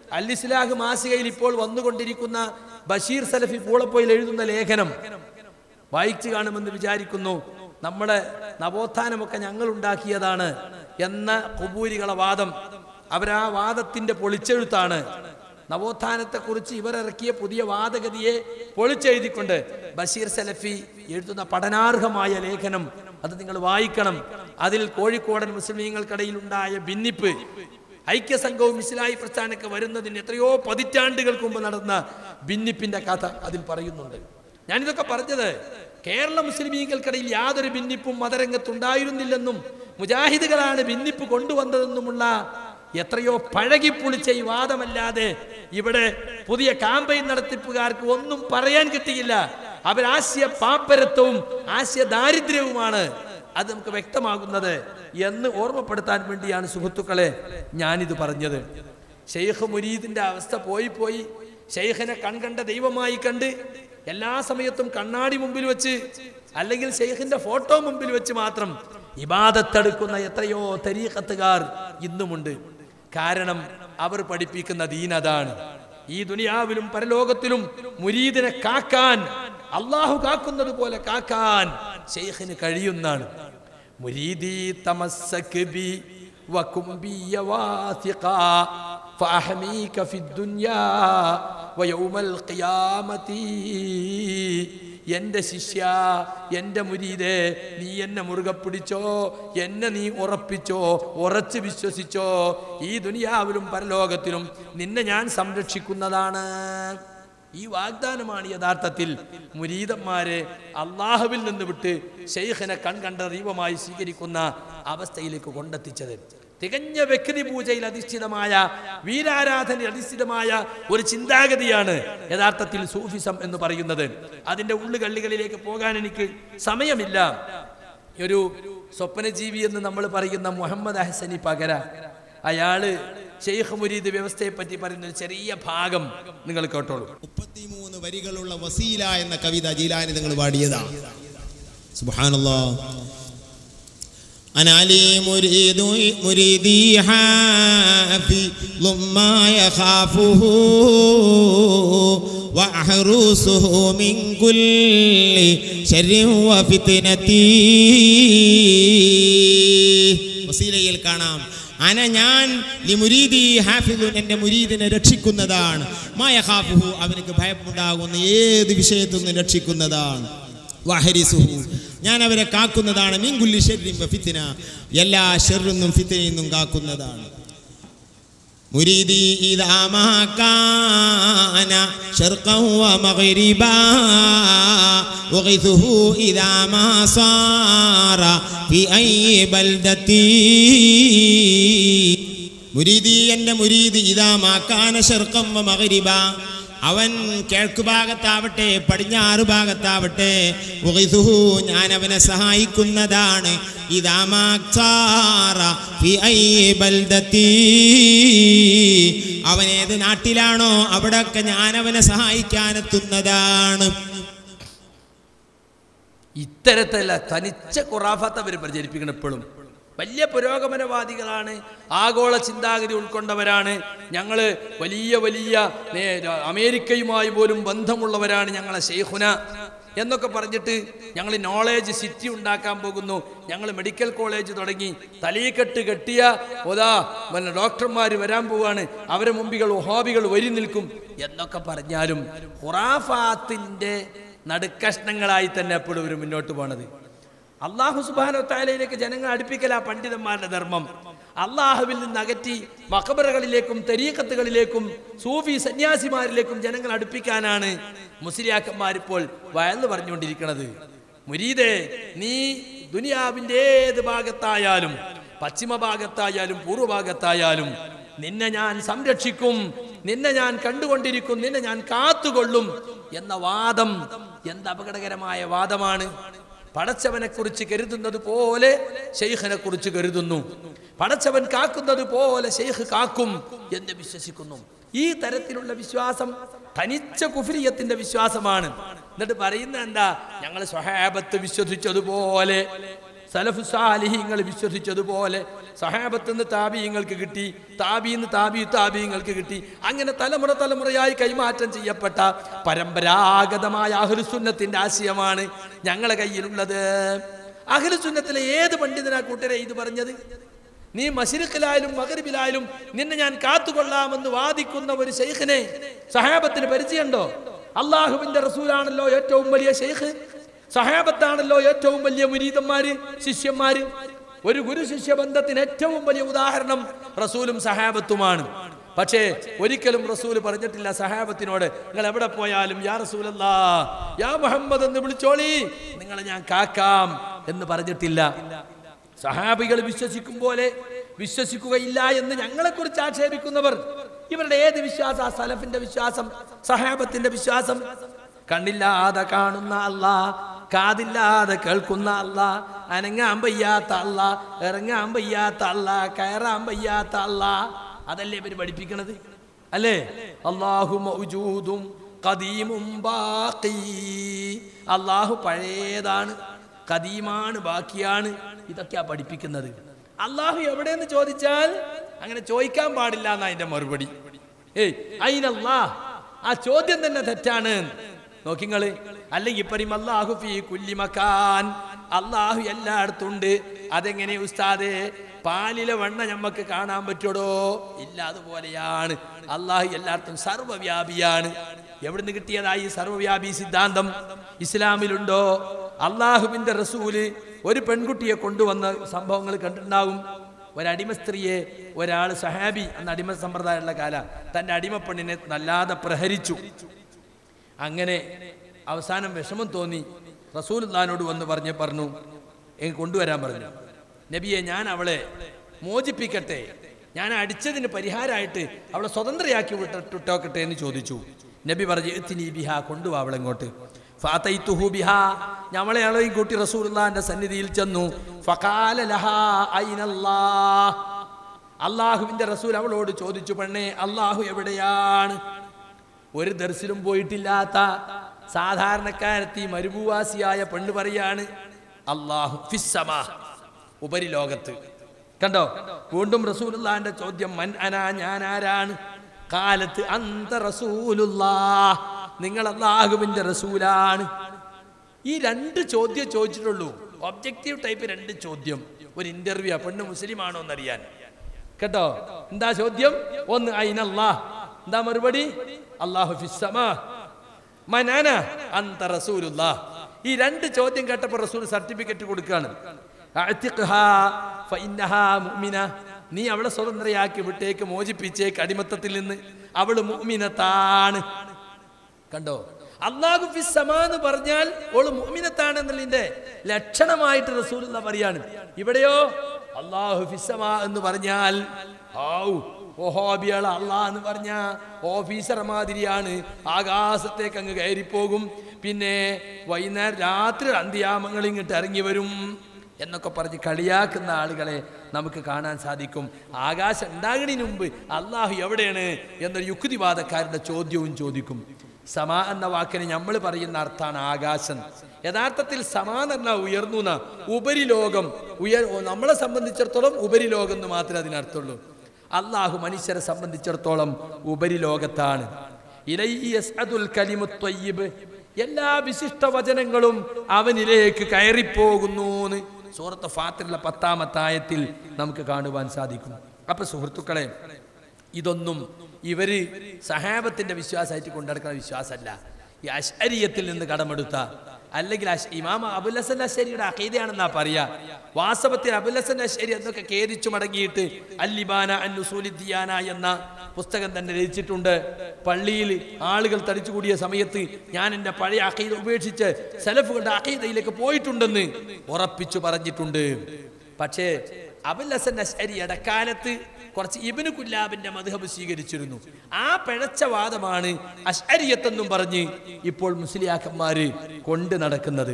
അൽ Islah മാസികയിൽ ഇപ്പോൾ വന്നുകൊണ്ടിരിക്കുന്ന ബഷീർ സലഫി പൂളപ്പോയിൽ എഴുതുന്ന ലേഖനം വായിച്ചു കാണുമെന്ന് വിചാരിക്കുന്നു നമ്മുടെ നവോത്ഥാനമൊക്കെ ഞങ്ങൾ ഉണ്ടാക്കിയതാണ് എന്ന കുബൂരികളെ വാദം അവരാ വാദത്തിന്റെ പൊളിച്ചെഴുത്താണ് നവോത്ഥാനത്തെക്കുറിച്ച് ഇവരിറക്കിയ പുതിയ വാദഗതിയെ പൊളിച്ചെഴുതിക്കൊണ്ട് ബഷീർ സലഫി എഴുതുന്ന പഠനാർഹമായ ലേഖനം അത് നിങ്ങൾ വായിക്കണം അതിൽ കോഴിക്കോടൻ മുസ്ലിമീങ്ങൾക്കിടയിൽ ഉണ്ടായ ഭിന്നിപ്പ് ഐക്യസംഘവും ഇസ്ലാഹി പ്രസ്ഥാനമൊക്കെ വരുന്നതിന് എത്രയോ പതിറ്റാണ്ടുകൾക്ക് മുമ്പ് നടന്ന ഭിന്നിപ്പിന്റെ കഥ അതിൽ പറയുന്നുണ്ട് ഞാനിതൊക്കെ പറഞ്ഞത് കേരള മുസ്ലിമീങ്ങൾക്കിടയിൽ യാതൊരു ഭിന്നിപ്പും മതരംഗത്തുണ്ടായിരുന്നില്ലെന്നും മുജാഹിദുകളാണ് ഭിന്നിപ്പ് കൊണ്ടുവന്നതെന്നുമുള്ള എത്രയോ പഴകിപ്പുളിച്ച ഈ വാദമല്ലാതെ ഇവിടെ പുതിയ കാമ്പയിൻ നടത്തിപ്പുകാർക്ക് ഒന്നും പറയാൻ കിട്ടിയില്ല അവരാശയ പാപ്പരത്വവും ആശയ ദാരിദ്ര്യവുമാണ് അത് നമുക്ക് വ്യക്തമാകുന്നത് എന്ന് ഓർമ്മപ്പെടുത്താൻ വേണ്ടിയാണ് സുഹൃത്തുക്കളെ ഞാനിത് പറഞ്ഞത് ഷെയ്ഖ് മുരീദിന്റെ അവസ്ഥ പോയി പോയി ഷെയ്ഖിനെ കൺകണ്ട ദൈവമായി കണ്ട് എല്ലാ സമയത്തും കണ്ണാടി മുമ്പിൽ വെച്ച് അല്ലെങ്കിൽ ഷെയ്ഖിന്റെ ഫോട്ടോ മുമ്പിൽ വെച്ച് മാത്രം ഇബാദത്തെടുക്കുന്ന എത്രയോ തരീഖത്തുകാർ ഇന്നുമുണ്ട് കാരണം അവർ പഠിപ്പിക്കുന്ന ദീൻ അതാണ് ഈ ദുനിയാവിലും പരലോകത്തിലും മുരീദിനെ കാക്കാൻ അള്ളാഹു കാക്കുന്നത് പോലെ കാക്കാൻ ഷെയ്ഖിന് കഴിയുന്നാണ് മുരീദി തമസ്സക് ബി വകും ബി യവാസിഖാ فأحميك في الدنيا ويوم القيامة എന്റെ ശിഷ്യ എന്റെ മുരീദേ നീ എന്നെ മുറുകെ പിടിച്ചോ എന്നെ നീ ഉറപ്പിച്ചോ ഉറച്ച് വിശ്വസിച്ചോ ഈ ദുനിയാവിലും പരലോകത്തിലും നിന്നെ ഞാൻ സംരക്ഷിക്കുന്നതാണ് ഈ വാഗ്ദാനമാണ് യഥാർത്ഥത്തിൽ മുരീദന്മാരെ അള്ളാഹുവിൽ നിന്ന് വിട്ട് ഷെയ്ഖിനെ കൺകണ്ട ദൈവമായി സ്വീകരിക്കുന്ന അവസ്ഥയിലേക്ക് കൊണ്ടെത്തിച്ചത് തികഞ്ഞ വ്യക്തി പൂജയിൽ അധിഷ്ഠിതമായ വീരാരാധന അധിഷ്ഠിതമായ ഒരു ചിന്താഗതിയാണ് യഥാർത്ഥത്തിൽ സൂഫിസം എന്ന് പറയുന്നത് അതിന്റെ ഉള്ളുകള്ളികളിലേക്ക് പോകാൻ എനിക്ക് സമയമില്ല ഒരു സ്വപ്നജീവി എന്ന് നമ്മൾ പറയുന്ന മുഹമ്മദ് അഹസനി പകര അയാള് ഷെയ്ഖ് മുരീദ് വ്യവസ്ഥയെ പറ്റി പറയുന്ന ഒരു ചെറിയ ഭാഗം നിങ്ങൾ കേട്ടോളൂ മുപ്പത്തിമൂന്ന് വരികളുള്ള വസീല എന്ന കവിത ജീലാനി നിങ്ങൾ പാടിയതാണ് സുബ്ഹാനല്ലാ أنا لي مريد مريدي حافظ ما يخافه وأحرسه من كل شر وفتنة വസീലയിൽ കാണാം അന ഞാൻ ലിമുരീദി ഹാഫിദുൻ എൻ്റെ മുരീദിനെ രക്ഷിക്കുന്നതാണ് മായഹാഫുഹു അവനക്ക് ഭയമുണ്ടാകുന്ന ഏത് വിഷയത്തിൽ നിന്നും രക്ഷിക്കുന്നതാണ് വഹരിസുഹു ഞാൻ അവരെ കാക്കുന്നതാണ് മീൻകുല്ലി ഷെറിൻ ഫിത്തിന എല്ലാ ഷെറിന്നും ഫിത്തിനയിൽ നിന്നും കാക്കുന്നതാണ് مريدي إذا ما كان شرقا ومغربا وغيثه إذا ما صار في أي بلدة മുരീദി എൻ്റെ മുരീദ് ഇതാ മാക്കാന ശർക്കം മകരിബ അവൻ കിഴക്ക് ഭാഗത്താവട്ടെ പടിഞ്ഞാറ് ഭാഗത്താവട്ടെ ഉഗിസുഹു, ഞാൻ അവനെ സഹായിക്കുന്നതാണ് ഇതാ മാക്സാറ ഫി ഐ ബൽദത്തി. അവൻ ഏത് നാട്ടിലാണോ അവിടെയൊക്കെ ഞാൻ അവനെ സഹായിക്കാനെത്തുന്നതാണ് ഇത്തരത്തിലുള്ള തനിച്ച ഖുറാഫത്ത് അവർ പ്രചരിപ്പിക്കണം എപ്പോഴും വലിയ പുരോഗമനവാദികളാണ് ആഗോള ചിന്താഗതി ഉൾക്കൊണ്ടവരാണ് ഞങ്ങൾ വലിയ വലിയ നേ- അമേരിക്കയുമായി പോലും ബന്ധമുള്ളവരാണ് ഞങ്ങളെ ഷെയ്ഖുന എന്നൊക്കെ പറഞ്ഞിട്ട് ഞങ്ങൾ നോളേജ് സിറ്റി ഉണ്ടാക്കാൻ പോകുന്നു ഞങ്ങൾ മെഡിക്കൽ കോളേജ് തുടങ്ങി തലീക്കെട്ട് കെട്ടിയ ഒതാ പിന്നെ ഡോക്ടർമാർ വരാൻ പോവാണ് അവരെ മുമ്പികൾ ഒഹാബികൾ വരി നിൽക്കും എന്നൊക്കെ പറഞ്ഞാലും ഖുറാഫാത്തിൻ്റെ നടുക്കഷ്ണങ്ങളായി തന്നെ എപ്പോഴും ഒരു മുന്നോട്ട് പോണത് അള്ളാഹു സുബാനോ താലയിലേക്ക് ജനങ്ങൾ അടുപ്പിക്കല പണ്ഡിതന്മാരുടെ ധർമ്മം അള്ളാഹുവിൽ നിന്ന് അകറ്റി മക്കബറകളിലേക്കും തെരീക്കത്തുകളിലേക്കും സൂഫി സന്യാസിമാരിലേക്കും ജനങ്ങൾ അടുപ്പിക്കാനാണ് മുസ്ലിയാക്കന്മാരിപ്പോൾ വയന്ന് പറഞ്ഞുകൊണ്ടിരിക്കുന്നത് മുരീദേ നീ ദുനിയാവിൻ്റെ ഏത് ഭാഗത്തായാലും പശ്ചിമ ഭാഗത്തായാലും പൂർവ്വഭാഗത്തായാലും നിന്നെ ഞാൻ സംരക്ഷിക്കും നിന്നെ ഞാൻ കണ്ടുകൊണ്ടിരിക്കും നിന്നെ ഞാൻ കാത്തുകൊള്ളും എന്ന വാദം എന്ത് അപകടകരമായ വാദമാണ് പടച്ചവനെ കുറിച്ച് കരുതുന്നത് പോലെ ഷെയ്ഖിനെ കുറിച്ച് കരുതുന്നു പടച്ചവൻ കാക്കുന്നത് പോലെ ഷെയ്ഖ് കാക്കും എന്ന് വിശ്വസിക്കുന്നു ഈ തരത്തിലുള്ള വിശ്വാസം തനിച്ച കുഫിരിയത്തിന്റെ വിശ്വാസമാണ് എന്നിട്ട് പറയുന്ന എന്താ ഞങ്ങൾ സ്വഹാബത്ത് വിശ്വസിച്ചതുപോലെ സലഫു സാലിഹിങ്ങൾ വിശ്വസിച്ചതുപോലെ സഹാബത്ത് നിന്ന് താബീങ്ങൾക്ക് കിട്ടി താബീന്ന് താബി താബീങ്ങൾക്ക് കിട്ടി അങ്ങനെ തലമുറ തലമുറയായി കൈമാറ്റം ചെയ്യപ്പെട്ട പരമ്പരാഗതമായ അഹ്ലുസുന്നത്തിന്റെ ആശയമാണ് ഞങ്ങളെ കയ്യിലുള്ളത് അഹ്ലുസുന്നത്തിലെ ഏത് പണ്ഡിതനാ കൂട്ടരെ ഇത് പറഞ്ഞത് നീ മഷിരിഖിലായാലും മകരിബിലായാലും നിന്നെ ഞാൻ കാത്തുകൊള്ളാമെന്ന് വാദിക്കുന്ന ഒരു ശൈഖിനെ സഹാബത്തിന് പരിചയമുണ്ടോ അള്ളാഹുവിന്റെ റസൂലാണല്ലോ ഏറ്റവും വലിയ ശൈഖ് സഹാബത്താണല്ലോ ഏറ്റവും വലിയ മുരീതന്മാര് ശിഷ്യന്മാര് ഒരു ഗുരു ശിഷ്യ ബന്ധത്തിന് ഏറ്റവും വലിയ ഉദാഹരണം റസൂലും സഹാബത്തുമാണ് പക്ഷേ ഒരിക്കലും റസൂൽ പറഞ്ഞിട്ടില്ല സഹാബത്തിനോട് നിങ്ങൾ എവിടെ പോയാലും യാ റസൂലല്ലാ യാ മുഹമ്മദ് എന്ന് വിളിച്ചോളി നിങ്ങളെ ഞാൻ കാക്കാം എന്ന് പറഞ്ഞിട്ടില്ല സഹാബികൾ വിശ്വസിക്കും പോലെ വിശ്വസിക്കുകയില്ല എന്ന് ഞങ്ങളെ കുറിച്ച് ആക്ഷേപിക്കുന്നവർ ഇവരുടെ ഏത് വിശ്വാസ സലഫിന്റെ വിശ്വാസം സഹാബത്തിന്റെ വിശ്വാസം കണ്ണില്ലാതെ കാണുന്ന അല്ല കാതില്ലാതെ കേൾക്കുന്ന അല്ല അനങ്ങാൻ വയ്യാത്ത അല്ല ഇറങ്ങാൻ വയ്യാത്ത അല്ല കയറാൻ വയ്യാത്ത അല്ല അതല്ലേ ഇവര് പഠിപ്പിക്കണത് അല്ലേ അള്ളാഹു മൗജൂദും ഖദീമും ബാഖി അള്ളാഹു പഴയതാണ് കദീമാണ് ബാക്കിയാണ് ഇതൊക്കെയാ പഠിപ്പിക്കുന്നത് അള്ളാഹു എവിടെയെന്ന് ചോദിച്ചാൽ അങ്ങനെ ചോദിക്കാൻ പാടില്ല എന്നാ അതിന്റെ മറുപടി ഏയ് അയിനല്ലാ ആ ചോദ്യം തന്നെ തെറ്റാണ് നോക്കിങ്ങള് അല്ലെങ്കിൽ പറയും അള്ളാഹു ഫീ കുല്ലി മക്കാൻ അള്ളാഹു എല്ലായിടത്തും ഉണ്ട് അതെങ്ങനെ ഉസ്താദേ പാലിലെ വെണ്ണ ഞമ്മക്ക് കാണാൻ പറ്റുടോ ഇല്ല അതുപോലെയാണ് അള്ളാഹു എല്ലായിടത്തും സർവ്വവ്യാപിയാണ് എവിടുന്ന് കിട്ടിയതായി ഈ സർവ്വവ്യാപി സിദ്ധാന്തം ഇസ്ലാമിലുണ്ടോ അള്ളാഹുവിന്റെ റസൂല് ഒരു പെൺകുട്ടിയെ കൊണ്ടുവന്ന സംഭവങ്ങൾ കണ്ടിട്ടുണ്ടാകും ഒരടിമ സ്ത്രീയെ ഒരാൾ സഹാബി എന്ന അടിമ സമ്പ്രദായമുള്ള കാല തന്റെ അടിമപ്പെണ്ണിനെ നല്ലാതെ പ്രഹരിച്ചു അങ്ങനെ അവസാനം വിഷമം തോന്നി റസൂൽ ഖാനോട് വന്ന് പറഞ്ഞ് പറഞ്ഞു എ കൊണ്ടുവരാൻ പറഞ്ഞു നബിയെ ഞാൻ അവളെ മോചിപ്പിക്കട്ടെ ഞാൻ അടിച്ചതിന് പരിഹാരമായിട്ട് അവളെ സ്വതന്ത്രയാക്കി വിട്ടിട്ടോക്കട്ടെ എന്ന് ചോദിച്ചു നബി പറഞ്ഞു എത്തിനി ബിഹ കൊണ്ടുവാ അവളെ ഇങ്ങോട്ട് ഫാതൈത്തുഹു ബിഹാ ഞമ്മളെ അളയും കൂട്ടി റസൂലുള്ളാന്റെ സന്നിധിയിൽ ചെന്നു ഫഖാല ലഹാ ഐനല്ലാഹ് അള്ളാഹുവിന്റെ റസൂൽ അവളോട് ചോദിച്ചു പെണ്ണേ അള്ളാഹു എവിടെയാണ് ഒരു ദർശനം പോയിട്ടില്ലാത്ത സാധാരണക്കാരത്തി മരുഭൂവാസിയായ പെണ്ണ് പറയാണ് അള്ളാഹു ഫിസ്സമാ ഉപരിലോകത്ത് കണ്ടോ വീണ്ടും റസൂലുള്ളാന്റെ ചോദ്യം മൻ അനാ ഞാൻ ആരാണ് കാലത്ത് അന്ത റസൂലുള്ളാ നിങ്ങൾ അള്ളാഹുവിന്റെ റസൂലാണ് ഈ രണ്ട് ചോദ്യം ചോദിച്ചിട്ടുള്ളൂ ഒബ്ജക്റ്റീവ് ടൈപ്പ് രണ്ട് ചോദ്യം ഒരു ഇന്റർവ്യൂ പെണ്ണ് മുസ്ലിം ആണോ എന്നറിയാൻ കേട്ടോ എന്താ ചോദ്യം ഒന്ന് അയിനല്ലാ എന്താ മറുപടി അള്ളാഹു ഫിസ്സമാ മനാന അന്ത റസൂലുള്ളാ ഈ രണ്ട് ചോദ്യം കേട്ടപ്പോൾ റസൂൽ സർട്ടിഫിക്കറ്റ് കൊടുക്കുകയാണ് അഅ്തിഖ്ഹാ ഫഇന്നഹാ മുഅ്മിന നീ അവളെ സ്വതന്ത്രയാക്കി വിട്ടേക്ക് മോചിപ്പിച്ചേക്ക് അടിമത്തത്തിൽ നിന്ന് അവള് മുഅ്മിനത്താണ് കണ്ടോ അള്ളാഹു ഫിസ്സമാ എന്ന് പറഞ്ഞാൽ ഓള് മുഅ്മിനത്താണ് എന്നുള്ളതിന്റെ ലക്ഷണമായിട്ട് റസൂലുള്ള പറയാണ് ഇവിടെയോ അള്ളാഹു ഫിസ്സമാ എന്ന് പറഞ്ഞാൽ ഔ ഓഹോബിയാൾ അള്ളാ എന്ന് പറഞ്ഞ ഓഫീസർ മാതിരിയാണ് ആകാശത്തേക്ക് അങ്ങ് കയറിപ്പോകും പിന്നെ വൈകുന്നേരം രാത്രി അന്ത്യാമങ്ങൾ ഇങ്ങോട്ട് ഇറങ്ങി വരും എന്നൊക്കെ പറഞ്ഞ് കളിയാക്കുന്ന ആളുകളെ നമുക്ക് കാണാൻ സാധിക്കും ആകാശം ഉണ്ടാകുന്നതിന് മുമ്പ് അള്ളാഹു എവിടെയാണ് എന്നൊരു യുക്തിവാദക്കാരുടെ ചോദ്യവും ചോദിക്കും സമാ എന്ന വാക്കിന് നമ്മൾ പറയുന്ന അർത്ഥാണ് ആകാശം യഥാർത്ഥത്തിൽ സമാ എന്ന് പറഞ്ഞാൽ ഉയർന്നു എന്നാ ഉപരിലോകം ഉയർ നമ്മളെ സംബന്ധിച്ചിടത്തോളം ഉപരിലോകം എന്ന് മാത്രമേ അതിനർത്ഥമുള്ളൂ അള്ളാഹു മനുഷ്യരെ സംബന്ധിച്ചിടത്തോളം ഉപരിലോകത്താണ് ഇലൈഹി യസ്അദുൽ കലിമുത് ത്വയ്യിബ്. എല്ലാ വിശിഷ്ട വചനങ്ങളും അവനിലേക്ക് കയറിപ്പോകുന്നു എന്ന് സൂറത്ത് ഫാത്തിലുള്ള പത്താമത്തായത്തിൽ നമുക്ക് കാണുവാൻ സാധിക്കും അപ്പൊ സുഹൃത്തുക്കളെ ഇതൊന്നും ഇവര് സഹാബത്തിന്റെ വിശ്വാസമായിട്ട് കൊണ്ടെടുക്കുന്ന വിശ്വാസമല്ല ഈ അശ്അരിയത്തിൽ നിന്ന് കടമെടുത്ത അല്ലെങ്കിൽ അശ്- ഇമാം അബുൽ ഹസൻ അശ്ശരിയുടെ അഖീദയാണെന്നാ പറയാ വാസ്തവത്തിൽ അബുൽ ഹസൻ അശ്ശരി എന്നൊക്കെ ഖേദിച്ചു മടങ്ങിയിട്ട് അല്ലിബാന അന്നുസൂലിദ്ദിയാന എന്ന പുസ്തകം തന്നെ രചിച്ചിട്ടുണ്ട് പള്ളിയിൽ ആളുകൾ തടിച്ചുകൂടിയ സമയത്ത് ഞാൻ എൻ്റെ പഴയ അഖീദ ഉപേക്ഷിച്ച് സലഫുകളുടെ അഖീദയിലേക്ക് പോയിട്ടുണ്ടെന്ന് ഉറപ്പിച്ചു പറഞ്ഞിട്ടുണ്ട് പക്ഷേ അബുൽ ഹസൻ അശ്ശരി ഇടക്കാലത്ത് കുറച്ച് ഇബിന് കുല്ലാബിന്റെ മധുഹബ് സ്വീകരിച്ചിരുന്നു ആ പിഴച്ച വാദമാണ് അശ്അരിയത്തെന്നും പറഞ്ഞ് ഇപ്പോൾ മുസ്ലിയാക്കന്മാര് കൊണ്ട് നടക്കുന്നത്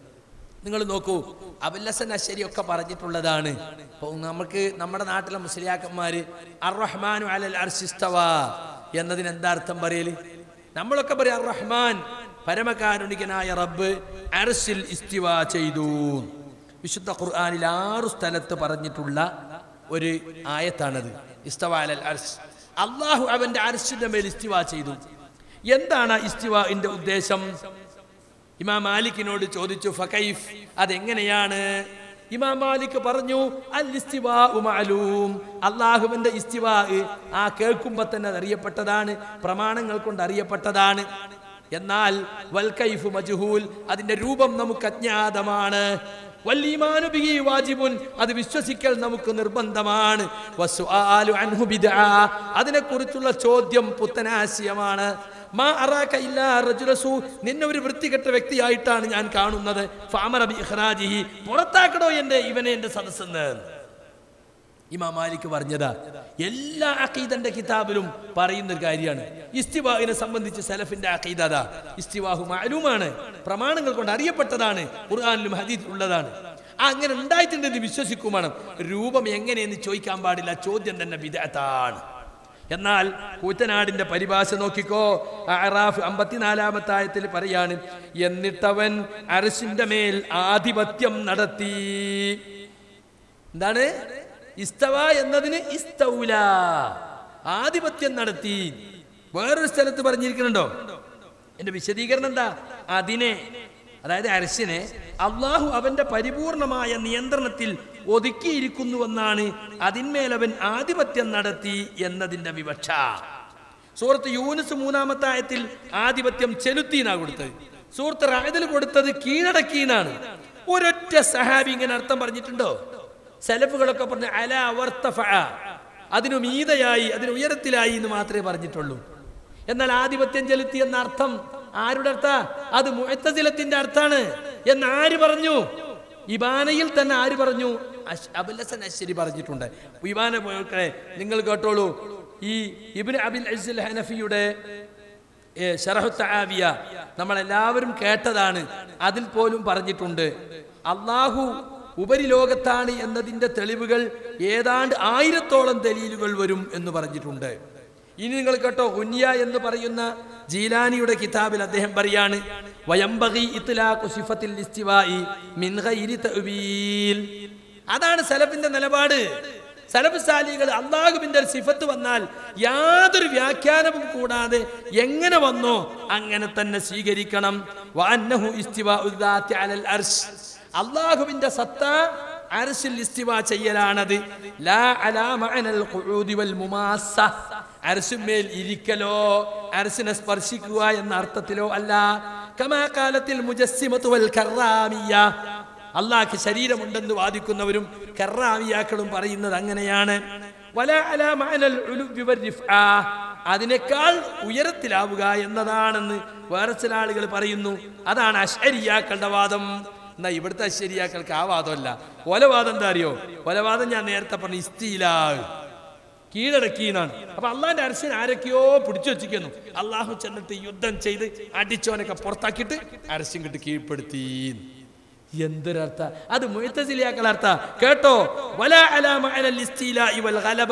നിങ്ങൾ നോക്കൂ അബുല്ലസൻ അശ്ശരി ഒക്കെ പറഞ്ഞിട്ടുള്ളതാണ് ഇപ്പോൾ നമുക്ക് നമ്മുടെ നാട്ടിലെ മുസ്ലിയാക്കന്മാര് അർ റഹ്മാനു അലൽ അർശിസ്തവ എന്നതിന് എന്താ അർത്ഥം പറയല് നമ്മളൊക്കെ പറയും അർ റഹ്മാൻ പരമകാരുണികനായ റബ്ബ് അർശിൽ ഇസ്തിവ ചെയ്തു വിശുദ്ധ ഖുർആനിൽ ആറു സ്ഥലത്ത് പറഞ്ഞിട്ടുള്ള ഒരു ആയത്താണത് ഇസ്തവാലൽ അർശ് അള്ളാഹു അവന്റെ അർശിന്റെ മേൽ ഇസ്തിവ ചെയ്തു എന്താണ് ഇസ്തിവാന്റെ ഉദ്ദേശം ഇമാം മാലിക്കിനോട് ചോദിച്ചു ഫക്കൈഫ് അതെങ്ങനെയാണ് ഇമാം മാലിക് പറഞ്ഞു അൽ ഇസ്തിവാഉ മഅലൂം അള്ളാഹുവിന്റെ ഇസ്തിവാ ആ കേൾക്കുമ്പോൾ തന്നെ അത് അറിയപ്പെട്ടതാണ് പ്രമാണങ്ങൾ കൊണ്ട് അറിയപ്പെട്ടതാണ് എന്നാൽ വൽ കൈഫു മജ്ഹൂൽ അതിന്റെ രൂപം നമുക്ക് അജ്ഞാതമാണ് വല്ലീമാനു ബിഹി വാജിബുൻ അത് വിശ്വസിക്കൽ നമുക്ക് നിർബന്ധമാണ് വസ്സുആലു അൻഹു ബിദ്ആ അതിനെക്കുറിച്ചുള്ള ചോദ്യം പുത്തനാശയമാണ് മാ അറാക ഇല്ലാ റജുലസു നിന്നെ ഒരു വൃത്തികെട്ട വ്യക്തിയായിട്ടാണ് ഞാൻ കാണുന്നത് ഫാമറ ബി ഇഖ്റാജിഹി പുറത്താക്കടോ എൻ്റെ ഇവനെ എൻ്റെ സദസ്സെന്ന് ഇമാം മാലിക് പറഞ്ഞതാ എല്ലാ അഖീദന്റെ കിതാബിലും പറയുന്ന ഒരു കാര്യമാണ് ഇസ്തിവാഹിനെ സംബന്ധിച്ച് സലഫിന്റെ അഖീദ അതാ ഇസ്തിവാഹു മാലൂമാണ് പ്രമാണങ്ങൾ കൊണ്ട് അറിയപ്പെട്ടതാണ് ഖുർആാനിലും ഹദീസ് ഉള്ളതാണ് ആ അങ്ങനെ ഉണ്ടായിട്ടുണ്ടെന്ന് വിശ്വസിക്കുമാണ് രൂപം എങ്ങനെയെന്ന് ചോദിക്കാൻ പാടില്ല ചോദ്യം തന്നെ വിദഗ്ധാണ് എന്നാൽ കൂറ്റനാടിന്റെ പരിഭാഷ നോക്കിക്കോ അറാഫ് അമ്പത്തിനാലാമത്തെ ആയത്തിൽ പറയാണ് എന്നിട്ടവൻ അരസിന്റെ മേൽ ആധിപത്യം നടത്തി എന്താണ് ഇസ്തവ എന്നതിന് ഇസ്തൗല ആധിപത്യം നടത്തി വേറൊരു സ്ഥലത്ത് പറഞ്ഞിരിക്കുന്നുണ്ടോ എന്റെ വിശദീകരണം എന്താ അതിനെ അതായത് അരശിനെ അള്ളാഹു അവന്റെ പരിപൂർണമായ നിയന്ത്രണത്തിൽ ഒതുക്കിയിരിക്കുന്നുവെന്നാണ് അതിന്മേൽ അവൻ ആധിപത്യം നടത്തി എന്നതിന്റെ വിവക്ഷ സൂറത്ത് യൂനിസ് മൂന്നാമത്തെ ആയത്തിൽ ആധിപത്യം ചെലുത്തീനാ കൊടുത്തത് സൂറത്ത് റായതിൽ കൊടുത്തത് കീഴടക്കീനാണ് ഒരൊറ്റ സഹാബി ഇങ്ങനെ അർത്ഥം പറഞ്ഞിട്ടുണ്ടോ സെലഫുകളൊക്കെ പറഞ്ഞ അല അവർത്തഫ അതിനു മീതയായി അതിന് ഉയരത്തിലായി എന്ന് മാത്രമേ പറഞ്ഞിട്ടുള്ളൂ എന്നാൽ ആധിപത്യം ചെലുത്തി എന്ന അർത്ഥം ആരുടെ അർത്ഥ അത് മുഴത്തസിലത്തിന്റെ അർത്ഥാണ് എന്ന് ആര് പറഞ്ഞു ഇബാനയിൽ തന്നെ ആര് പറഞ്ഞു അശ്- അബുൽ അശ്ശരി പറഞ്ഞിട്ടുണ്ട് ഇബാന പോയൊക്കെ നിങ്ങൾ കേട്ടോളൂ ഈ ഇബിൻ അബിൽ അസ്ൽ ഹനഫിയുടെ ഏ, ശറഹു തആവിയ നമ്മളെല്ലാവരും കേട്ടതാണ് അതിൽ പോലും പറഞ്ഞിട്ടുണ്ട് അള്ളാഹു ഉപരിലോകത്താണ് എന്നതിന്റെ തെളിവുകൾ ഏതാണ്ട് ആയിരത്തോളം ദലീലുകൾ വരും എന്ന് പറഞ്ഞിട്ടുണ്ട് ഇനി നിങ്ങൾ കേട്ടോ ഹുനിയ എന്ന് പറയുന്ന ജീലാനിയുടെ കിതാബിൽ അദ്ദേഹം പറയാണ് വയംബഗി ഇത്ലാഖു സിഫത്തിൽ ഇസ്തിവാഇ മിൻ ഗൈരി തഅ്വീൽ അതാണ് സലഫിന്റെ നിലപാട് സലഫ് സാലികൾ അള്ളാഹുവിന്റെ ഒരു സിഫത്ത് വന്നാൽ യാതൊരു വ്യാഖ്യാനവും കൂടാതെ എങ്ങനെ വന്നോ അങ്ങനെ തന്നെ സ്വീകരിക്കണം വഅന്നഹു ഇസ്തിവാഉ ദാത്തി അലൽ അർശ് അള്ളാഹുവിന്റെ സത്ത അർശിൽ ഇസ്തിവ ചെയ്യലാണത് ലാ അലാ മഅനൽ ഖുഊദി വൽ മുമാസ്സ അർശുമേൽ ഇരിക്കലോ അർശിനെ സ്പർശിക്കുക എന്ന അർത്ഥത്തിലോ അല്ല കമാ കാലത്തിൽ മുജസ്സിമത്തു വൽ കറാമിയ അള്ളാഹ്ക്ക് ശരീരമുണ്ടെന്ന് വാദിക്കുന്നവരും കറാമിയാക്കളും പറയുന്നത് അങ്ങനെയാണ് വല അല മഅനൽ ഉലുവ്വി വൽരിഫ്ആ. അതിനേക്കാൾ ഉയരത്തിലാവുക എന്നതാണെന്ന് വേറെ ചില ആളുകൾ പറയുന്നു അതാണ് അശ്വരിയാക്കളുടെ വാദം എന്നാ ഇവിടുത്തെ അശ്വരിയാക്കൾക്ക് ആ വാദമല്ല ഒലവാദം എന്താ അറിയോ ഒലവാദം ഞാൻ നേരത്തെ പറഞ്ഞു ഇസ്തീലാ കീഴടക്കിയെന്നാണ് അപ്പൊ അള്ളാന്റെ അരശൻ ആരൊക്കെയോ പിടിച്ചു വെച്ചിരിക്കുന്നു അള്ളാഹു ചെന്നിട്ട് യുദ്ധം ചെയ്ത് അടിച്ചവനൊക്കെ പുറത്താക്കിയിട്ട് അരശൻ കിട്ട് കീഴ്പ്പെടുത്തി എന്തൊരർത്ഥ അത് മുഴത്തസിലിയാക്കൾ അർത്ഥ കേട്ടോ വല അലാമ അലൽ ഇസ്തീലാഇ വൽ ഗലബ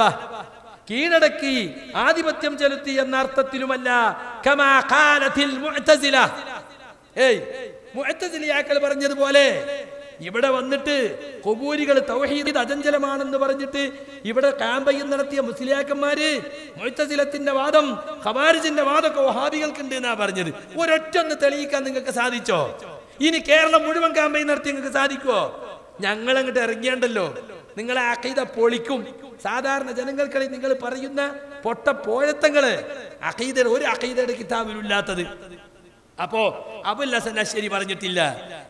കീഴടക്കി ആധിപത്യം ചെലുത്തി എന്ന അർത്ഥത്തിലുമല്ല കമാ ഖാലത്തിൽ മുഅ്തസില ഏയ് മുഅ്തസിലിയാക്കൾ പറഞ്ഞതുപോലെ ഇവിടെ വന്നിട്ട് കൊബൂരികൾ തൗഹീദ് അജഞ്ചലമാണെന്ന് പറഞ്ഞിട്ട് ഇവിടെ കാമ്പയും നടത്തിയ മുസ്ലിയാക്കന്മാര് മുഴത്തസിലത്തിന്റെ വാദം ഖവാരിജിന്റെ വാദമൊക്കെ വഹാബികൾക്കുണ്ട് എന്നാ പറഞ്ഞത് ഒരൊറ്റ ഒന്ന് തെളിയിക്കാൻ നിങ്ങൾക്ക് സാധിച്ചോ ഇനി കേരളം മുഴുവൻ കാമ്പയും നടത്തി നിങ്ങൾക്ക് സാധിക്കുമോ ഞങ്ങൾ അങ്ങോട്ട് ഇറങ്ങിയണ്ടല്ലോ നിങ്ങളെ അഖീദ പൊളിക്കും സാധാരണ ജനങ്ങൾക്കിടയിൽ നിങ്ങൾ പറയുന്ന പൊട്ട പോഴത്തങ്ങള് അഖീദ ഒരു അഖീദയുടെ കിതാബിലും ഇല്ലാത്തത് അപ്പോ അബുൽ ഹസൻ അശ്ശരി പറഞ്ഞിട്ടില്ല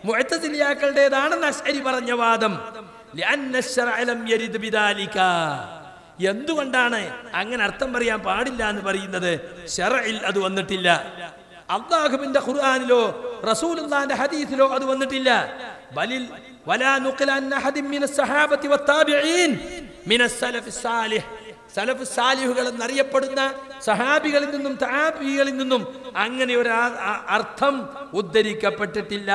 മുഅത്തസിലിയാക്കളുടേതാണെന്ന് അശ്ശരി പറഞ്ഞ വാദം لأن الشرع لم يرد بذلك. എന്തുകൊണ്ടാണ് അങ്ങനെ അർത്ഥം പറയാൻ പാടില്ല എന്ന് പറയുന്നത് ഷറയിൽ അത് വന്നിട്ടില്ല അള്ളാഹുവിന്റെ ഖുർആനിലോ റസൂലുള്ളാന്റെ ഹദീസിലോ അത് വന്നിട്ടില്ല ബലിൽ വലാ നുഖില അൻ അഹദിൻ മിന സഹാബത്തി വത്താബിഈൻ മിന സലഫി സാലിഹ് സലഫ് സാലിഹുകൾ എന്നറിയപ്പെടുന്ന സഹാബികളിൽ നിന്നും താബികളിൽ നിന്നും അങ്ങനെ ഒരു ആ- ആ- അർത്ഥം ഉദ്ധരിക്കപ്പെട്ടിട്ടില്ല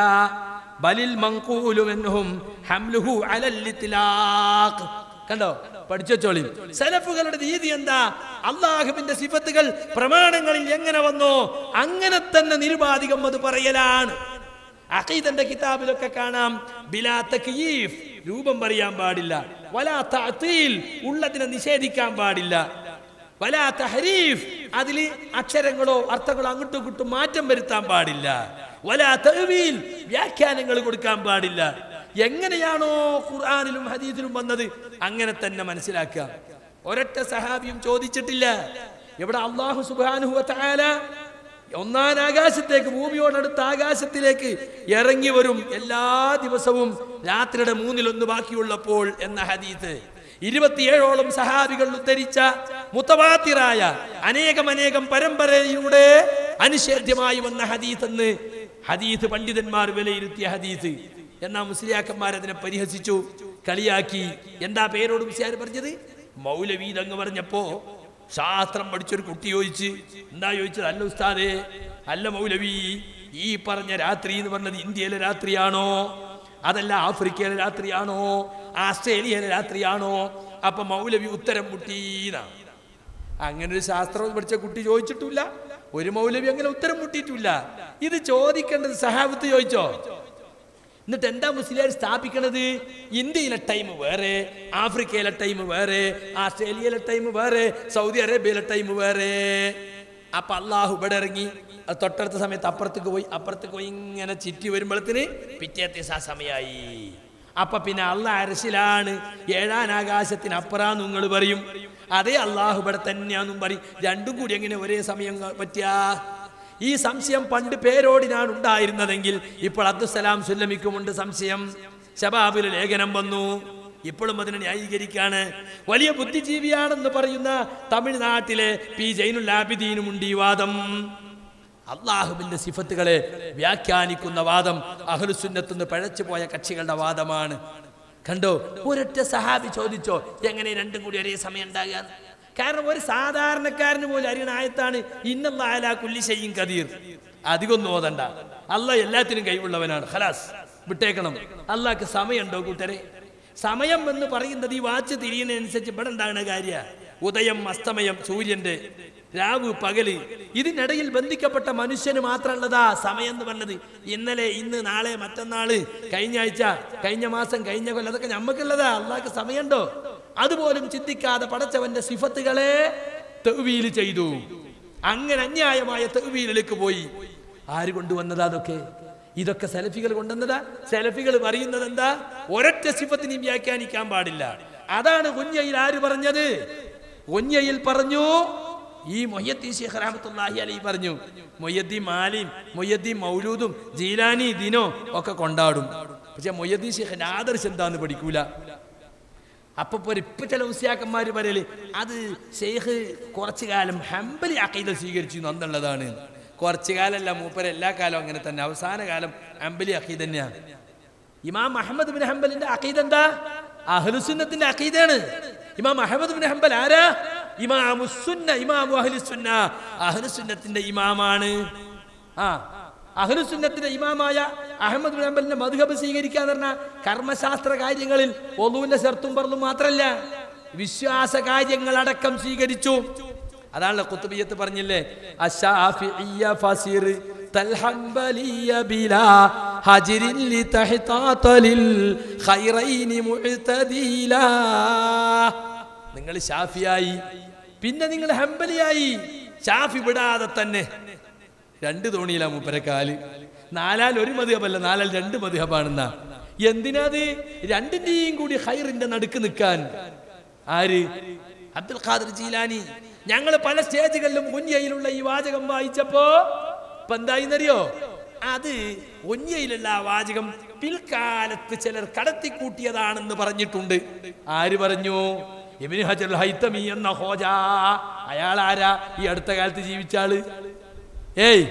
ബലിൽ മങ്കൂലു മിൻഹും ഹംലുഹു അലൽ ഇത്ലാഖ് കണ്ടോ പഠിച്ചോളി സലഫുകളുടെ രീതി എന്താ അള്ളാഹുവിന്റെ സിഫത്തുകൾ പ്രമാണങ്ങളിൽ എങ്ങനെ വന്നോ അങ്ങനെ തന്നെ നിരുപാധികം അത് പറയലാണ് അഖീദന്റെ കിതാബിലൊക്കെ കാണാം ബിലാ തക്യീഫ് രൂപം പറയാൻ പാടില്ല വലാ തഅതീൽ ഉള്ളതിനെ നിഷേധിക്കാൻ പാടില്ല വലാ തഹരീഫ് അതിൽ അക്ഷരങ്ങളോ അർത്ഥങ്ങളോ അങ്ങോട്ടും ഇങ്ങോട്ടും മാറ്റം വരുത്താൻ പാടില്ല വലാ തഅവീൽ വ്യാഖ്യാനങ്ങൾ കൊടുക്കാൻ പാടില്ല എങ്ങനെയാണോ ഖുർആനിലും ഹദീസിലും വന്നത് അങ്ങനെ തന്നെ മനസ്സിലാക്കുക ഒരൊറ്റ സഹാബിയും ചോദിച്ചിട്ടില്ല എവിടെ അള്ളാഹു സുബ്ഹാനഹു വതആല ഒന്നാം ആകാശത്തേക്ക് ഭൂമിയോടടുത്ത ആകാശത്തിലേക്ക് ഇറങ്ങി വരും എല്ലാ ദിവസവും രാത്രിയുടെ മൂന്നിലൊന്ന് ബാക്കിയുള്ളപ്പോൾ എന്ന ഹദീത്ത് ഇരുപത്തിയേഴോളം സഹാബികൾ ഉദ്ധരിച്ച മുത്തവാത്തിറായ അനേകം അനേകം പരമ്പരയിലൂടെ അനിഷേധ്യമായി വന്ന ഹദീത്ത് എന്ന് ഹദീത്ത് പണ്ഡിതന്മാർ വിലയിരുത്തിയ ഹദീത്ത് എന്നാ മുസ്ലിയാക്കന്മാർ അതിനെ പരിഹസിച്ചു കളിയാക്കി എന്താ പേരോട് മുസ്ലിയാർ പറഞ്ഞത് മൗലവീദ് അങ്ങ് പറഞ്ഞപ്പോ ശാസ്ത്രം പഠിച്ചൊരു കുട്ടി ചോദിച്ച് എന്താ ചോദിച്ചത് അല്ല ഉസ്താദേ അല്ല മൗലവി ഈ പറഞ്ഞ രാത്രി എന്ന് പറഞ്ഞത് ഇന്ത്യയിലെ രാത്രിയാണോ അതല്ല ആഫ്രിക്കയിലെ രാത്രിയാണോ ആസ്ട്രേലിയയിലെ രാത്രിയാണോ അപ്പൊ മൗലവി ഉത്തരം മുട്ടീന്നാ അങ്ങനെ ഒരു ശാസ്ത്രം പഠിച്ച കുട്ടി ചോദിച്ചിട്ടില്ല ഒരു മൗലവി അങ്ങനെ ഉത്തരം മുട്ടിയിട്ടില്ല ഇത് ചോദിക്കേണ്ടത് സഹാബത്ത് ചോദിച്ചോ എന്നിട്ട് എന്താ മുസ്ലിം സ്ഥാപിക്കണത് ഇന്ത്യയിലെ ടൈം വേറെ ആഫ്രിക്കയിലെ ടൈം വേറെ ആസ്ട്രേലിയയിലെ ടൈം വേറെ സൗദി അറേബ്യയിലെ ടൈം വേറെ അപ്പൊ അള്ളാഹു ഇവിടെ ഇറങ്ങി അത് തൊട്ടടുത്ത സമയത്ത് അപ്പുറത്തേക്ക് പോയി അപ്പുറത്തേക്ക് പോയി ഇങ്ങനെ ചിറ്റി വരുമ്പോഴത്തിന് പിറ്റേത്തെ ദിവസം ആ സമയമായി അപ്പൊ പിന്നെ അള്ളാഹ് അരശിലാണ് ഏഴാൻ ആകാശത്തിന് അപ്പുറാന്ന് നിങ്ങൾ പറയും അതേ അള്ളാഹു ഇവിടെ തന്നെയാന്നും പറയും രണ്ടും കൂടി എങ്ങനെ ഒരേ സമയം പറ്റിയാ ഈ സംശയം പണ്ട് പേരോടിനാണ് ഉണ്ടായിരുന്നതെങ്കിൽ ഇപ്പോൾ അബ്ദുസലാം സുല്ലമിക്കുമുണ്ട് സംശയം ശബാബിൽ ലേഖനം വന്നു ഇപ്പോഴും അതിനെ ന്യായീകരിക്കാണ് വലിയ ബുദ്ധിജീവിയാണെന്ന് പറയുന്ന തമിഴ്നാട്ടിലെ പി ജൈനുൽ ആബിദീനുമുണ്ട് ഈ വാദം അള്ളാഹുവിന്റെ സിഫത്തുകളെ വ്യാഖ്യാനിക്കുന്ന വാദം അഹ്ലുസുന്നത്തുനിന്ന് പഴച്ചു പോയ കക്ഷികളുടെ വാദമാണ് കണ്ടോ ഒരൊറ്റ സഹാബി ചോദിച്ചോ എങ്ങനെ രണ്ടും കൂടി ഒരേ സമയം ഉണ്ടാകുക കാരണം ഒരു സാധാരണക്കാരന് പോലും അറിയണ ആയത്താണ് ഇന്നല്ലാല കുല്ലി ചെയ്യും കതീർ അധികം ഓതണ്ട അല്ല എല്ലാത്തിനും കൈവുള്ളവനാണ് ഖലാസ് വിട്ടേക്കണം അള്ളാഹ്ക്ക് സമയമുണ്ടോ കൂട്ടരെ സമയം എന്ന് പറയുന്നത് ഈ വാച്ച് തിരിയുന്നതനുസരിച്ച് ഇവിടെ ഉണ്ടാകുന്ന കാര്യ ഉദയം അസ്തമയം സൂര്യന്റെ രാവ് പകല് ഇതിനിടയിൽ ബന്ധിക്കപ്പെട്ട മനുഷ്യന് മാത്രമുള്ളതാ സമയം എന്ന് പറഞ്ഞത് ഇന്നലെ ഇന്ന് നാളെ മറ്റന്നാള് കഴിഞ്ഞ ആഴ്ച കഴിഞ്ഞ മാസം കഴിഞ്ഞ കൊല്ലം അതൊക്കെ ഞമ്മക്കുള്ളതാ അള്ളാഹ്ക്ക് സമയമുണ്ടോ അതുപോലും ചിന്തിക്കാതെ പടച്ചവന്റെ സിഫത്തുകളെ തെവീല് ചെയ്തു അങ്ങനെ അന്യായമായ തെവീലിലേക്ക് പോയി ആര് കൊണ്ടുവന്നതാ അതൊക്കെ ഇതൊക്കെ സെലഫികൾ കൊണ്ടുവന്നതാ സെലഫികൾ പറയുന്നത് എന്താ ഒരൊറ്റ സിഫത്തിനെയും വ്യാഖ്യാനിക്കാൻ പാടില്ല അതാണ് കുഞ്ഞയിൽ ആര് പറഞ്ഞത് കുഞ്ഞയിൽ പറഞ്ഞു ഈ മൊയ്യദ്ദീൻ ഷെയ്ഖ് റഹ്മത്തുള്ളാഹി അലൈ പറഞ്ഞു മൊയ്യദ്ദീൻ മാലിം മൊയ്യദ്ദീൻ മൗലൂദും ജീലാനി ദിനോ ഒക്കെ കൊണ്ടാടും പക്ഷെ മൊയ്യദ്ദീൻ ഷെയ്ഖിന്റെ ആദർശം എന്താന്ന് പഠിക്കൂല അപ്പൊ പോരെ ഇപ്പൊ ചില ഉസ്യാക്കന്മാര് പറയല് അത് ഷെയ്ഖ് കുറച്ചു കാലം ഹംബലി അക്കീദ സ്വീകരിച്ചു എന്നുള്ളതാണ് കുറച്ചു കാലമല്ല മൂപ്പര് എല്ലാ കാലവും അങ്ങനെ തന്നെ അവസാന കാലം ഹംബലി അക്കീദ തന്നെയാണ് ഇമാം അഹമ്മദ് ബിൻ ഹംബലിന്റെ അക്കീദ എന്താ അഹ്ലുസുന്നത്തിന്റെ അക്കീദാണ് ഇമാം അഹമ്മദ് ബിൻ ഹംബൽ ആരാ ഇമാമുസുന്ന ഇമാമു അഹ്ലുസുന്ന അഹ്ലുസുന്നത്തിന്റെ ഇമാമാണ് ആ അഹ്ലുസുന്നത്തിന്റെ ഇമാമായ അഹമ്മദ് ബിൻ ഹംബലിന്റെ മധുഹബ് സ്വീകരിക്കാന്ന് പറഞ്ഞാൽ കർമ്മശാസ്ത്ര കാര്യങ്ങളിൽ ഒന്നുവിന്റെ ചെറുത്തും പറലും മാത്രല്ല വിശ്വാസ കാര്യങ്ങൾ അടക്കം സ്വീകരിച്ചു അതാണല്ലോ കുത്തുബിയത്ത് പറഞ്ഞില്ലേ അശാഫിഇയ്യ ഫസിർ തൽഹംബലിയ ബിലാ ഹജിരിൻ ലിതഹ്താതലിൽ ഖൈറൈനി മുഅ്തദീലാ നിങ്ങൾ ഷാഫിയായി പിന്നെ നിങ്ങൾ ഹംബലിയായി ഷാഫി വിടാതെ തന്നെ രണ്ട് തോണിയിലാ മൂപ്പരെ കാല് നാലാൽ ഒരു മതിഹബല്ല നാലാൽ രണ്ട് മതിഹബാണെന്നാ എന്തിനാത് രണ്ടിന്റെയും കൂടി ഹൈറിന്റെ നടുക്ക് നിൽക്കാൻ ആര് അബ്ദുൽ ഖാദർ ജീലാനി ഞങ്ങൾ പല സ്റ്റേജുകളിലും ഉന്യയിലുള്ള ഈ വാചകം വായിച്ചപ്പോ ഇപ്പൊ എന്തായിന്നറിയോ അത് ഉന്യയിലുള്ള ആ വാചകം പിൽക്കാലത്ത് ചിലർ കടത്തിക്കൂട്ടിയതാണെന്ന് പറഞ്ഞിട്ടുണ്ട് ആര് പറഞ്ഞു ഇബ്നു ഹജർ ഹൈത്തമി എന്ന ഹോജ അയാൾ ആരാ ഈ അടുത്ത കാലത്ത് ജീവിച്ച ആള് ഏയ്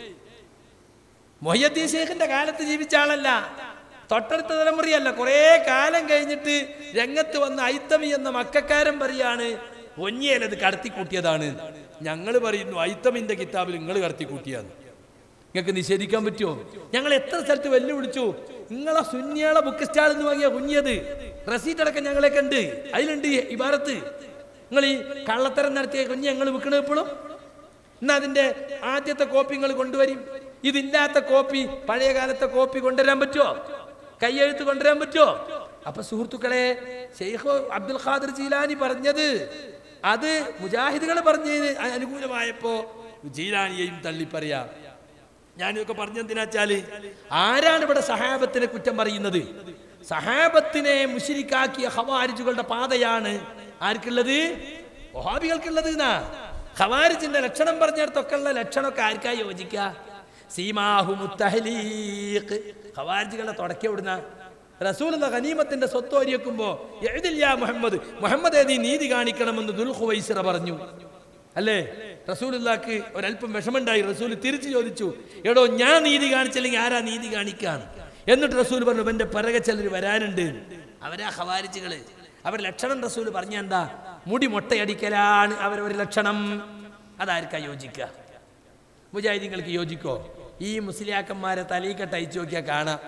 മൊയ്യദ്ദീൻ ശേഖിന്റെ കാലത്ത് ജീവിച്ച ആളല്ല തൊട്ടടുത്ത തലമുറയല്ല കുറെ കാലം കഴിഞ്ഞിട്ട് രംഗത്ത് വന്ന ഐത്തമി എന്ന മക്കാരൻ പറയാണ് ഒഞ്ഞേലത് കടത്തിക്കൂട്ടിയതാണ് ഞങ്ങൾ പറയുന്നു ഐത്തമിന്റെ കിതാബിൽ നിങ്ങൾ കടത്തിക്കൂട്ടിയാണ് നിങ്ങൾക്ക് നിഷേധിക്കാൻ പറ്റുമോ ഞങ്ങൾ എത്ര സ്ഥലത്ത് വെല്ലുവിളിച്ചു നിങ്ങളെ സുന്നിയാളെ ബുക്ക് സ്റ്റാളിൽ നിന്ന് വാങ്ങിയ കുഞ്ഞത് റസീറ്റ് അടക്കം ഞങ്ങളെ കണ്ട് അതിലുണ്ട് ഇബാറത്ത് നിങ്ങൾ ഈ കള്ളത്തരം നടത്തിയ കുഞ്ഞ് ഞങ്ങൾ വിൽക്കണത് ഇപ്പോഴും എന്നാ അതിന്റെ ആദ്യത്തെ കോപ്പി നിങ്ങൾ കൊണ്ടുവരും ഇതില്ലാത്ത കോപ്പി പഴയ കാലത്തെ കോപ്പി കൊണ്ടുവരാൻ പറ്റുമോ കയ്യെഴുത്ത് കൊണ്ടുവരാൻ പറ്റുമോ അപ്പൊ സുഹൃത്തുക്കളെ ഷെയ്ഖ് അബ്ദുൽ ഖാദർ ജീലാനി പറഞ്ഞത് അത് മുജാഹിദുകൾ പറഞ്ഞതിന് അനുകൂലമായപ്പോ ജീലാനിയെയും തള്ളി പറയാം ഞാനിതൊക്കെ പറഞ്ഞെന്തിനാച്ചാല് ആരാണ് ഇവിടെ സഹാബത്തിനെ കുറ്റം പറയുന്നത് സഹാബത്തിനെ മുഷിരിക്കാക്കിയ ഹവാരിജുകളുടെ പാതയാണ് ആർക്കുള്ളത് വഹാബികൾക്കുള്ളത് എന്നാ ഖവാരിജിന്റെ ലക്ഷണം പറഞ്ഞിടത്തൊക്കെ ഉള്ള ലക്ഷണമൊക്കെ ആർക്കാ യോജിക്ക സീമാഹു മുത്തഹലീഖ് ഖവാരിജികളെ തുടക്കി വിടുന്ന റസൂൽ ഖനീമത്തിന്റെ സ്വത്ത് ഒരിയക്കുമ്പോ എഴുതില്ല മുഹമ്മദ് മുഹമ്മദ് നീ നീതി കാണിക്കണമെന്ന് ദുൽഖുവൈസിറ പറഞ്ഞു അല്ലേ റസൂലുള്ളാക്ക് ഒരല്പം വിഷമുണ്ടായി റസൂൽ തിരിച്ചു ചോദിച്ചു എടോ ഞാൻ നീതി കാണിച്ചില്ലെങ്കിൽ ആരാ നീതി കാണിക്കാൻ എന്നിട്ട് റസൂൽ പറഞ്ഞു എന്റെ പിറകെ ചിലർ വരാനുണ്ട് അവരാ ഖവാരിജികള് അവർ ലക്ഷണം റസൂൽ പറഞ്ഞ എന്താ മുടി മുട്ടയടിക്കലാണ് അവരൊരു ലക്ഷണം അതാർക്കാ യോജിക്കുക മുജാഹിദീങ്ങൾക്ക് യോജിക്കോ ഈ മുസ്ലിയാക്കന്മാരെ തലീക്കെട്ട് അയച്ചു നോക്കിയാൽ കാണാം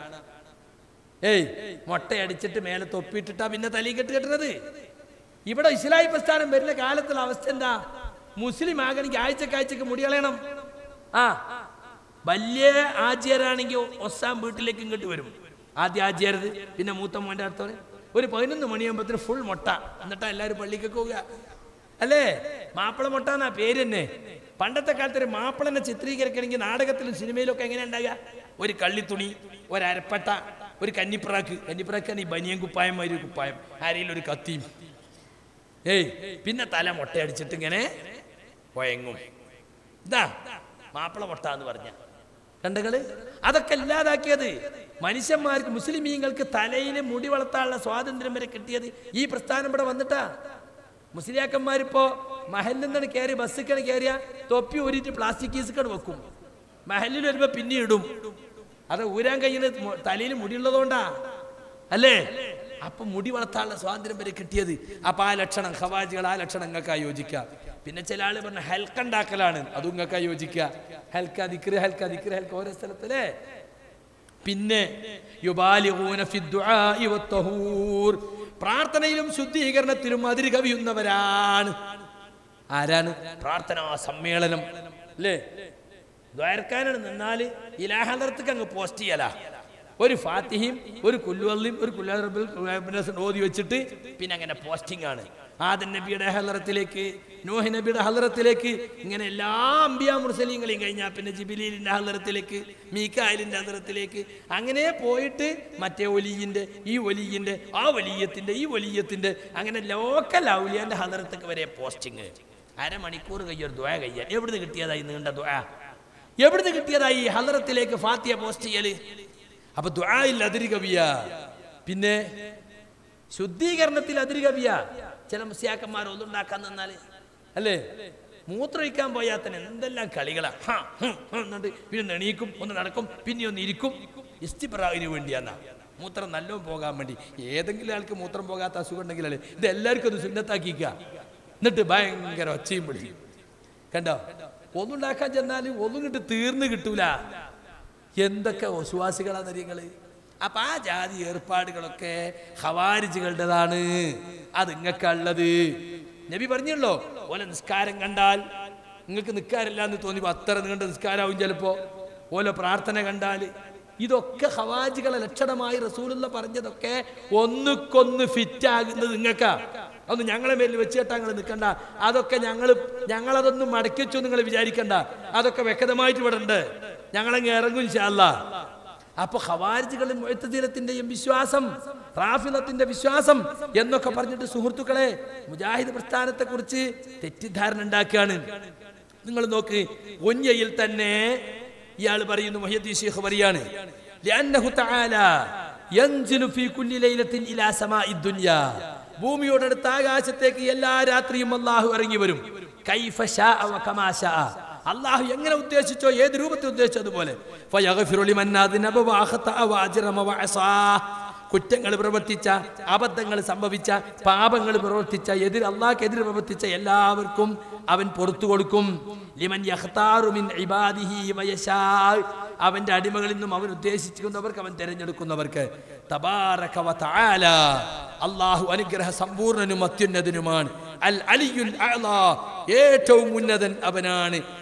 ഏയ് മുട്ടയടിച്ചിട്ട് മേലെ തൊപ്പിയിട്ടിട്ടാ പിന്നെ തലീക്കെട്ട് കെട്ടുന്നത് ഇവിടെ ഇസ്ലായി പ്രസ്ഥാനം വരുന്ന കാലത്തുള്ള അവസ്ഥ എന്താ മുസ്ലിം ആകണമെങ്കിൽ ആഴ്ചക്ക് ആഴ്ചക്ക് മുടി കളയണം ആ വലിയ ആചാരാണെങ്കിൽ ഒസാം വീട്ടിലേക്ക് ഇങ്ങോട്ട് വരും ആദ്യം ആചാരത് പിന്നെ മൂത്ത മോൻ്റെ അടുത്തോടെ ഒരു പതിനൊന്ന് മണിയാകുമ്പോഴത്തേന് ഫുൾ മുട്ട എന്നിട്ടാ എല്ലാവരും പള്ളിക്കൊക്കെ പോവുക അല്ലേ മാപ്പിള മുട്ട എന്നാ പേര് തന്നെ പണ്ടത്തെ കാലത്ത് ഒരു മാപ്പിളനെ ചിത്രീകരിക്കണമെങ്കിൽ നാടകത്തിലും സിനിമയിലും ഒക്കെ എങ്ങനെ ഉണ്ടാകുക ഒരു കള്ളിത്തുണി ഒരു അരപ്പട്ട ഒരു കന്നിപ്രാക്ക് കന്നിപ്രാക്കാണ് ഈ ബനിയൻ കുപ്പായം ഒരു കുപ്പായം ആരെങ്കിലും ഒരു കത്തിയും ഏയ് പിന്നെ തല മുട്ടയടിച്ചിട്ട് ഇങ്ങനെ കൊയങ്ങും ഇതാ മാപ്പിള മുട്ട എന്ന് പറഞ്ഞ കണ്ടകള് അതൊക്കെ ഇല്ലാതാക്കിയത് മനുഷ്യന്മാർക്ക് മുസ്ലിമീങ്ങൾക്ക് തലയിൽ മുടി വളർത്താനുള്ള സ്വാതന്ത്ര്യം വരെ കിട്ടിയത് ഈ പ്രസ്ഥാനം ഇവിടെ വന്നിട്ടാ മുസ്ലിയാക്കന്മാരിപ്പോ മഹലിൽ നിന്നാണ് കയറി ബസ്സിക്കാണ് കയറിയ തൊപ്പി ഊരിയിട്ട് പ്ലാസ്റ്റിക് കീസുക്കാണ് വെക്കും മഹലിൽ വരുമ്പോ പിന്നെ ഇടും അത് ഊരാൻ കഴിയുന്ന തലയിൽ മുടിയുള്ളതുകൊണ്ടാ അല്ലേ അപ്പൊ മുടി വളർത്താനുള്ള സ്വാതന്ത്ര്യം വരെ കിട്ടിയത് അപ്പൊ ആ ലക്ഷണം ഖവാജികൾ ആ ലക്ഷണം നിങ്ങൾക്ക് യോജിക്കുക പിന്നെ ചില ആള് പറഞ്ഞ ഹെൽക്ക ഉണ്ടാക്കലാണ് അതും നിങ്ങൾക്ക് യോജിക്കുക ഹെൽക്ക ദിക്ര ഹെൽക്ക ദിക്ര ഹെൽക്ക ഓരോ സ്ഥലത്തല്ലേ പിന്നെ യുബാലിഗൂന ഫി ദുആഇ വത്തഹൂർ പ്രാർത്ഥനയിലും ശുദ്ധീകരണത്തിലും അതിര് കവിയുന്നവരാണ് ആരാണ് പ്രാർത്ഥനാ സമ്മേളനം അല്ലേ ദ്വാരക്കാനാണ് നിന്നാല് ഇലാഹലർത്തക്ക് അങ്ങ് പോസ്റ്റ് ചെയ്യല ഒരു ഫാത്തിഹയും ഒരു കുല്ലുവള്ളിയും ഒരു കുല്ലാറബിൽ ഓതി വെച്ചിട്ട് പിന്നെ അങ്ങനെ പോസ്റ്റിംഗ് ആണ് ആദൻ നബിയുടെ ഹലറത്തിലേക്ക് നോഹി നബിയുടെ ഹലറത്തിലേക്ക് ഇങ്ങനെ എല്ലാ അമ്പിയ മുർസലീങ്ങളെയും കഴിഞ്ഞാൽ പിന്നെ ജിബിലീലിന്റെ ഹലറത്തിലേക്ക് മീക്കായലിന്റെ ഹലറത്തിലേക്ക് അങ്ങനെ പോയിട്ട് മറ്റേ ഒലിയിന്റെ ഈ ഒലിയിന്റെ ആ വലിയത്തിന്റെ ഈ വലിയത്തിന്റെ അങ്ങനെ ലോക്കൽ ഔലിയാന്റെ ഹലറത്തൊക്കെ വരെ പോസ്റ്റിങ് അരമണിക്കൂർ കയ്യൊരു ദ്വയ കയ്യാൻ എവിടുന്ന് കിട്ടിയതായി നീണ്ട ദ്വയ എവിടുന്ന് കിട്ടിയതായി ഹലറത്തിലേക്ക് ഫാത്തിയ പോസ്റ്റ് ചെയ്യല് അപ്പൊ ദ്വായിൽ അതിരി കവിയ പിന്നെ ശുദ്ധീകരണത്തിൽ അതിരി കവിയ ചില മുസ്യാക്കന്മാർ ഒന്നുണ്ടാക്കാൻ നിന്നാല് അല്ലേ മൂത്രമൊഴിക്കാൻ പോയാൽ തന്നെ എന്തെല്ലാം കളികളാ ഹാ, ഹും, ഹും എന്നിട്ട് പിന്നെ നെണീക്കും ഒന്ന് നടക്കും പിന്നെ ഒന്ന് ഇരിക്കും ഇസ്തിപ്രാവിന് വേണ്ടിയാന്നാ മൂത്രം നല്ലോണം പോകാൻ വേണ്ടി ഏതെങ്കിലും ആൾക്ക് മൂത്രം പോകാത്ത അസുഖം ഉണ്ടെങ്കിലല്ലേ ഇത് എല്ലാവർക്കും ഒന്ന് സുന്നത്താക്കിക്കുക എന്നിട്ട് ഭയങ്കര ഒച്ചയും പിടിക്കും കണ്ടോ ഒന്നുണ്ടാക്കാൻ ചെന്നാൽ ഒന്നും കിട്ട് തീർന്നു കിട്ടൂല എന്തൊക്കെ വിശ്വാസികളാണ് നിങ്ങള് അപ്പൊ ആ ജാതി ഏർപ്പാടുകളൊക്കെ ഹവാരിജുകളുടേതാണ് അത് നിങ്ങൾക്കുള്ളത് നബി പറഞ്ഞല്ലോ ഓല നിസ്കാരം കണ്ടാൽ നിങ്ങൾക്ക് നിൽക്കാറില്ല എന്ന് തോന്നി അത്ര നീണ്ട നിസ്കാരാവും ചിലപ്പോ ഓല പ്രാർത്ഥന കണ്ടാൽ ഇതൊക്കെ ഹവാജികളെ ലക്ഷണമായി റസൂലുള്ള പറഞ്ഞതൊക്കെ ഒന്നുക്കൊന്ന് ഫിറ്റ് ആകുന്നത് നിങ്ങൾക്കാ അതൊന്നും ഞങ്ങളെ മേലിൽ വെച്ചിട്ടാ നിങ്ങൾ നിൽക്കണ്ട അതൊക്കെ ഞങ്ങൾ ഞങ്ങളതൊന്നും മടക്കി വെച്ചു നിങ്ങൾ വിചാരിക്കണ്ട അതൊക്കെ വ്യക്തമായിട്ട് ഇവിടെ ഉണ്ട് ഞങ്ങളങ്ങ് ഇറങ്ങും ഇൻഷാല്ല അപ്പൊ ഖവാരിജുകളും മുഴത്തീരത്തിന്റെയും വിശ്വാസം റാഫിലത്തിന്റെ വിശ്വാസം എന്നൊക്കെ പറഞ്ഞിട്ട് സുഹൃത്തുക്കളെ മുജാഹിദ് പ്രസ്ഥാനത്തെ കുറിച്ച് തെറ്റിദ്ധാരണ ഉണ്ടാക്കുകയാണ് നിങ്ങൾ നോക്ക് ഒഞ്ഞയിൽ തന്നെ ഇയാൾ പറയുന്നു മൊഹീദ്ദീൻ ശേഖ് പറയാണ് لأنه تعالى ينزل في كل ليلة إلى سماء الدنيا ഭൂമിയോടടുത്ത ആകാശത്തേക്ക് എല്ലാ രാത്രിയും അള്ളാഹു ഇറങ്ങി വരും കൈഫ ശാഅ വകമാ ശാഅ. അള്ളാഹു എങ്ങനെ ഉദ്ദേശിച്ചോ ഏത് രൂപത്തിൽ ഉദ്ദേശിച്ചോ അതുപോലെ ഫയഗ്ഫിറു ലിമൻ അദ്നബ വഅഖതഅ വഅജ്റമ വഅസാ. കുറ്റങ്ങൾ പ്രവർത്തിച്ച അബദ്ധങ്ങൾ സംഭവിച്ച പാപങ്ങൾ പ്രവർത്തിച്ച എതിർ അള്ളാഹ്ക്കെതിരെ പ്രവർത്തിച്ച എല്ലാവർക്കും അവൻ പുറത്തു കൊടുക്കും ലിമൻ യഖ്താറു മിൻ ഇബാദിഹി വയശാ അവന്റെ അടിമകളിൽ നിന്നും അവൻ ഉദ്ദേശിക്കുന്നവർക്ക് അവൻ തിരഞ്ഞെടുക്കുന്നവർക്ക് തബാറക വ തആല അള്ളാഹു അനുഗ്രഹ സമ്പൂർണനും അത്യുന്നതനുമാണ് അൽ അലിയുൽ അഅ്ലാ ഏറ്റവും ഉന്നതൻ അവനാണ്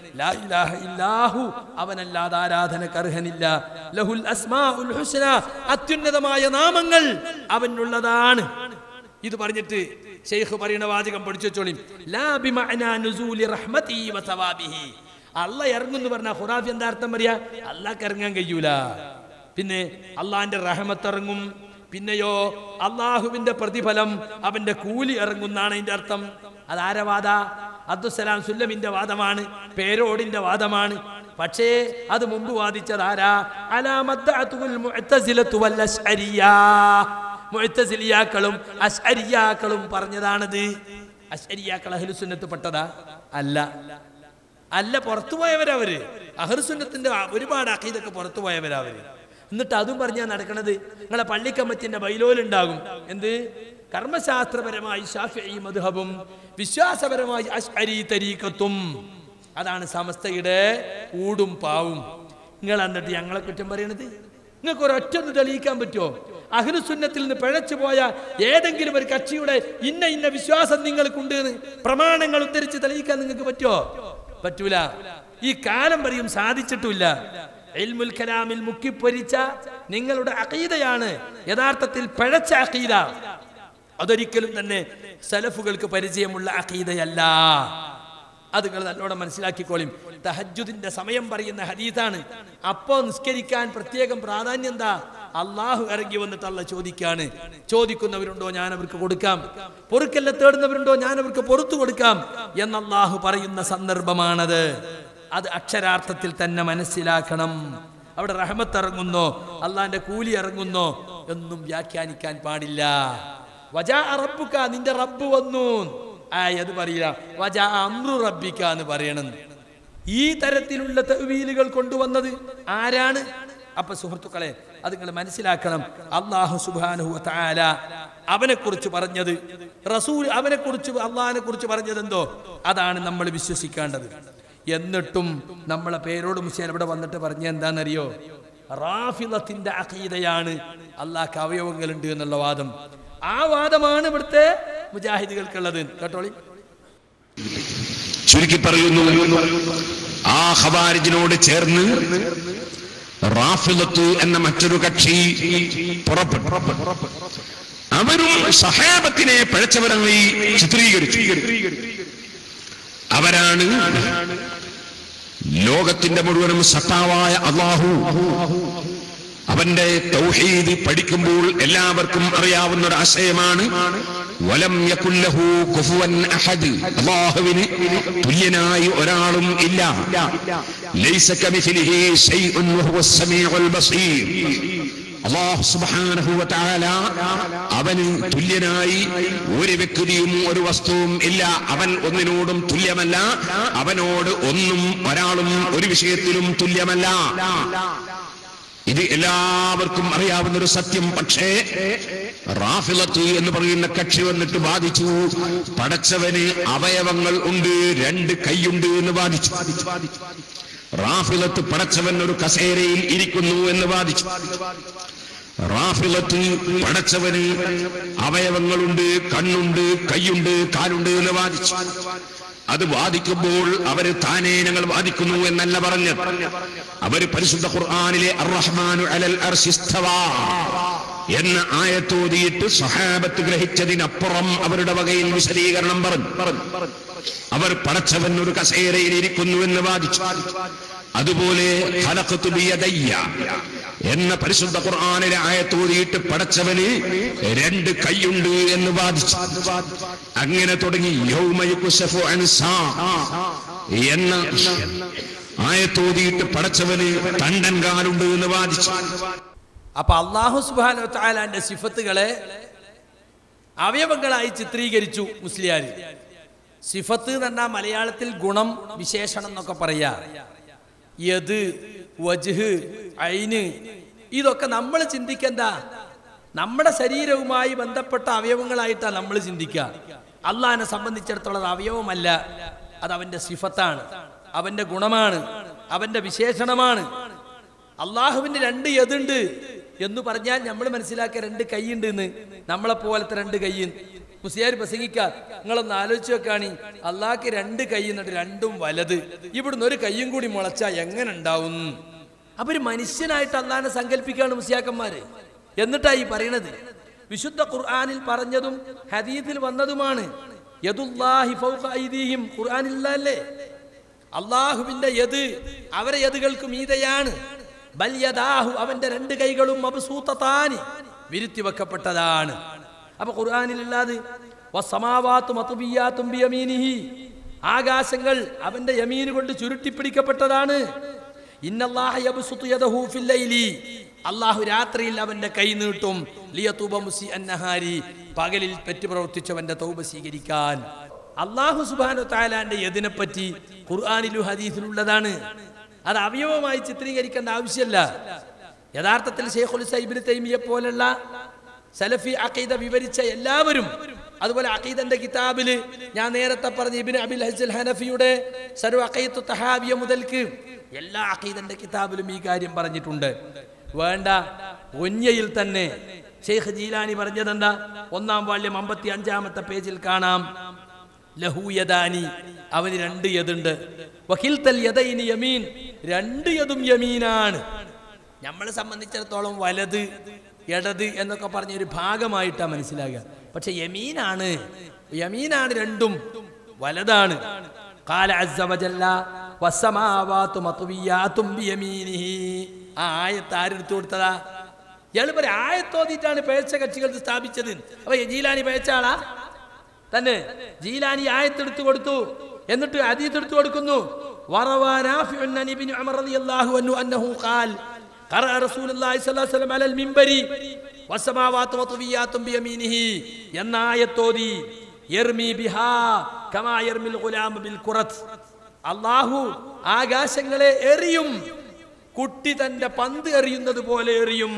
ലാ ഇലാഹ ഇല്ലാഹു അവനല്ലാതെ ആരാധനക്ക് അർഹനില്ല ലഹുൽ അസ്മാഉൽ ഹുസ്ന അത്യുന്നതമായ നാമങ്ങൾ അവനുള്ളതാണ് ഇത് പറഞ്ഞിട്ട് ഷെയ്ഖ് പറയുന്ന വാചകം പഠിച്ചോളി ലാ ബിമഅനാ നുസൂലി റഹ്മതി വ സവാബിഹി അല്ല ഇറങ്ങുന്നു പറഞ്ഞ ഖുറാഫി എന്താ അർത്ഥം പറയാ അള്ളാഹ്ക്ക് ഇറങ്ങാൻ കഴിയൂല പിന്നെ അള്ളാഹിന്റെ റഹമത്ത് ഇറങ്ങും പിന്നെയോ അള്ളാഹുവിന്റെ പ്രതിഫലം അവന്റെ കൂലി ഇറങ്ങുന്നാണ് അതിന്റെ അർത്ഥം അതാര വാദ അബ്ദുസലാം സുല്ലമിന്റെ വാദമാണ് പേരോടിന്റെ വാദമാണ് പക്ഷേ അത് മുമ്പ് വാദിച്ചത് ആരാ അലാമത്തുൽ മുഅ്തസിലത്തു വൽ അശ്അരിയ്യ മുഅ്തസിലിയാക്കളും അശ്അരിയാക്കളും പറഞ്ഞതാണത് അശ്അരിയാക്കൾ അഹ്ലുസുന്നത്ത് പെട്ടതാ അല്ല അല്ല പുറത്തു പോയവരവര് അഹർസുന്നത്തിന്റെ ഒരുപാട് അഖീദൊക്കെ പുറത്തു പോയവരവര് എന്നിട്ട് അതും പറഞ്ഞാ നടക്കണത് നിങ്ങളെ പള്ളിക്കമ്മത്തിന്റെ ബൈലോലുണ്ടാകും എന്ത് കർമ്മശാസ്ത്രപരമായി ഷാഫി മധുഹബും വിശ്വാസപരമായി അശ്അരി തരീക്കത്തും അതാണ് സമസ്തയുടെ ഊടും പാവും നിങ്ങൾ എന്നിട്ട് ഞങ്ങളെ കുറ്റം പറയണത് നിങ്ങൾക്ക് ഒരൊറ്റ ഒന്ന് തെളിയിക്കാൻ പറ്റുമോ അഹ്ലുസുന്നത്തിൽ നിന്ന് പിഴച്ചു പോയ ഏതെങ്കിലും ഒരു കക്ഷിയുടെ ഇന്ന ഇന്ന വിശ്വാസം നിങ്ങൾക്കുണ്ട് എന്ന് പ്രമാണങ്ങൾ ഉദ്ധരിച്ച് തെളിയിക്കാൻ നിങ്ങൾക്ക് പറ്റുമോ പറ്റൂല ഈ കാലം വരെയും സാധിച്ചിട്ടില്ല ഇൽമുൽ കലാമിൽ മുക്കിപ്പൊരിച്ച നിങ്ങളുടെ അഖീദയാണ് യഥാർത്ഥത്തിൽ പിഴച്ച അഖീദ അതൊരിക്കലും തന്നെ സലഫുകൾക്ക് പരിചയമുള്ള അഖീദയല്ല അത് നിങ്ങൾ നല്ലോണം മനസ്സിലാക്കിക്കോളിം തഹജുദിന്റെ സമയം പറയുന്ന ഹദീസാണ് അപ്പോ നിസ്കരിക്കാൻ പ്രത്യേകം പ്രാധാന്യം എന്താ അള്ളാഹു ഇറങ്ങി വന്നിട്ട് അല്ല ചോദിക്കാണ് ചോദിക്കുന്നവരുണ്ടോ ഞാൻ അവർക്ക് കൊടുക്കാം പൊറുക്കല്ല തേടുന്നവരുണ്ടോ ഞാൻ അവർക്ക് പൊറത്തു കൊടുക്കാം എന്ന് അള്ളാഹു പറയുന്ന സന്ദർഭമാണത് അത് അക്ഷരാർത്ഥത്തിൽ തന്നെ മനസ്സിലാക്കണം അവിടെ റഹമത്ത് ഇറങ്ങുന്നോ അള്ളാന്റെ കൂലി ഇറങ്ങുന്നോ എന്നും വ്യാഖ്യാനിക്കാൻ പാടില്ല വജാ റബ്ബുക നിന്റെ റബ്ബ് വന്നു ആയത് പറയില്ല വജാ അമ്രു റബ്ബിക്ക എന്ന് പറയണം ഈ തരത്തിലുള്ള തെവീലുകൾ കൊണ്ടുവന്നത് ആരാണ് അപ്പൊ സുഹൃത്തുക്കളെ അത് നിങ്ങൾ മനസ്സിലാക്കണം അള്ളാഹു സുബാനുഹു താല അവനെ കുറിച്ച് പറഞ്ഞത് റസൂൽ അവനെ കുറിച്ച് അള്ളാഹിനെ കുറിച്ച് പറഞ്ഞത് എന്തോ അതാണ് നമ്മൾ വിശ്വസിക്കേണ്ടത് എന്നിട്ടും നമ്മളെ പേരോട് മുസ്ലിം ഇവിടെ വന്നിട്ട് പറഞ്ഞ എന്താണെന്നറിയോ റാഫിലത്തിന്റെ അഖീദയാണ് അള്ളാഹ്ക്ക് അവയവങ്ങളുണ്ട് എന്നുള്ള വാദം ആ വാദമാണ് ഇവിടുത്തെ മുജാഹിദുകൾക്കുള്ളത് കേട്ടോളി ചുരുക്കി പറയുന്നു ആ ഖവാരിജിനോട് ചേർന്ന് റാഫിലത്ത് എന്ന മറ്റൊരു കക്ഷി പുറപ്പെട്ടു അവരും സഹാബത്തിനെ പഴച്ചവരായി ചിത്രീകരിച്ചു അവരാണ് ലോകത്തിന്റെ മുഴുവനും സത്താവായ അള്ളാഹു അവന്റെ തൗഹീദ് പഠിക്കുമ്പോൾ എല്ലാവർക്കും അറിയാവുന്ന ഒരു ആശയമാണ് വലം യകുല്ലഹു കുഫുവൻ അഹദ് അല്ലാഹുവിന് തുല്യനായി ഒരാളും ഇല്ല ലൈസ കമിഥിലിഹി ശൈഉൻ വഹുവ സമീഉൽ ബസീർ അല്ലാഹു സുബ്ഹാനഹു വ തആല അവന് തുല്യനായി ഒരു വ്യക്തിയും ഒരു വസ്തുവും ഇല്ല അവൻ ഒന്നിനോടും തുല്യമല്ല അവനോട് ഒന്നും ഒരാളും ഒരു വിഷയത്തിലും തുല്യമല്ല ഇത് എല്ലാവർക്കും അറിയാവുന്ന ഒരു സത്യം പക്ഷേ റാഫിലത്ത് എന്ന് പറയുന്ന കക്ഷി വന്നിട്ട് ബാധിച്ചു പടച്ചവന് അവയവങ്ങൾ ഉണ്ട് രണ്ട് കൈയുണ്ട് എന്ന് ബാധിച്ചു റാഫിലത്ത് പടച്ചവൻ ഒരു കസേരയിൽ ഇരിക്കുന്നു എന്ന് ബാധിച്ചു റാഫിലത്ത് പടച്ചവന് അവയവങ്ങളുണ്ട് കണ്ണുണ്ട് കൈയുണ്ട് കാലുണ്ട് എന്ന് വാദിച്ചു അത് വാദിക്കുമ്പോൾ അവര് താനേ ഞങ്ങൾ വാദിക്കുന്നു എന്നല്ല പറഞ്ഞത് അവര് പരിശുദ്ധ ഖുർആാനിലെ അർറഹ്മാനു അലൽ അർശിസ്തവാ എന്ന ആയത്തോതിയിട്ട് സഹാബത്ത് ഗ്രഹിച്ചതിനപ്പുറം അവരുടെ വകയിൽ വിശദീകരണം പറഞ്ഞു അവർ പടച്ചവൻ ഒരു കസേരയിൽ ഇരിക്കുന്നു എന്ന് വാദിച്ചു അതുപോലെ ഖലഖ്തു ബിയദയ്യ എന്ന പരിശുദ്ധ ഖുർആനിലെ ആയത്തോതിയിട്ട് പടച്ചവന് രണ്ട് കൈയുണ്ട് എന്ന് വാദിച്ചു അങ്ങനെ തുടങ്ങി യൗമ യുക്സഫു അൻ സാ എന്ന ആയത്തോതിയിട്ട് പടച്ചവന് തണ്ടൻ കാലുണ്ട് എന്ന് വാദിച്ചു അപ്പൊ അള്ളാഹു സുബാനോ താലാന്റെ സിഫത്തുകളെ അവയവങ്ങളായി ചിത്രീകരിച്ചു മുസ്ലിയാർ സിഫത്ത് എന്ന് പറഞ്ഞാൽ മലയാളത്തിൽ ഗുണം വിശേഷണം എന്നൊക്കെ പറയാ യത് വജ്ഹ് ഐന് ഇതൊക്കെ നമ്മൾ ചിന്തിക്കണ്ട നമ്മുടെ ശരീരവുമായി ബന്ധപ്പെട്ട അവയവങ്ങളായിട്ടാണ് നമ്മൾ ചിന്തിക്കുക അള്ളാഹിനെ സംബന്ധിച്ചിടത്തോളം അത് അവയവമല്ല അത് അവന്റെ സിഫത്താണ് അവന്റെ ഗുണമാണ് അവന്റെ വിശേഷണമാണ് അള്ളാഹുവിന്റെ രണ്ട് യതുണ്ട് എന്ന് പറഞ്ഞാൽ നമ്മൾ മനസ്സിലാക്കിയ രണ്ട് കൈയുണ്ട് എന്ന് നമ്മളെ പോലത്തെ രണ്ട് കൈ മുസ്ലിയാർ പ്രസംഗിക്ക നിങ്ങളൊന്ന് ആലോചിച്ച് വെക്കാണി അള്ളാഹ്ക്ക് രണ്ട് കൈ എന്നിട്ട് രണ്ടും വലത് ഇവിടുന്ന് ഒരു കൈയും കൂടി മുളച്ചാ എങ്ങനെ ഉണ്ടാവും അപ്പൊ ഒരു മനുഷ്യനായിട്ട് അള്ളാഹിനെ സങ്കല്പിക്കുകയാണ് മുസ്ലിയാക്കന്മാര് എന്നിട്ടാ ഈ പറയണത് വിശുദ്ധ ഖുർആനിൽ പറഞ്ഞതും ഹദീത്തിൽ വന്നതുമാണ് യദുല്ലാഹി ഫൗഖ ഐദീഹിം ഖുർആനില്ലല്ലേ അള്ളാഹുവിന്റെ യത് അവരെ യതുകൾക്ക് മീതയാണ് ബൽ യദാഹു അവന്റെ രണ്ട് കൈകളും മബ്സൂത്തതാനി വിരുത്തി വെക്കപ്പെട്ടതാണ് അപ്പൊ ഖുർആനിലുള്ളത് വസ്സമാവാത്തു മത്ബിയാത്തും ബിയമീനിഹി ആകാശങ്ങൾ അവന്റെ യമീന് കൊണ്ട് ചുരുട്ടിപ്പിടിക്കപ്പെട്ടതാണ് ഇന്നല്ലാഹ യബ്സുതു യദഹു ഫിൽ ലൈലി അള്ളാഹു രാത്രിയിൽ അവന്റെ കൈ നീട്ടും ലിയതൂബ മുസി അന്നഹാരി പകലിൽ പെറ്റു പ്രവർത്തിച്ചവന്റെ തൗബ സ്വീകരിക്കാൻ അള്ളാഹു സുബാനു താലാന്റെ യതിനെ പറ്റി ഖുർആാനിലും ഹദീസിലുള്ളതാണ് അത് അവയവമായി ചിത്രീകരിക്കേണ്ട ആവശ്യമല്ല യഥാർത്ഥത്തിൽ ഷെയ്ഖുൽ സൈബിന് തൈമിയെ പോലുള്ള സലഫി അഖീദ വിവരിച്ച എല്ലാവരും അതുപോലെ അഖീദന്റെ കിതാബില് ഞാൻ നേരത്തെ പറഞ്ഞ ഇബിന് അബിൽ ഹസൽ ഹനഫിയുടെ സർവ അഖീദു തഹാവിയ മുതൽക്ക് എല്ലാ അഖീദന്റെ കിതാബിലും ഈ കാര്യം പറഞ്ഞിട്ടുണ്ട് വേണ്ട ഒഞ്ഞയിൽ തന്നെ ഷെയ്ഖ് ജീലാനി പറഞ്ഞതെന്താ ഒന്നാം വാള്യം അമ്പത്തി അഞ്ചാമത്തെ പേജിൽ കാണാം ലഹൂയദാനി അവന് രണ്ട് യതുണ്ട് വഹിൽത്തൽ യദൈനി യമീൻ രണ്ട് യതും യമീനാണ് നമ്മളെ സംബന്ധിച്ചിടത്തോളം വലത് ഇടത് എന്നൊക്കെ പറഞ്ഞ ഒരു ഭാഗമായിട്ടാണ് മനസ്സിലാകുക പക്ഷെ യമീനാണ് യമീനാണ് രണ്ടും വലതാണ് قال عز وجل والسماوات مطويات بيمينه ആ ആയത്ത് ആരെടുത്തു കൊടുത്തതാ ഇയാൾ പറയും ആയത്തോതിയിട്ടാണ് പേഴ്ച കക്ഷികൾ ഇത് സ്ഥാപിച്ചത് അപ്പൊ ജീലാനി പേഴ്ച ആളാ തന്നെ ജീലാനി ആയത്തെടുത്തു കൊടുത്തു എന്നിട്ട് അതീത്ത് എടുത്തു കൊടുക്കുന്നു വറവാ നാഫിഉ അൻ ഇബ്നു ഉമർ റളിയല്ലാഹു അൻഹു അന്നഹു ഖാൽ ഖറഅ റസൂലുള്ളാഹി സ്വല്ലല്ലാഹു അലൈഹി വസല്ലം അലൽ മിൻബരി വസ്സമാവാതു മത്വിയാത്തും ബിയമീനിഹി എന്ന ആയത്തോതി യർമി ബിഹാ കമാ യർമിൽ ഗുലാം ബിൽ ഖുറത്ത് അല്ലാഹു ആകാശങ്ങളെ എറിയും കുട്ടി തന്റെ പന്ത് എറിയുന്നത് പോലെ എറിയും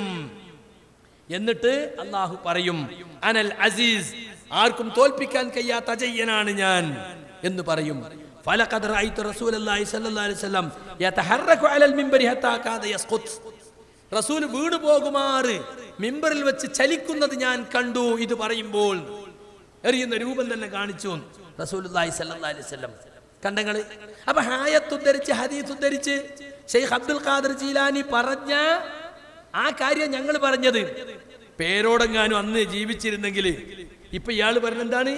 എന്നിട്ട് അള്ളാഹു പറയും അനൽ അസീസ് ആർക്കും തോൽപ്പിക്കാൻ കഴിയാത്ത അജയ്യനാണ് ഞാൻ എന്ന് പറയും فلقد رأيت رسول الله صلى الله عليه وسلم يتحرك على المنبر حتى كاد يسقط റസൂൽ വീണ് പോകുമാറ് മിമ്പറിൽ വെച്ച് ചലിക്കുന്നത് ഞാൻ കണ്ടു ഇത് പറയുമ്പോൾ എറിയുന്ന രൂപം തന്നെ കാണിച്ചു റസൂലുള്ളാഹി സ്വല്ലല്ലാഹി അലൈഹി വസല്ലം കണ്ടങ്ങള് അപ്പൊ ഹായത്ത് ഉദ്ധരിച്ച് ഹദീസ് ഉദ്ധരിച്ച് ഷെയ്ഖ് അബ്ദുൽ ഖാദർ ജീലാനി പറഞ്ഞ ആ കാര്യം ഞങ്ങൾ പറഞ്ഞത് പേരോടെങ്ങാനും അന്ന് ജീവിച്ചിരുന്നെങ്കിൽ ഇപ്പൊ ഇയാൾ പറഞ്ഞെന്താണ്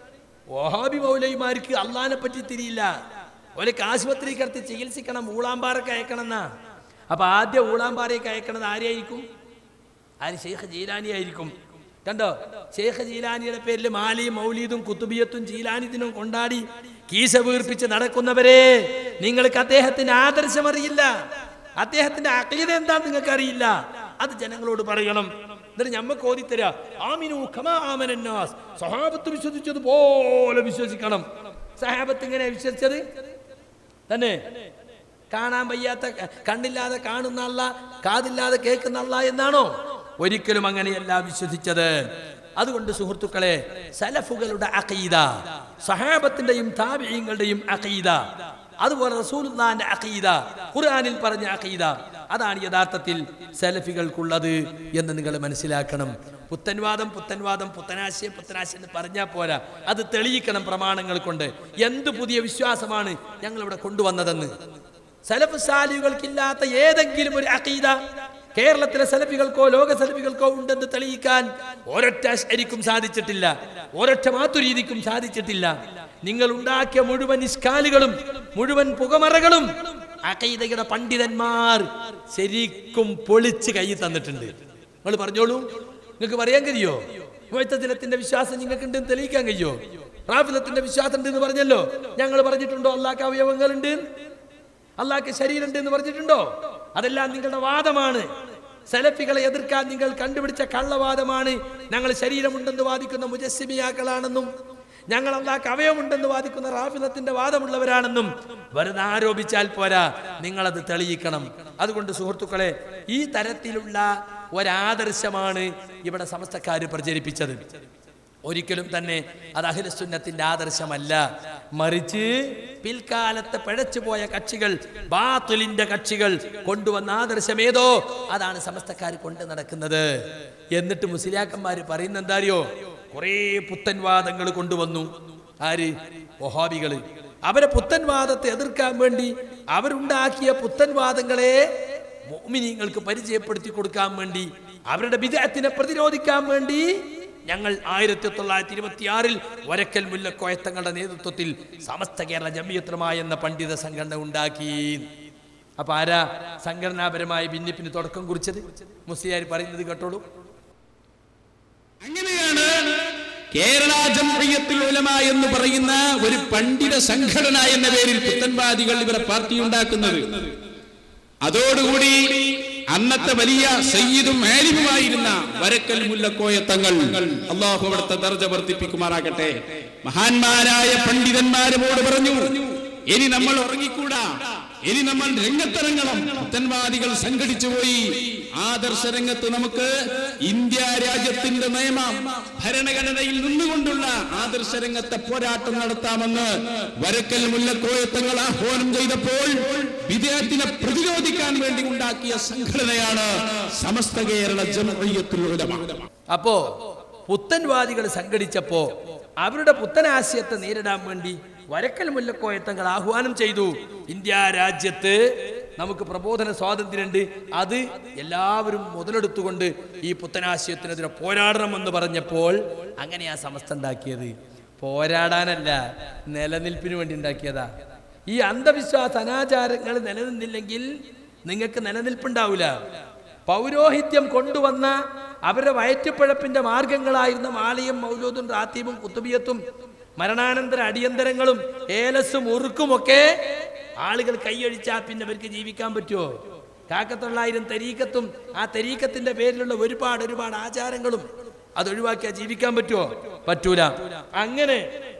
വഹാബി മൗലൈമാർക്ക് അള്ളഹാനെ പറ്റി തിരിയില്ല ഓലേക്ക് ആശുപത്രി കിടത്തി ചികിത്സിക്കണം ഊളാമ്പാറൊക്കെ അയക്കണം എന്നാ അപ്പൊ ആദ്യം ഊളാമ്പാറയൊക്കെ അയക്കണത് ആരെയായിരിക്കും ആര് ഷെയ്ഖ് ജീലാനി ആയിരിക്കും കണ്ടോ ഷെയ്ഖ് ജീലാനിയുടെ പേരിൽ മാലിയും മൗലീദും കുത്തുബിയത്തും ജീലാനിദിനും കൊണ്ടാടി കീശ വീർപ്പിച്ച് നടക്കുന്നവരെ നിങ്ങൾക്ക് അദ്ദേഹത്തിന്റെ ആദർശം അറിയില്ല അദ്ദേഹത്തിന്റെ അഖീദ എന്താന്ന് നിങ്ങൾക്ക് അറിയില്ല അത് ജനങ്ങളോട് പറയണം എന്നിട്ട് ഞമ്മക്ക് ഓതിത്തരാ ആമിനു ഖമാ ആമനന്നാസ് സഹാബത്ത് വിശ്വസിച്ചതുപോലെ വിശ്വസിക്കണം സഹാബത്ത് ഇങ്ങനെ വിശ്വസിച്ചത് തന്നെ കാണാൻ വയ്യാത്ത കണ്ണില്ലാതെ കാണുന്ന അല്ല കാതില്ലാതെ കേൾക്കുന്ന അല്ല എന്നാണോ ഒരിക്കലും അങ്ങനെയല്ല വിശ്വസിച്ചത് അതുകൊണ്ട് സുഹൃത്തുക്കളെ സലഫുകളുടെ അഖീദ സഹാബത്തിന്റെയും താബിയങ്ങളുടെയും അഖീദ അതുപോലെ റസൂലുള്ളാന്റെ അഖീദ ഖുർആനിൽ പറഞ്ഞ അഖീദ അതാണ് യഥാർത്ഥത്തിൽ സലഫികൾക്കുള്ളത് എന്ന് നിങ്ങൾ മനസ്സിലാക്കണം പുത്തൻവാദം പുത്തൻവാദം പുത്തനാശയം പുത്തനാശയം എന്ന് പറഞ്ഞാൽ പോരാ അത് തെളിയിക്കണം പ്രമാണങ്ങൾ കൊണ്ട് എന്ത് പുതിയ വിശ്വാസമാണ് ഞങ്ങൾ ഇവിടെ കൊണ്ടുവന്നതെന്ന് സലഫ് സാലികൾക്കില്ലാത്ത ഏതെങ്കിലും ഒരു അഖീദ കേരളത്തിലെ സലഫികൾക്കോ ലോക സലഫികൾക്കോ ഉണ്ടെന്ന് തെളിയിക്കാൻ ഒരൊറ്റ അശ്അരിക്കും സാധിച്ചിട്ടില്ല ഒരൊറ്റ മാത്തുരീതിക്കും സാധിച്ചിട്ടില്ല നിങ്ങൾ ഉണ്ടാക്കിയ മുഴുവൻ ഇസ്കാലുകളും മുഴുവൻ പുകമറകളും അഖീദയുടെ പണ്ഡിതന്മാർ ശരിക്കും പൊളിച്ച് കൈ തന്നിട്ടുണ്ട് നിങ്ങൾ പറഞ്ഞോളൂ നിങ്ങൾക്ക് പറയാൻ കഴിയോ മുഴത്തത്തിലത്തിന്റെ വിശ്വാസം നിങ്ങൾക്ക് ഉണ്ടെന്ന് തെളിയിക്കാൻ കഴിയോ റാഫിലത്തിന്റെ വിശ്വാസം ഉണ്ട് എന്ന് പറഞ്ഞല്ലോ ഞങ്ങൾ പറഞ്ഞിട്ടുണ്ടോ അള്ളാഹ് അവയവങ്ങളുണ്ട് അള്ളാഹ്ക്ക് ശരീരമുണ്ട് എന്ന് പറഞ്ഞിട്ടുണ്ടോ അതെല്ലാം നിങ്ങളുടെ വാദമാണ് സലഫികളെ എതിർക്കാൻ നിങ്ങൾ കണ്ടുപിടിച്ച കള്ളവാദമാണ് ഞങ്ങൾ ശരീരമുണ്ടെന്ന് വാദിക്കുന്ന മുജസ്സിമിയാക്കളാണെന്നും ഞങ്ങൾ അള്ളാഹ്ക്ക് അവയവമുണ്ടെന്ന് വാദിക്കുന്ന റാഫിലത്തിന്റെ വാദമുള്ളവരാണെന്നും വെറുതെ ആരോപിച്ചാൽ പോരാ നിങ്ങളത് തെളിയിക്കണം അതുകൊണ്ട് സുഹൃത്തുക്കളെ ഈ തരത്തിലുള്ള ഒരാദർശമാണ് ഇവിടെ സമസ്തക്കാർ പ്രചരിപ്പിച്ചത് ഒരിക്കലും തന്നെ അത് അഖിലസുന്നത്തിന്റെ ആദർശമല്ല മറിച്ച് പിൽക്കാലത്ത് പിഴച്ചുപോയ കക്ഷികൾ ബാത്തുലിന്റെ കക്ഷികൾ കൊണ്ടുവന്ന ആദർശം ഏതോ അതാണ് സമസ്തക്കാർ കൊണ്ട് നടക്കുന്നത് എന്നിട്ട് മുസ്ലിയാക്കന്മാർ പറയുന്ന എന്താ അറിയോ കുറേ പുത്തൻവാദങ്ങൾ കൊണ്ടുവന്നു ആര് വഹാബികള് അവരെ പുത്തൻവാദത്തെ എതിർക്കാൻ വേണ്ടി അവരുണ്ടാക്കിയ പുത്തൻവാദങ്ങളെ മോമിനിങ്ങൾക്ക് പരിചയപ്പെടുത്തി കൊടുക്കാൻ വേണ്ടി അവരുടെ വിജയത്തിനെ പ്രതിരോധിക്കാൻ വേണ്ടി ഞങ്ങൾ ആയിരത്തി തൊള്ളായിരത്തി ഇരുപത്തി ആറിൽ വരക്കൽ മുല്ലക്കോയത്തങ്ങളുടെ നേതൃത്വത്തിൽ സമസ്ത കേരള ജമിയത്രമായ എന്ന പണ്ഡിത സംഘടന ഉണ്ടാക്കി അപ്പൊ ആരാ സംഘടനാപരമായ ഭിന്നിപ്പിന് തുടക്കം കുറിച്ചത് മുസ്ലിയാർ പറയുന്നത് കേട്ടോളൂ അങ്ങനെയാണ് കേരള ജംഹയ്യത്തുൽ ഉലമ എന്ന് പറയുന്ന ഒരു പണ്ഡിത സംഘടന എന്ന പേരിൽ പുത്തൻവാദികൾ ഇവരെ പാർട്ടി ഉണ്ടാക്കുന്നത് അതോടുകൂടി അന്നത്തെ വലിയ സയ്യിദും ആലിമുമായിരുന്ന വരക്കൽ മുല്ലക്കോയത്തങ്ങൾ അള്ളാഹു അവിടുത്തെ ദർജ വർദ്ധിപ്പിക്കുമാറാകട്ടെ മഹാന്മാരായ പണ്ഡിതന്മാരോട് പറഞ്ഞു ഇനി നമ്മൾ ഉറങ്ങിക്കൂടാ ഇനി നമ്മൾ രംഗത്തിറങ്ങണം പുത്തൻവാദികൾ സംഘടിച്ചു പോയി ആദർശ രംഗത്ത് നമുക്ക് ഇന്ത്യ രാജ്യത്തിന്റെ നിയമം ഭരണഘടനയിൽ നിന്നുകൊണ്ടുള്ള ആദർശ രംഗത്തെ പോരാട്ടം നടത്താമെന്ന് വരക്കൽ മുല്ലക്കോയത്തങ്ങൾ ആഹ്വാനം ചെയ്തപ്പോൾ വിദേഹത്തിനെ പ്രതിരോധിക്കാൻ വേണ്ടി ഉണ്ടാക്കിയ സംഘടനയാണ് സമസ്ത കേരള ജമഅയ്യത്തുൽ ഉലമ അപ്പോ പുത്തൻവാദികൾ സംഘടിച്ചപ്പോ അവരുടെ പുത്തനാശയത്തെ നേരിടാൻ വേണ്ടി വരക്കൽ മുല്ലക്കോയത്തങ്ങൾ ആഹ്വാനം ചെയ്തു ഇന്ത്യ രാജ്യത്ത് നമുക്ക് പ്രബോധന സ്വാതന്ത്ര്യമുണ്ട് അത് എല്ലാവരും മുതലെടുത്തുകൊണ്ട് ഈ പുത്തനാശയത്തിനെതിരെ പോരാടണമെന്ന് പറഞ്ഞപ്പോൾ അങ്ങനെയാ സമസ്ത ഉണ്ടാക്കിയത് പോരാടാനല്ല നിലനിൽപ്പിന് വേണ്ടി ഉണ്ടാക്കിയതാ ഈ അന്ധവിശ്വാസ അനാചാരങ്ങൾ നിലനിന്നില്ലെങ്കിൽ നിങ്ങൾക്ക് നിലനിൽപ്പുണ്ടാവില്ല പൗരോഹിത്യം കൊണ്ടുവന്ന അവരുടെ വയറ്റുപ്പഴപ്പിന്റെ മാർഗങ്ങളായിരുന്ന മാലയും മൗലൂദും റാത്തീബും കുത്തുബിയത്തും മരണാനന്തര അടിയന്തരങ്ങളും ഏലസും ഉറുക്കുമൊക്കെ ആളുകൾ കൈയഴിച്ചാൽ പിന്നെ അവർക്ക് ജീവിക്കാൻ പറ്റുമോ കാക്കത്തൊള്ളായിരം തരീക്കത്തും ആ തരീക്കത്തിന്റെ പേരിലുള്ള ഒരുപാട് ഒരുപാട് ആചാരങ്ങളും അത് ഒഴിവാക്കിയാൽ ജീവിക്കാൻ പറ്റുമോ പറ്റൂല അങ്ങനെ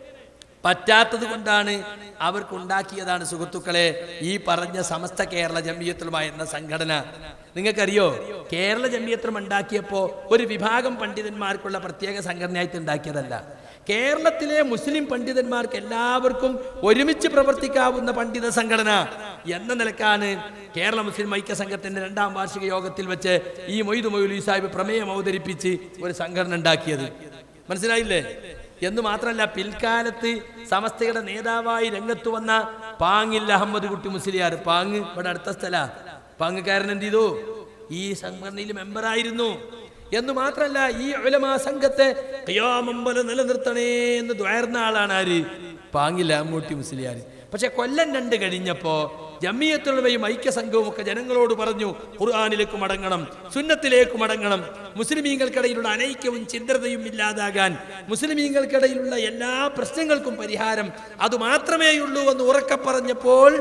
പറ്റാത്തത് കൊണ്ടാണ് അവർക്കുണ്ടാക്കിയതാണ് സുഹൃത്തുക്കളെ ഈ പറഞ്ഞ സമസ്ത കേരള ജമിയത്തുലുമായ എന്ന സംഘടന നിങ്ങൾക്കറിയോ കേരള ജമിയത്രം ഉണ്ടാക്കിയപ്പോൾ ഒരു വിഭാഗം പണ്ഡിതന്മാർക്കുള്ള പ്രത്യേക സംഘടനയായിട്ട് ഉണ്ടാക്കിയതല്ല കേരളത്തിലെ മുസ്ലിം പണ്ഡിതന്മാർക്ക് എല്ലാവർക്കും ഒരുമിച്ച് പ്രവർത്തിക്കാവുന്ന പണ്ഡിത സംഘടന എന്ന നിലക്കാണ് കേരള മുസ്ലിം ഐക്യ സംഘത്തിന്റെ രണ്ടാം വാർഷിക യോഗത്തിൽ വെച്ച് ഈ മൊയ്തു മൊയ്ലി സാഹിബ് പ്രമേയം അവതരിപ്പിച്ച് ഒരു സംഘടന ഉണ്ടാക്കിയത് മനസ്സിലായില്ലേ എന്ന് മാത്രമല്ല പിൽക്കാലത്ത് സമസ്തയുടെ നേതാവായി രംഗത്ത് വന്ന പാങ്ങിൽ അഹമ്മദ് കുട്ടി മുസ്ലിയാർ പാങ് ഇവിടെ അടുത്ത സ്ഥല പാങ്ങുകാരൻ എന്ത് ചെയ്തു ഈ സംഘടനയിൽ മെമ്പറായിരുന്നു എന്ന് മാത്രമല്ല ഈ ഉലമാ സംഘത്തെ ഖിയാമമ്പല നിലനിർത്തണേ എന്ന് ദ്വാർന്ന ആളാണ് ആര് പാങ്ങിൽ അഹമ്മൂട്ടി മുസ്ലിയാർ പക്ഷെ കൊല്ലം രണ്ട് കഴിഞ്ഞപ്പോ ജമ്മിയത്തുള്ളവയും ഐക്യസംഘവും ഒക്കെ ജനങ്ങളോട് പറഞ്ഞു ഖുർആാനിലേക്ക് മടങ്ങണം സുന്നത്തിലേക്ക് മടങ്ങണം മുസ്ലിമീങ്ങൾക്കിടയിലുള്ള അനൈക്യവും ചിന്തതയും ഇല്ലാതാകാൻ മുസ്ലിമീങ്ങൾക്കിടയിലുള്ള എല്ലാ പ്രശ്നങ്ങൾക്കും പരിഹാരം അത് മാത്രമേയുള്ളൂ എന്ന് ഉറക്കെ പറഞ്ഞപ്പോൾ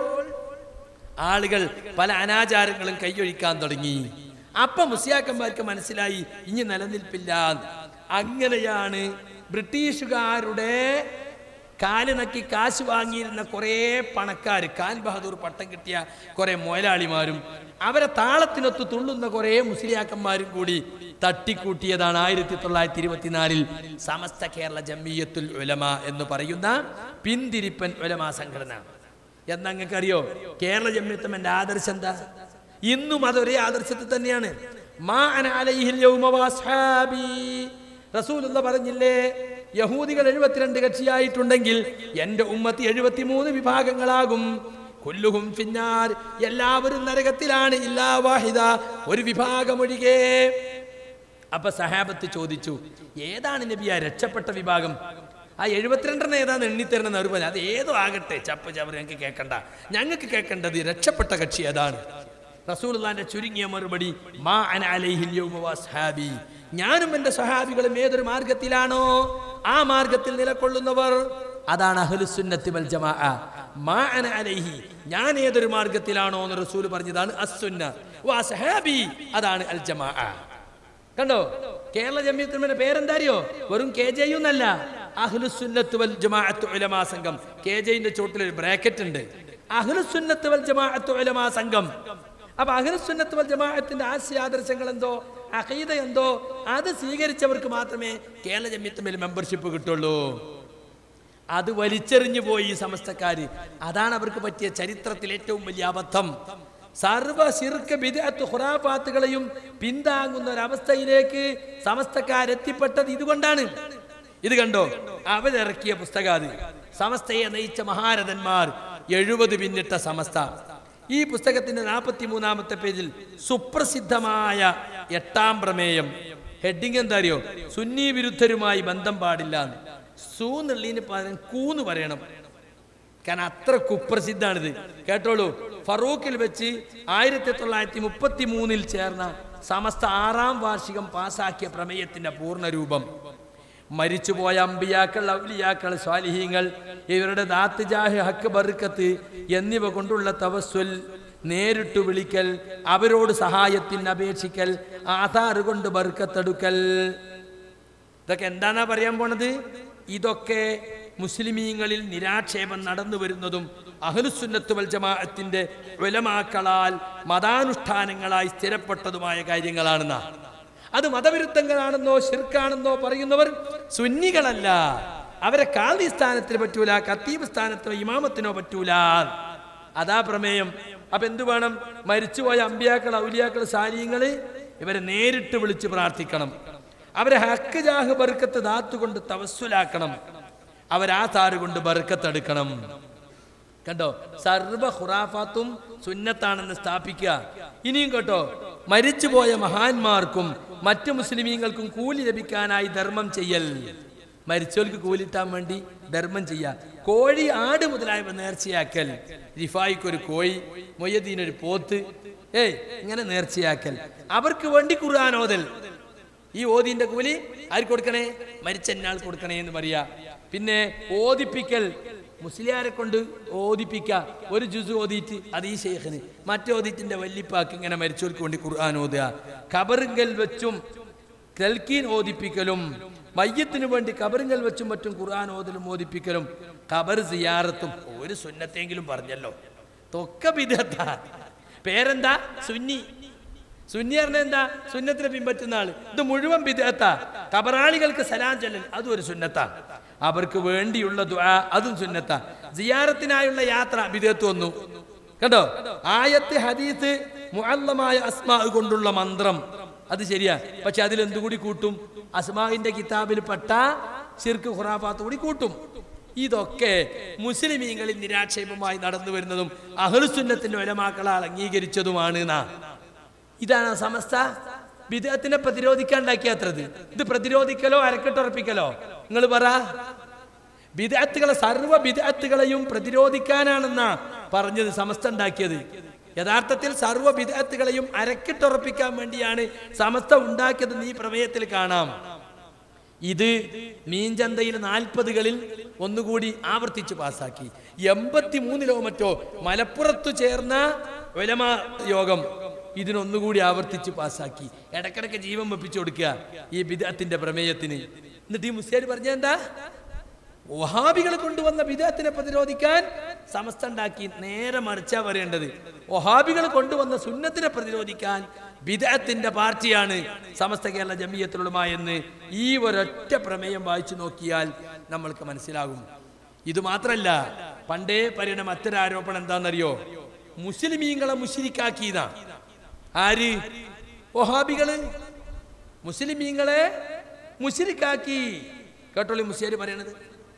ആളുകൾ പല അനാചാരങ്ങളും കൈയൊഴിക്കാൻ തുടങ്ങി അപ്പൊ മുസ്ലിയാക്കന്മാർക്ക് മനസ്സിലായി ഇനി നിലനിൽപ്പില്ല അങ്ങനെയാണ് ബ്രിട്ടീഷുകാരുടെ കാല് നക്കി കാശ് വാങ്ങിയിരുന്ന കുറേ പണക്കാർ ഖാൻ ബഹദൂർ പട്ടം കിട്ടിയ കുറേ മുതലാളിമാരും അവരെ താളത്തിനൊത്ത് തുള്ളുന്ന കുറേ മുസ്ലിയാക്കന്മാരും കൂടി തട്ടിക്കൂട്ടിയതാണ് ആയിരത്തി തൊള്ളായിരത്തി ഇരുപത്തിനാലിൽ സമസ്ത കേരള ജമ്മിയത്തുൽ ഉലമ എന്ന് പറയുന്ന പിന്തിരിപ്പൻ ഉലമ സംഘടന എന്നാ അറിയോ കേരള ജമ്മിയത്തമ്മന്റെ ആദർശം എന്താ ഇന്നും അതൊരേ ആദർശത്തിൽ തന്നെയാണ് മാ അന അലൈഹിൽ യൗമ വസ്ഹാബി റസൂലുള്ള പറഞ്ഞില്ലേ യഹൂദികൾ എഴുപത്തിരണ്ട് കക്ഷിയായിട്ടുണ്ടെങ്കിൽ എന്റെ ഉമ്മത്തി എഴുപത്തിമൂന്ന് വിഭാഗങ്ങളാകും കൊല്ലുഹും ഫിന്നാർ എല്ലാവരും നരകത്തിലാണ് ഇല്ലാ വാഹിദ ഒരു വിഭാഗമൊഴികെ അപ്പൊ സഹാബത്ത് ചോദിച്ചു ഏതാണ് നബിയ രക്ഷപ്പെട്ട വിഭാഗം ആ എഴുപത്തിരണ്ടെണ്ണം ഏതാന്ന് എണ്ണിത്തരണം അവർ പറഞ്ഞു അത് ഏതോ ആകട്ടെ ചപ്പ് ചവർ ഞങ്ങൾക്ക് കേൾക്കണ്ട ഞങ്ങൾക്ക് കേൾക്കേണ്ടത് രക്ഷപ്പെട്ട കക്ഷി ഏതാണ് റസൂലുള്ളാന്റെ ചുരുങ്ങിയ മറുപടി മാ അന അലൈഹിൽ യൗമ വസ്ഹാബി ഞാനും എൻ്റെ സഹാബികളും ഏതൊരു മാർഗത്തിലാണോ ആ മാർഗത്തിൽ നിലകൊള്ളുന്നവർ അതാണ് അഹ്ലുസുന്നത്തി വൽ ജമാഅ മാ അന അലൈഹി ഞാൻ ഏതൊരു മാർഗത്തിലാണോ എന്ന് റസൂൽ പറഞ്ഞതാണ് അസ്സുന്ന വാ സഹാബി അതാണ് അൽ ജമാഅ കണ്ടോ കേരള ജമ്മിയത്തിന്റെ പേരെന്താ അറിയോ വെറും കെ ജെ എന്നല്ല അഹ്ലുസുന്നത്ത് വൽ ജമാഅത്ത് ഉലമാ സംഘം കെ ജെന്റെ ചോട്ടിൽ ഒരു ബ്രാക്കറ്റ് ഉണ്ട് അഹ്ലുസുന്നത്ത് വൽ ജമാഅത്ത് ഉലമാ സംഘം അപ്പൊ അഹ്ലുസുന്നത്ത് വൽ ജമാഅത്തിന്റെ ആശയാദർശങ്ങൾ എന്തോ അഖീദ എന്തോ അത് സ്വീകരിച്ചവർക്ക് മാത്രമേ കേരള ജമ്മിയത്തുമേൽ മെമ്പർഷിപ്പ് കിട്ടുള്ളൂ അത് വലിച്ചെറിഞ്ഞു പോയി ഈ സമസ്തക്കാര് അതാണ് അവർക്ക് പറ്റിയ ചരിത്രത്തിൽ ഏറ്റവും വലിയ അബദ്ധം സർവ ശിർക്ക് ബിദഅത്ത് ഖുറാഫാത്തുകളെയും പിന്താങ്ങുന്ന ഒരവസ്ഥയിലേക്ക് സമസ്തക്കാരെത്തിപ്പെട്ടത് ഇതുകൊണ്ടാണ് ഇത് കണ്ടോ അവരിറക്കിയ പുസ്തകം അത് സമസ്തയെ നയിച്ച മഹാരഥന്മാർ എഴുപത് പിന്നിട്ട സമസ്ത ഈ പുസ്തകത്തിന്റെ നാൽപ്പത്തി മൂന്നാമത്തെ പേജിൽ സുപ്രസിദ്ധമായ എട്ടാം പ്രമേയം ഹെഡിങ് എന്താ അറിയോ സുന്നി വിരുദ്ധരുമായി ബന്ധം പാടില്ല എന്ന്. സൂ എന്നുള്ളതിന് പകരം കൂന്ന് പറയണം കാരണം അത്ര കുപ്രസിദ്ധാണിത് കേട്ടോളൂ ഫറൂഖിൽ വെച്ച് ആയിരത്തി തൊള്ളായിരത്തി മുപ്പത്തി മൂന്നിൽ ചേർന്ന സമസ്ത ആറാം വാർഷികം പാസാക്കിയ പ്രമേയത്തിന്റെ പൂർണ്ണരൂപം മരിച്ചുപോയ അമ്പിയാക്കൾ ഔലിയാക്കൾ സ്വാലിഹീങ്ങൾ ഇവരുടെ ദാത്തുജാഹ് ഹക്ക് ബർക്കത്ത് എന്നിവ കൊണ്ടുള്ള തവസ്സുൽ നേരിട്ട് വിളിക്കൽ അവരോട് സഹായത്തിന് അപേക്ഷിക്കൽ ആധാർ കൊണ്ട് ബർക്കത്തെടുക്കൽ ഇതൊക്കെ എന്താണാ പറയാൻ പോണത് ഇതൊക്കെ മുസ്ലിമീങ്ങളിൽ നിരാക്ഷേപം നടന്നു വരുന്നതും അഹ്ലുസുന്നത്ത് വൽ ജമാഅത്തിന്റെ ഉലമാക്കളാൽ മതാനുഷ്ഠാനങ്ങളായി സ്ഥിരപ്പെട്ടതുമായ കാര്യങ്ങളാണെന്നാ അത് മതവിരുദ്ധങ്ങളാണെന്നോ ശിർക്കാണെന്നോ പറയുന്നവർ സുന്നികളല്ല അവരെ കാന്തി സ്ഥാനത്തിന് പറ്റൂല കത്തീബ് സ്ഥാനത്തിനോ ഇമാമത്തിനോ പറ്റൂല അതാ പ്രമേയം അപ്പൊ എന്തു വേണം മരിച്ചുപോയ അമ്പിയാക്കൾ ഔലിയാക്കൾ സാലിയങ്ങള് ഇവരെ നേരിട്ട് വിളിച്ച് പ്രാർത്ഥിക്കണം അവരെ ഹക്ക് ജാഹ് ബർക്കത്ത് ദാത്തുകൊണ്ട് തവസ്സുലാക്കണം അവരാതാറ് കൊണ്ട് ബർക്കത്തെടുക്കണം കണ്ടോ സർവ ഖുറാഫാത്തും സുന്നത്താണെന്ന് സ്ഥാപിക്കുക ഇനിയും കേട്ടോ മരിച്ചുപോയ മഹാന്മാർക്കും മറ്റു മുസ്ലിമീങ്ങൾക്കും കൂലി ലഭിക്കാനായി ധർമ്മം ചെയ്യൽ മരിച്ചവർക്ക് കൂലിട്ടാൻ വേണ്ടി ധർമ്മം ചെയ്യുക കോഴി ആട് മുതലായവ നേർച്ചയാക്കൽ റിഫായിക്ക് ഒരു കോഴി മൊയ്യദ്ദീൻ ഒരു പോത്ത് ഏയ് ഇങ്ങനെ നേർച്ചയാക്കൽ അവർക്ക് വേണ്ടി ഖുർആാനോദൽ ഈ ഓതിന്റെ കൂലി ആർക്ക് കൊടുക്കണേ മരിച്ച എന്നാൾ കൊടുക്കണേ എന്ന് പറയാ പിന്നെ ഓദിപ്പിക്കൽ മുസ്ലിയാരെ കൊണ്ട് ഓദിപ്പിക്ക ഒരു ജുസ് ഓതിയിട്ട് അത് ഈ ഷെയ്ഖിന് മറ്റേ ഓതിറ്റിന്റെ വല്ലിപ്പാക്ക് ഇങ്ങനെ മരിച്ചവർക്ക് വേണ്ടി ഖുർആൻ ഓതുക ഖബറുങ്കൽ വെച്ചും തെൽക്കീൻ ഓദിപ്പിക്കലും മയ്യത്തിന് വേണ്ടി കബറുങ്കൽ വെച്ചും മറ്റും ഖുർആൻ ഓതലും ഓദിപ്പിക്കലും ഖബർ സിയാറത്തും ഒരു സുന്നത്തെങ്കിലും പറഞ്ഞല്ലോ തൊക്ക വിധത്ത പേരെന്താ സുന്നി സുന്നി പറഞ്ഞ എന്താ സുന്നത്തിനെ പിൻപറ്റുന്ന ആള് ഇത് മുഴുവൻ വിദേഹത്താ കബറാളികൾക്ക് സലാം ചൊല്ലൽ അതും ഒരു സുന്നത്താ അവർക്ക് വേണ്ടിയുള്ള ദുആ അതും സുന്നത്താ സിയാറത്തിനായുള്ള യാത്ര വിദേഹത്ത് വന്നു കണ്ടോ ആയത്ത് ഹദീസ് മുഅല്ലമായ അസ്മാ കൊണ്ടുള്ള മന്ത്രം അത് ശരിയാ പക്ഷെ അതിൽ എന്തുകൂടി കൂട്ടും അസ്മാവിന്റെ കിതാബിൽ പെട്ട ശിർക്ക് ഖുറാഫാത്ത് കൂടി കൂട്ടും ഇതൊക്കെ മുസ്ലിമീങ്ങളിൽ നിരാക്ഷേപമായി നടന്നു വരുന്നതും അഹ്ലുസുന്നത്തിന്റെ ഒലമാക്കളാൽ അംഗീകരിച്ചതുമാണ് നാ ഇതാണ് ആ സമസ്ത വിദേഹത്തിനെ പ്രതിരോധിക്കാണ്ടാക്കിയ അത്രത് ഇത് പ്രതിരോധിക്കലോ അരക്കെട്ടുറപ്പിക്കലോ നിങ്ങൾ പറ വിദഗ്ധകളെ സർവ്വ വിദഗ്ധകളെയും പ്രതിരോധിക്കാനാണെന്നാ പറഞ്ഞത് സമസ്ത ഉണ്ടാക്കിയത് യഥാർത്ഥത്തിൽ സർവ്വ വിദഗ്ധകളെയും അരക്കിട്ടുറപ്പിക്കാൻ വേണ്ടിയാണ് സമസ്ത ഉണ്ടാക്കിയത് ഈ പ്രമേയത്തിൽ കാണാം ഇത് മീൻചന്തയിൽ നാൽപ്പതുകളിൽ ഒന്നുകൂടി ആവർത്തിച്ച് പാസാക്കി എൺപത്തി മൂന്നിലോ മറ്റോ മലപ്പുറത്തു ചേർന്ന ഒലമ യോഗം ഇതിനൊന്നുകൂടി ആവർത്തിച്ച് പാസാക്കി ഇടക്കിടക്ക് ജീവൻ വെപ്പിച്ചു കൊടുക്കുക ഈ ബിദത്തിന്റെ പ്രമേയത്തിന് എന്നിട്ട് ഈ മുസ്ലിയാർ പറഞ്ഞ എന്താ വഹാബികൾ കൊണ്ടുവന്ന ബിദത്തിനെ പ്രതിരോധിക്കാൻ സമസ്ത ഉണ്ടാക്കി നേരെ മറിച്ചാ പറയേണ്ടത് വഹാബികൾ കൊണ്ടുവന്ന സുന്നത്തിനെ പ്രതിരോധിക്കാൻ ബിദത്തിന്റെ പാർട്ടിയാണ് സമസ്ത കേരള ജമീയത്തിലുള്ളമ എന്ന് ഈ ഒരൊറ്റ പ്രമേയം വായിച്ചു നോക്കിയാൽ നമ്മൾക്ക് മനസ്സിലാകും ഇത് മാത്രല്ല പണ്ടേ പറയുന്ന മറ്റൊരു ആരോപണം എന്താണെന്നറിയോ മുസ്ലിമീങ്ങളെ മുഷിരിക്കാക്കിയതാ ആര് വഹാബികള് മുസ്ലിമീങ്ങളെ മുഷിരിക്കാക്കി കേട്ടോളി മുസ്ലിയാർ പറയണത്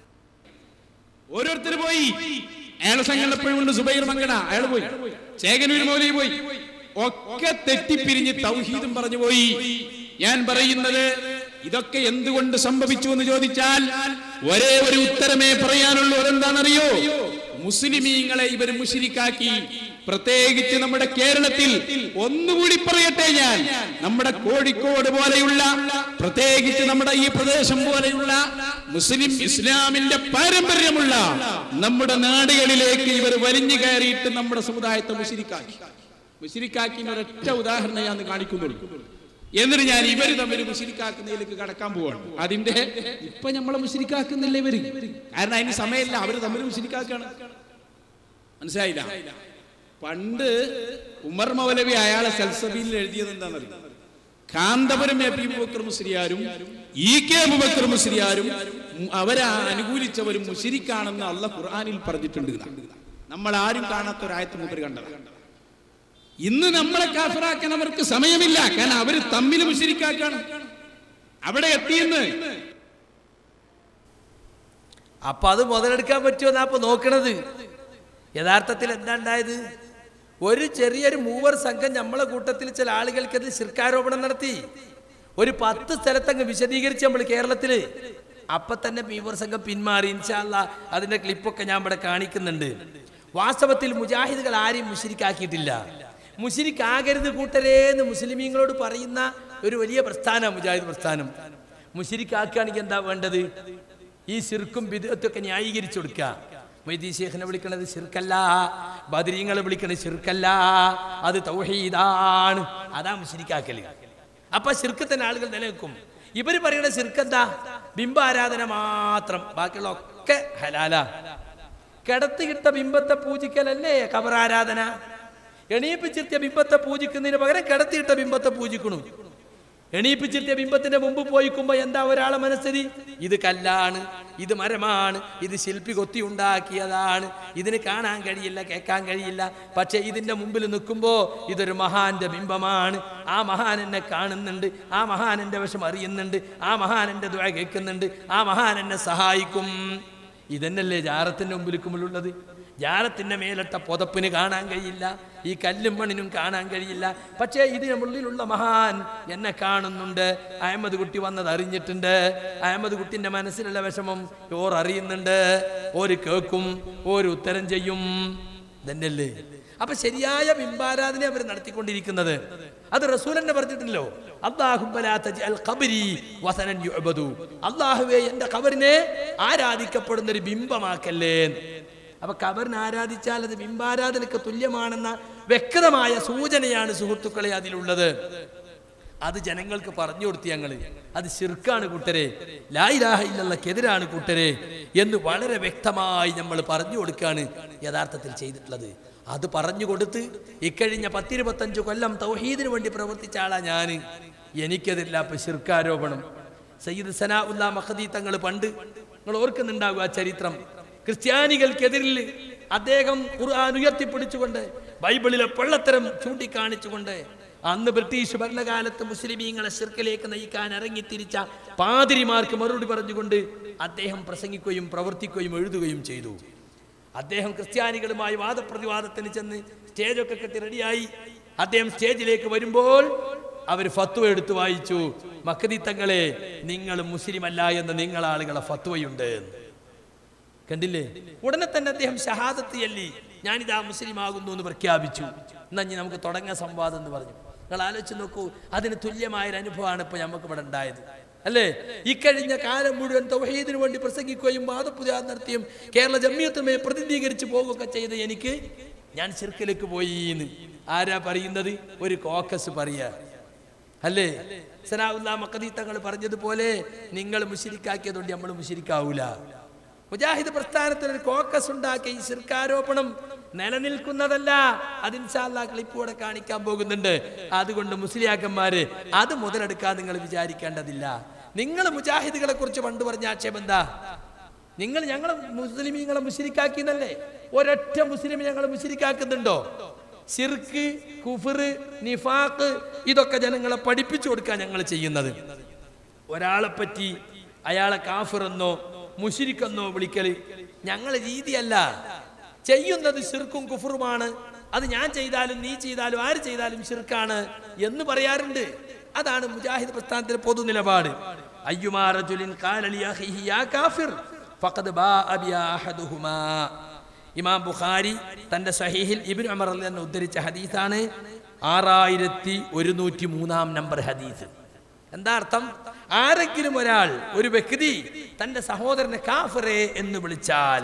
ഓരോരുത്തർ പോയി അയാളെ സംഘടന എപ്പോഴും ഉണ്ട് സുബൈർ മങ്കട അയാൾ പോയി ചേകനൂർ മൗലി പോയി ഒക്കെ തെറ്റിപ്പിരിഞ്ഞ് തൗഹീദും പറഞ്ഞു പോയി ഞാൻ പറയുന്നത് ഇതൊക്കെ എന്തുകൊണ്ട് സംഭവിച്ചു എന്ന് ചോദിച്ചാൽ ഒരേ ഒരു ഉത്തരമേ പറയാനുള്ളൂ അതെന്താണെന്നറിയോ മുസ്ലിമീങ്ങളെ ഇവർ മുഷിരിക്കാക്കി പ്രത്യേകിച്ച് നമ്മുടെ കേരളത്തിൽ ഒന്നുകൂടി പറയട്ടെ ഞാൻ നമ്മുടെ കോഴിക്കോട് പോലെയുള്ള പ്രത്യേകിച്ച് നമ്മുടെ ഈ പ്രദേശം പോലെയുള്ള മുസ്ലിം ഇസ്ലാമിന്റെ പാരമ്പര്യമുള്ള നമ്മുടെ നാടുകളിലേക്ക് ഇവർ വലിഞ്ഞു കയറിയിട്ട് നമ്മുടെ സമുദായത്തെ മുഷിരിക്കാക്കി മുഷിരിക്കാക്കി ഒരൊറ്റ ഉദാഹരണം ഞാൻ കാണിക്കുന്നുള്ളൂ എന്നിട്ട് ഞാൻ ഇവര് തമ്മിൽ മുഷിരിക്കാക്കുന്നതിലേക്ക് കടക്കാൻ പോവാണ് അതിന്റെ ഇപ്പൊ നമ്മളെ മുഷിരിക്കാക്കുന്നില്ല ഇവര് കാരണം അതിന് സമയമില്ല അവര് തമ്മിൽ മുഷിരിക്കാക്കാണ് മനസ്സിലായില്ല പണ്ട് ഉമർ മൗലവി അയാളെ സൽസബിയിൽ എഴുതിയത് എന്താണെന്നറിയോ കാന്തപുരം എ പി ബുബക്കർ മുസ്ലിയാരും ഇ കെ അബുബക്കർ മുസ്ലിയാരും അവരെ അനുകൂലിച്ചവരും മുഷിരിക്കാണെന്ന് അല്ല ഖുർആനിൽ പറഞ്ഞിട്ടുണ്ട് എന്നാണ്. നമ്മൾ ആരും കാണാത്ത ഒരായത്ത് മുതൽ കണ്ടത് ഇന്ന് നമ്മളെ കാഫറാക്കാൻ അവർക്ക് സമയമില്ല കാരണം അവര് തമ്മിൽ മുഷിരിക്കാക്കാണ് അവിടെ എത്തിയെന്ന് അപ്പൊ അത് മുതലെടുക്കാൻ പറ്റുമെന്നാ അപ്പൊ നോക്കണത് യഥാർത്ഥത്തിൽ എന്താ ഉണ്ടായത് ഒരു ചെറിയൊരു മൂവർ സംഘം നമ്മളെ കൂട്ടത്തിൽ ചില ആളുകൾക്കത് ശിർക്കാരോപണം നടത്തി ഒരു പത്ത് സ്ഥലത്തങ്ങ് വിശദീകരിച്ച് നമ്മൾ കേരളത്തില് അപ്പൊ തന്നെ മൂവർ സംഘം പിന്മാറി ഇൻഷാല്ല അതിന്റെ ക്ലിപ്പൊക്കെ ഞാൻ ഇവിടെ കാണിക്കുന്നുണ്ട് വാസ്തവത്തിൽ മുജാഹിദുകൾ ആരെയും മുഷിരിക്കാക്കിയിട്ടില്ല മുഷിരിക്കാകരുത് കൂട്ടരേന്ന് മുസ്ലിമീങ്ങളോട് പറയുന്ന ഒരു വലിയ പ്രസ്ഥാനമാണ് മുജാഹിദ് പ്രസ്ഥാനം മുഷിരിക്കാക്കുകയാണെങ്കിൽ എന്താ വേണ്ടത് ഈ ശിർക്കും ബിദത്തൊക്കെ ന്യായീകരിച്ചു കൊടുക്കുക മൈദി ശേഖനെ വിളിക്കണത് ശിർക്കല്ല ബദരീങ്ങളെ വിളിക്കണത് ശിർക്കല്ല അത് തൗഹീദാണ് അതാ മുഷിരിക്കാക്കല് അപ്പൊ ശിർക്കത്തിന് ആളുകൾ നിലനിൽക്കും ഇവര് പറയുന്ന ശിർക്കെന്താ ബിംബാരാധന മാത്രം ബാക്കിയുള്ള ഒക്കെ ഹലാല കിടത്തിയിട്ട ബിംബത്തെ പൂജിക്കലല്ലേ കബറാരാധന എണീപ്പിച്ചിരുത്തിയ ബിംബത്തെ പൂജിക്കുന്നതിന് പകരം കിടത്തിയിട്ട ബിംബത്തെ പൂജിക്കണു എണീപ്പിച്ചിരുത്തിയ ബിംബത്തിന്റെ മുമ്പ് പോയിക്കുമ്പോ എന്താ ഒരാളെ മനസ്സിൽ ഇത് കല്ലാണ് ഇത് മരമാണ് ഇത് ശില്പി കൊത്തി ഉണ്ടാക്കിയതാണ് ഇതിന് കാണാൻ കഴിയില്ല കേൾക്കാൻ കഴിയില്ല പക്ഷെ ഇതിന്റെ മുമ്പിൽ നിൽക്കുമ്പോ ഇതൊരു മഹാന്റെ ബിംബമാണ് ആ മഹാൻ എന്നെ കാണുന്നുണ്ട് ആ മഹാൻ എന്റെ വശം അറിയുന്നുണ്ട് ആ മഹാൻ എന്റെ ദ്വ കേൾക്കുന്നുണ്ട് ആ മഹാൻ എന്നെ സഹായിക്കും ഇതന്നല്ലേ ജാറത്തിന്റെ മുമ്പിൽ ജാറത്തിന്റെ മേലിട്ട പുതപ്പിന് കാണാൻ കഴിയില്ല ഈ കല്ലും മണ്ണിനും കാണാൻ കഴിയില്ല പക്ഷേ ഇതിനുള്ളിലുള്ള മഹാൻ എന്നെ കാണുന്നുണ്ട് അഹമ്മദ് കുട്ടി വന്നത് അറിഞ്ഞിട്ടുണ്ട് അഹമ്മദ് കുട്ടിന്റെ മനസ്സിലുള്ള വിഷമം ഓർ അറിയുന്നുണ്ട് ഓര് കേൾക്കും ഓര് ഉത്തരം ചെയ്യും ഇതന്നെയല്ലേ അപ്പൊ ശരിയായ ബിംബാരാധന അവർ നടത്തിക്കൊണ്ടിരിക്കുന്നത് അത് റസൂൽ തന്നെ പറഞ്ഞിട്ടില്ലല്ലോ അള്ളാഹുവേ എന്റെ കബറിനെ ആരാധിക്കപ്പെടുന്ന ഒരു ബിംബമാക്കല്ലേ അപ്പൊ കബറിനെ ആരാധിച്ചാൽ അത് ബിംബാരാധനക്ക് തുല്യമാണെന്ന വ്യക്തമായ സൂചനയാണ് സുഹൃത്തുക്കളെ അതിലുള്ളത് അത് ജനങ്ങൾക്ക് പറഞ്ഞു കൊടുത്തു ഞങ്ങള് അത് ശിർക്കാണ് കൂട്ടരെ ലായിലാഹ ഇല്ലല്ലക്കെതിരാണ് കൂട്ടരെ എന്ന് വളരെ വ്യക്തമായി നമ്മൾ പറഞ്ഞു കൊടുക്കാണ് യഥാർത്ഥത്തിൽ ചെയ്തിട്ടുള്ളത് അത് പറഞ്ഞു കൊടുത്ത് ഇക്കഴിഞ്ഞ പത്തിരുപത്തഞ്ച് കൊല്ലം തൗഹീദിന് വേണ്ടി പ്രവർത്തിച്ച ആളാ ഞാൻ എനിക്കതില്ല ഇപ്പൊ ശിർക്കാരോപണം സയ്യിദ് സനാ ഉല്ലാ മഹദി തങ്ങൾ പണ്ട് നിങ്ങൾ ഓർക്കുന്നുണ്ടാകും ആ ചരിത്രം ക്രിസ്ത്യാനികൾക്കെതിരിൽ അദ്ദേഹം ഖുർആൻ ഉയർത്തിപ്പിടിച്ചുകൊണ്ട് ബൈബിളിലെ പൊള്ളത്തരം ചൂണ്ടിക്കാണിച്ചുകൊണ്ട് അന്ന് ബ്രിട്ടീഷ് ഭരണകാലത്ത് മുസ്ലിമീങ്ങളെ ശിർക്കിലേക്ക് നയിക്കാൻ ഇറങ്ങിത്തിരിച്ച പാതിരിമാർക്ക് മറുപടി പറഞ്ഞുകൊണ്ട് അദ്ദേഹം പ്രസംഗിക്കുകയും പ്രവർത്തിക്കുകയും എഴുതുകയും ചെയ്തു അദ്ദേഹം ക്രിസ്ത്യാനികളുമായി വാദപ്രതിവാദത്തിന് ചെന്ന് സ്റ്റേജൊക്കെ കെട്ടി റെഡിയായി അദ്ദേഹം സ്റ്റേജിലേക്ക് വരുമ്പോൾ അവർ ഫത്വ എടുത്തു വായിച്ചു മക്കതി തങ്ങളെ നിങ്ങൾ മുസ്ലിം അല്ല എന്ന് നിങ്ങൾ ആളുകളെ ഫത്വയുണ്ട് എന്ന്. കണ്ടില്ലേ ഉടനെ തന്നെ അദ്ദേഹം ഷഹാദത്ത് ചൊല്ലി ഞാനിതാ മുസ്ലിം ആകുന്നു എന്ന് പ്രഖ്യാപിച്ചു എന്നാ ഇനി നമുക്ക് തുടങ്ങാൻ സംവാദം എന്ന് പറഞ്ഞു നിങ്ങൾ ആലോചിച്ച് നോക്കൂ അതിന് തുല്യമായ ഒരു അനുഭവമാണ് ഇപ്പൊ നമുക്ക് ഇവിടെ ഉണ്ടായത് അല്ലേ ഇക്കഴിഞ്ഞ കാലം മുഴുവൻ തൗഹീദിന് വേണ്ടി പ്രസംഗിക്കുകയും വാദപുരാ നടത്തിയും കേരള ജമ്മിയത്തുമേ പ്രതിനിധീകരിച്ച് പോകുകയൊക്കെ ചെയ്ത് എനിക്ക് ഞാൻ ചെറുക്കിലേക്ക് പോയി എന്ന് ആരാ പറയുന്നത് ഒരു കോക്കസ് പറയാ അല്ലേ സനാവുല്ല മക്കദീ തങ്ങൾ പറഞ്ഞതുപോലെ നിങ്ങൾ മുഷിരിക്കാക്കിയതുകൊണ്ട് നമ്മൾ മുഷിരിക്കാവൂല മുജാഹിദ് പ്രസ്ഥാനത്തിന് ഒരു കോക്കസ് ഉണ്ടാക്കി ഈ ശിർക്കാരോപണം നിലനിൽക്കുന്നതല്ല അതിൻഷാല്ല ക്ലിപ്പൂടെ കാണിക്കാൻ പോകുന്നുണ്ട് അതുകൊണ്ട് മുസ്ലിയാക്കന്മാര് അത് മുതലെടുക്കാൻ നിങ്ങൾ വിചാരിക്കേണ്ടതില്ല നിങ്ങൾ മുജാഹിദുകളെ കുറിച്ച് പണ്ട് പറഞ്ഞ ആക്ഷേപം എന്താ നിങ്ങൾ ഞങ്ങളെ മുസ്ലിമീങ്ങളെ മുഷിരിക്കാക്കിയെന്നല്ലേ ഒരൊറ്റ മുസ്ലിം ഞങ്ങളെ മുഷിരിക്കാക്കുന്നുണ്ടോ സിർക്ക് കുഫർ നിഫാക്ക് ഇതൊക്കെ ജനങ്ങളെ പഠിപ്പിച്ചു കൊടുക്കാൻ ഞങ്ങൾ ചെയ്യുന്നത് ഒരാളെ പറ്റി അയാളെ കാഫിറെന്നോ മുഷിരിക്കെന്നോ വിളിക്കല് ഞങ്ങളെ രീതിയല്ല ചെയ്യുന്നത് ശിർക്കും കുഫറുമാണ് അത് ഞാൻ ചെയ്താലും നീ ചെയ്താലും ആര് ചെയ്താലും ശിർക്കാണ് എന്ന് പറയാറുണ്ട് അതാണ് മുജാഹിദ് പ്രസ്ഥാനത്തിന്റെ പൊതു നിലപാട് അയ്യുമാ റജുലിൻ ഖാല ലി അഖീഹി യാ കാഫിർ ഫഖദ് ബാഅ ബിഹാ അഹദുഹുമാ ഇമാം ബുഖാരി തന്റെ സഹീഹിൽ ഇബ്നു ഉമർ എന്ന് ഉദ്ധരിച്ച ഹദീസാണ് ആറായിരത്തി ഒരുന്നൂറ്റി മൂന്നാം നമ്പർ ഹദീസ് എന്താ അർത്ഥം ആരെങ്കിലും ഒരാൾ ഒരു വ്യക്തി തന്റെ സഹോദരനെ കാഫറെ എന്ന് വിളിച്ചാൽ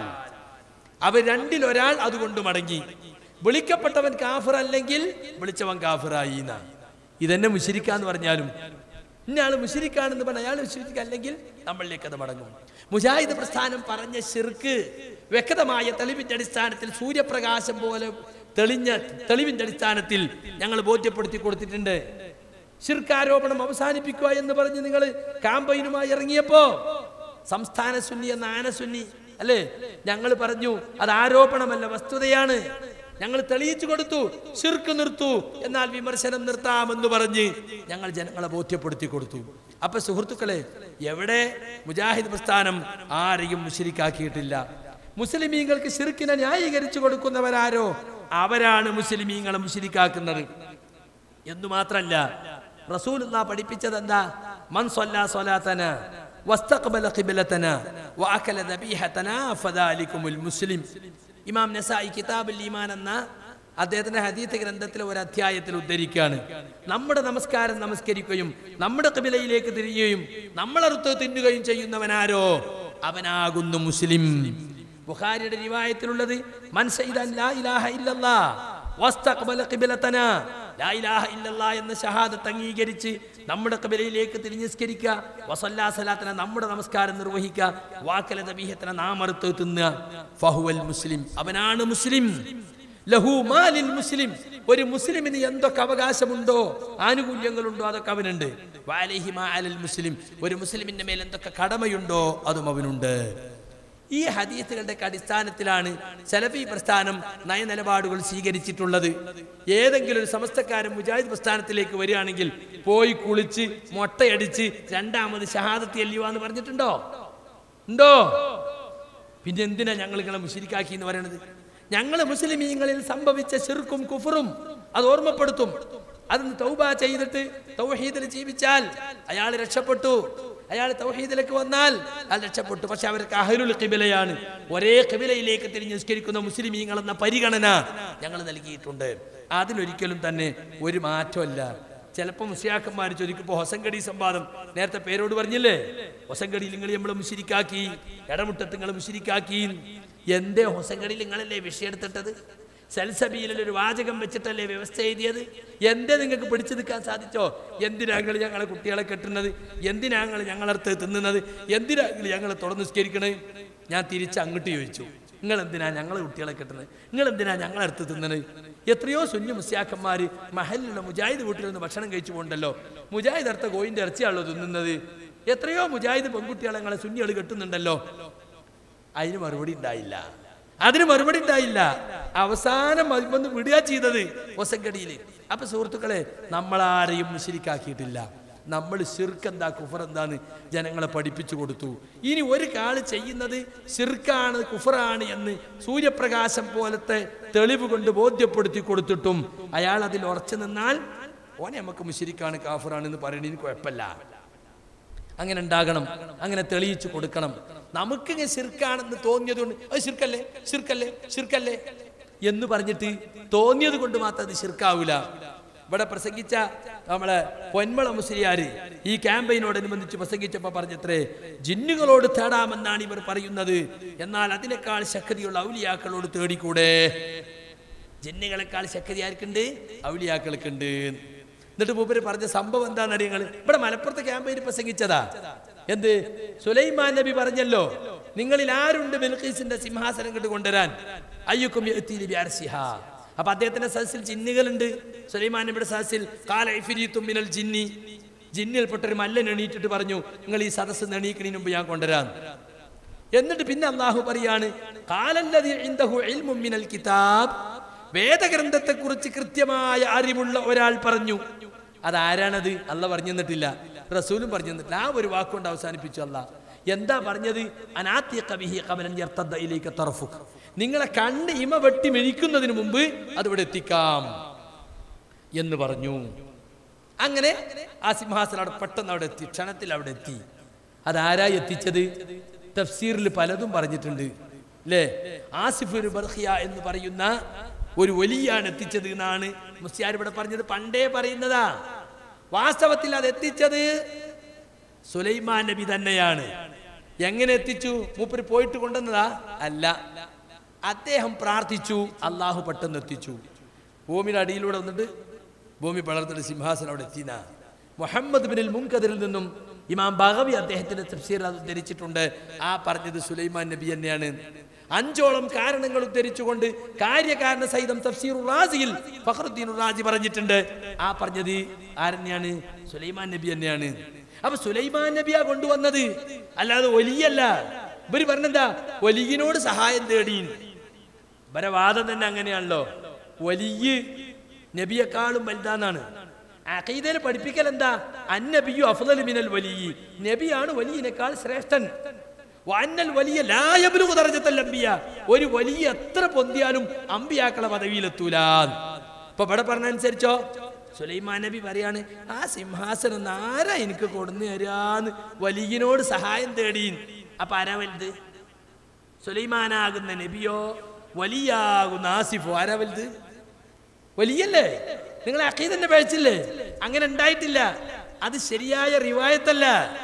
അവർ രണ്ടിൽ ഒരാൾ അതുകൊണ്ട് മടങ്ങി വിളിക്കപ്പെട്ടവൻ കാഫർ അല്ലെങ്കിൽ വിളിച്ചവൻ കാഫറായി എന്നാ ഇതെന്നെ മുഷിരിക്കാന്ന് പറഞ്ഞാലും ഇന്നയാൾ മുഷിരിക്കാണെന്ന് പറഞ്ഞാൽ അയാൾ മുഷിരിക്ക അല്ലെങ്കിൽ നമ്മളിലേക്ക് അത് മടങ്ങും മുജാഹിദ് പ്രസ്ഥാനം പറഞ്ഞ ശിർക്ക് വ്യക്തമായ തെളിവിന്റെ അടിസ്ഥാനത്തിൽ സൂര്യപ്രകാശം പോലെ തെളിഞ്ഞ തെളിവിന്റെ അടിസ്ഥാനത്തിൽ ഞങ്ങൾ ബോധ്യപ്പെടുത്തി കൊടുത്തിട്ടുണ്ട് ശിർക്കാരോപണം അവസാനിപ്പിക്കുക എന്ന് പറഞ്ഞ് നിങ്ങൾ കാമ്പയിനുമായി ഇറങ്ങിയപ്പോ സംസ്ഥാന സുന്നി എന്ന ആനസുന്നി അല്ലേ ഞങ്ങൾ പറഞ്ഞു അത് ആരോപണമല്ല വസ്തുതയാണ് ഞങ്ങൾ തെളിയിച്ചു കൊടുത്തു ശിർക്ക് നിർത്തു എന്നാൽ വിമർശനം നിർത്താമെന്ന് പറഞ്ഞ് ഞങ്ങൾ ജനങ്ങളെ ബോധ്യപ്പെടുത്തി കൊടുത്തു അപ്പൊ സുഹൃത്തുക്കളെ എവിടെ മുജാഹിദ് പ്രസ്ഥാനം ആരെയും മുഷിരിക്കാക്കിയിട്ടില്ല മുസ്ലിമീങ്ങൾക്ക് ശിർക്കിനെ ന്യായീകരിച്ചു കൊടുക്കുന്നവരാരോ അവരാണ് മുസ്ലിമീങ്ങളെ മുഷിരിക്കാക്കുന്നത് എന്നു മാത്രല്ല റസൂൽ പഠിപ്പിച്ചത് എന്താ മൻ സ്വല്ലാ സ്വലാത്തന വസ്തഖ്ബല ഖിബ്ലതന വഅകല ദബീഹതന ഫദാലികുമുൽ മുസ്ലിം ഇമാം നസായി കിതാബുൽ ഈമാൻ എന്ന അദ്ദേഹത്തിന്റെ ഹദീത്ത് ഗ്രന്ഥത്തിലെ ഒരു അധ്യായത്തിൽ ഉദ്ധരിക്കുകയാണ് നമ്മുടെ നമസ്കാരം നമസ്കരിക്കുകയും നമ്മുടെ കബിലയിലേക്ക് തിരിയുകയും നമ്മളറുത്ത് തിന്നുകയും ചെയ്യുന്നവനാരോ അവനാകുന്നു മുസ്ലിം ബുഖാരിയുടെ റിവായത്തിലുള്ളത് മൻ സയ്യിദൻ ലാ ഇലാഹ ഇല്ലല്ലാ വസ്തഖ്ബല ഖിബ്ലതന ലാ ഇലാഹ ഇല്ലല്ലാ എന്ന ഷഹാദത്ത് അംഗീകരിച്ച് നമ്മുടെ കബലയിലേക്ക് തിരിഞ്ഞസ്കരിക്കുക വസല്ലാ സലാത്തിന നമ്മുടെ നമസ്കാരം നിർവഹിക്കുക വാക്കല ദബീഹത്തിനെ നാം അറുത്ത് തിന്നുക ഫഹുവൽ മുസ്ലിം അവനാണ് മുസ്ലിം ലഹു മാലിൽ മുസ്ലിം ഒരു മുസ്ലിമിന് എന്തൊക്കെ അവകാശമുണ്ടോ ആനുകൂല്യങ്ങളുണ്ടോ അതൊക്കെ അവനുണ്ട് വാലഹി മാ അലൽ മുസ്ലിം ഒരു മുസ്ലിമിന്റെ മേൽ എന്തൊക്കെ കടമയുണ്ടോ അതും അവനുണ്ട് ഈ ഹദീസുകളുടെ അടിസ്ഥാനത്തിലാണ് സലഫി പ്രസ്ഥാനം നയനിലപാടുകൾ സ്വീകരിച്ചിട്ടുള്ളത് ഏതെങ്കിലും ഒരു സമസ്തക്കാരൻ മുജാഹിദ് പ്രസ്ഥാനത്തിലേക്ക് വരികയാണെങ്കിൽ പോയി കുളിച്ച് മൊട്ടയടിച്ച് രണ്ടാമത് ഷഹാദത്തി അല്ലിയോ എന്ന് പറഞ്ഞിട്ടുണ്ടോ ഉണ്ടോ പിന്നെ എന്തിനാ ഞങ്ങൾ നിങ്ങളെ മുഷിരിക്കാക്കി എന്ന് പറയണത് ഞങ്ങൾ മുസ്ലിമീങ്ങളിൽ സംഭവിച്ച ശിർക്കും കുഫറും അത് ഓർമ്മപ്പെടുത്തും അതിന് തൗബ ചെയ്തിട്ട് തൗഹീദിൽ ജീവിച്ചാൽ അയാൾ രക്ഷപ്പെട്ടു അയാൾ തൗഹീദിലേക്ക് വന്നാൽ അയാൾ രക്ഷപ്പെട്ടു പക്ഷെ അവർക്ക് അഹരുൽ കിബിലയാണ് ഒരേ കിബിലയിലേക്ക് തിരിഞ്ഞ് നിസ്കരിക്കുന്ന മുസ്ലിമീങ്ങൾ എന്ന പരിഗണന ഞങ്ങൾ നൽകിയിട്ടുണ്ട് അതിലൊരിക്കലും തന്നെ ഒരു മാറ്റമല്ല ചിലപ്പോൾ മുസ്ലിയാക്കന്മാർ ചോദിക്കുമ്പോൾ ഹൊസങ്കടി സംവാദം നേരത്തെ പേരോട് പറഞ്ഞില്ലേ ഹൊസങ്കടിയിൽ നിങ്ങൾ നമ്മൾ മുഷിരിക്കാക്കി ഇടമുട്ടത്ത് നിങ്ങൾ മുഷിരിക്കാക്കി എന്തേ ഹൊസങ്കടിയിൽ നിങ്ങളല്ലേ വിഷയം എടുത്തിട്ടത് സൽസബിയിലെ ഒരു വാചകം വെച്ചിട്ടല്ലേ വ്യവസ്ഥ എഴുതിയത് എന്തേ നിങ്ങൾക്ക് പിടിച്ചു നിൽക്കാൻ സാധിച്ചോ എന്തിനാങ്ങൾ ഞങ്ങളെ കുട്ടികളെ കെട്ടുന്നത് എന്തിനാങ്ങൾ ഞങ്ങളടുത്ത് തിന്നുന്നത് എന്തിനാങ്ങൾ ഞങ്ങൾ തുറന്ന് നിസ്കരിക്കണത് ഞാൻ തിരിച്ച് അങ്ങോട്ട് ചോദിച്ചു നിങ്ങൾ എന്തിനാ ഞങ്ങളെ കുട്ടികളെ കെട്ടുന്നത് നിങ്ങൾ എന്തിനാ ഞങ്ങളടുത്ത് തിന്നണത് എത്രയോ സുന്നി മുസ്യാക്കന്മാർ മഹലിലുള്ള മുജാഹിദ് വീട്ടിൽ നിന്ന് ഭക്ഷണം കഴിച്ചു പോകണ്ടല്ലോ മുജാഹിദ് അടുത്ത കോയിന്റെ ഇറച്ചിയാണല്ലോ തിന്നുന്നത് എത്രയോ മുജാഹിദ് പെൺകുട്ടികളെ ഞങ്ങളെ സുന്നികൾ കെട്ടുന്നുണ്ടല്ലോ അതിന് മറുപടി ഉണ്ടായില്ല അതിന് മറുപടി ഉണ്ടായില്ല അവസാനം അത് വന്ന് വിടുക ചെയ്തത് ഒസങ്കടിയിൽ അപ്പൊ സുഹൃത്തുക്കളെ നമ്മളാരെയും മുശരിക്കാക്കിയിട്ടില്ല നമ്മൾ ഷിർക്ക് എന്താ കുഫർ എന്താന്ന് ജനങ്ങളെ പഠിപ്പിച്ചു കൊടുത്തു ഇനി ഒരു കാള് ചെയ്യുന്നത് ഷിർക്കാണ് കുഫറാണ് എന്ന് സൂര്യപ്രകാശം പോലത്തെ തെളിവ് കൊണ്ട് ബോധ്യപ്പെടുത്തി കൊടുത്തിട്ടും അയാൾ അതിൽ ഉറച്ചു നിന്നാൽ ഓനെ നമുക്ക് മുശരിക്കാണ് കാഫറാണെന്ന് പറയണതിന് കുഴപ്പമില്ല അങ്ങനെ ഉണ്ടാകണം അങ്ങനെ തെളിയിച്ചു കൊടുക്കണം നമുക്ക് ഇങ്ങനെ ശിർക്കാണെന്ന് തോന്നിയത് കൊണ്ട് അത് ശിർക്കല്ലേ ശിർക്കല്ലേ ശിർക്കല്ലേ എന്ന് പറഞ്ഞിട്ട് തോന്നിയത് കൊണ്ട് മാത്രം അത് ശിർക്കാവൂല ഇവിടെ പ്രസംഗിച്ച നമ്മളെ പൊന്മള മുസ്ലിയാര് ഈ ക്യാമ്പയിനോടനുബന്ധിച്ച് പ്രസംഗിച്ചപ്പോ പറഞ്ഞത്രേ ജിന്നുകളോട് തേടാമെന്നാണ് ഇവർ പറയുന്നത് എന്നാൽ അതിനേക്കാൾ ശക്തിയുള്ള ഔലിയാക്കളോട് തേടിക്കൂടെ ജിന്നുകളെക്കാൾ ശക്തി ആർക്കുണ്ട് ഔലിയാക്കൾക്കുണ്ട് എന്നിട്ട് മൂപ്പര് പറഞ്ഞ സംഭവം എന്താണെന്ന് അറിയങ്ങൾ ഇവിടെ മലപ്പുറത്തെ ക്യാമ്പയിന് പ്രസംഗിച്ചതാ എന്ത് സുലൈമാൻ നബി പറഞ്ഞല്ലോ നിങ്ങളിൽ ആരുണ്ട് ബിൽഖീസിന്റെ സിംഹാസനം കണ്ട് കൊണ്ടുവരാൻ അയ്യുക്കും യഅ്തി ബി അർശിഹാ. അപ്പൊ അദ്ദേഹത്തിന്റെ സദസ്സിൽ ജിന്നുകളുണ്ട് സുലൈമാൻ നബിയുടെ സദസ്സിൽ കാല ഇഫ്രീത്തും മിനൽ ജിന്നി ജിന്നിൽപ്പെട്ട ഒരു മല്ലൻ എണീറ്റിട്ട് പറഞ്ഞു നിങ്ങൾ ഈ സദസ്സ് എണീക്കണതിന് മുമ്പ് ഞാൻ കൊണ്ടുവരാൻ എന്നിട്ട് പിന്നെ അള്ളാഹു പറയാണ് കാലല്ലതി ഇൻദഹു ഇൽമും മിനൽ കിതാബ് വേദഗ്രന്ഥത്തെ കുറിച്ച് കൃത്യമായ അറിവുള്ള ഒരാൾ പറഞ്ഞു അതാരാണത് അല്ല പറഞ്ഞു തന്നിട്ടില്ല റസൂലും പറഞ്ഞു തന്നിട്ടില്ല ആ ഒരു വാക്കുകൊണ്ട് അവസാനിപ്പിച്ചു അല്ല എന്താ പറഞ്ഞത് അനാത്യ കവിഹി കമലൻ യർത്തദ്ദ ഇലൈക തറഫുക് നിങ്ങളെ കണ്ണ് ഇമ വെട്ടി മെഴിക്കുന്നതിന് മുമ്പ് അതിവിടെ എത്തിക്കാം എന്ന് പറഞ്ഞു അങ്ങനെ ആ സിംഹാസനം അവിടെ പെട്ടെന്ന് അവിടെ എത്തി ക്ഷണത്തിൽ അവിടെ എത്തി അതാരാ എത്തിച്ചത് തഫ്സീറിൽ പലതും പറഞ്ഞിട്ടുണ്ട് അല്ലേ ആസിഫ് ബർഹിയ എന്ന് പറയുന്ന ഒരു വലിയാണ് എത്തിച്ചത് എന്നാണ് മുസ്യാർ ഇവിടെ പറഞ്ഞത് പണ്ടേ പറയുന്നതാ വാസ്തവത്തിൽ അത് എത്തിച്ചത് സുലൈമാൻ നബി തന്നെയാണ് എങ്ങനെ എത്തിച്ചു മൂപ്പര് പോയിട്ട് കൊണ്ടുവന്നതാ അല്ല അദ്ദേഹം പ്രാർത്ഥിച്ചു അള്ളാഹു പെട്ടെന്ന് എത്തിച്ചു ഭൂമിയുടെ അടിയിലൂടെ വന്നിട്ട് ഭൂമി വളർന്നിട്ട് സിംഹാസനം അവിടെ എത്തിന മുഹമ്മദ് ബിനിൽ മുൻകതിരിൽ നിന്നും ഇമാം ബഗവി അദ്ദേഹത്തിന്റെ തഫ്സീർ അത് ഉദ്ധരിച്ചിട്ടുണ്ട് ആ പറഞ്ഞത് സുലൈമാൻ നബി തന്നെയാണ് അഞ്ചോളം കാരണങ്ങൾ ഉദ്ധരിച്ചുകൊണ്ട് കാര്യകാരണ സഹിതം തഫ്സീർ റാസിയിൽ ഫഖറുദ്ദീൻ റാജി പറഞ്ഞിട്ടുണ്ട് ആ പറഞ്ഞത് ആരെന്നെയാണ് സുലൈമാൻ നബി തന്നെയാണ് അപ്പൊ സുലൈമാൻ നബിയാ കൊണ്ടുവന്നത് അല്ലാതെ ഒലിയല്ല ഇവര് പറഞ്ഞെന്താ ഒലിയിനോട് സഹായം തേടി ഇവരെ വാദം തന്നെ അങ്ങനെയാണല്ലോ വലിയ നബിയെക്കാളും വലുതാന്നാണ് അഖീദയിൽ പഠിപ്പിക്കൽ എന്താ അന്നബിയു അഫ്ദലു മിനൽ വലി നബിയാണ് വലിയനേക്കാൾ ശ്രേഷ്ഠൻ വന്നൽ വലിയ ലായബുലു ദർജത്തൽ അംബിയ ഒരു വലിയ എത്ര പൊന്തിയാലും അമ്പിയാക്കളെ പദവിയിലെത്തൂല ഇപ്പൊ ഇവിടെ പറഞ്ഞനുസരിച്ചോ സുലൈമാൻ നബി പറയാണ് ആ സിംഹാസനം ഒന്ന് ആരാ എനിക്ക് കൊടുന്നു തരാന്ന് വലിയനോട് സഹായം തേടി അപ്പൊ ആരാ വലുത് സുലൈമാനാകുന്ന നബിയോ വലിയാകുന്ന ആസിഫോ ആരാ വലുത് വലിയല്ലേ നിങ്ങൾ അഖീദന്റെ പേഴ്ചില്ലേ അങ്ങനെ ഉണ്ടായിട്ടില്ല അത് ശരിയായ റിവായത്തല്ല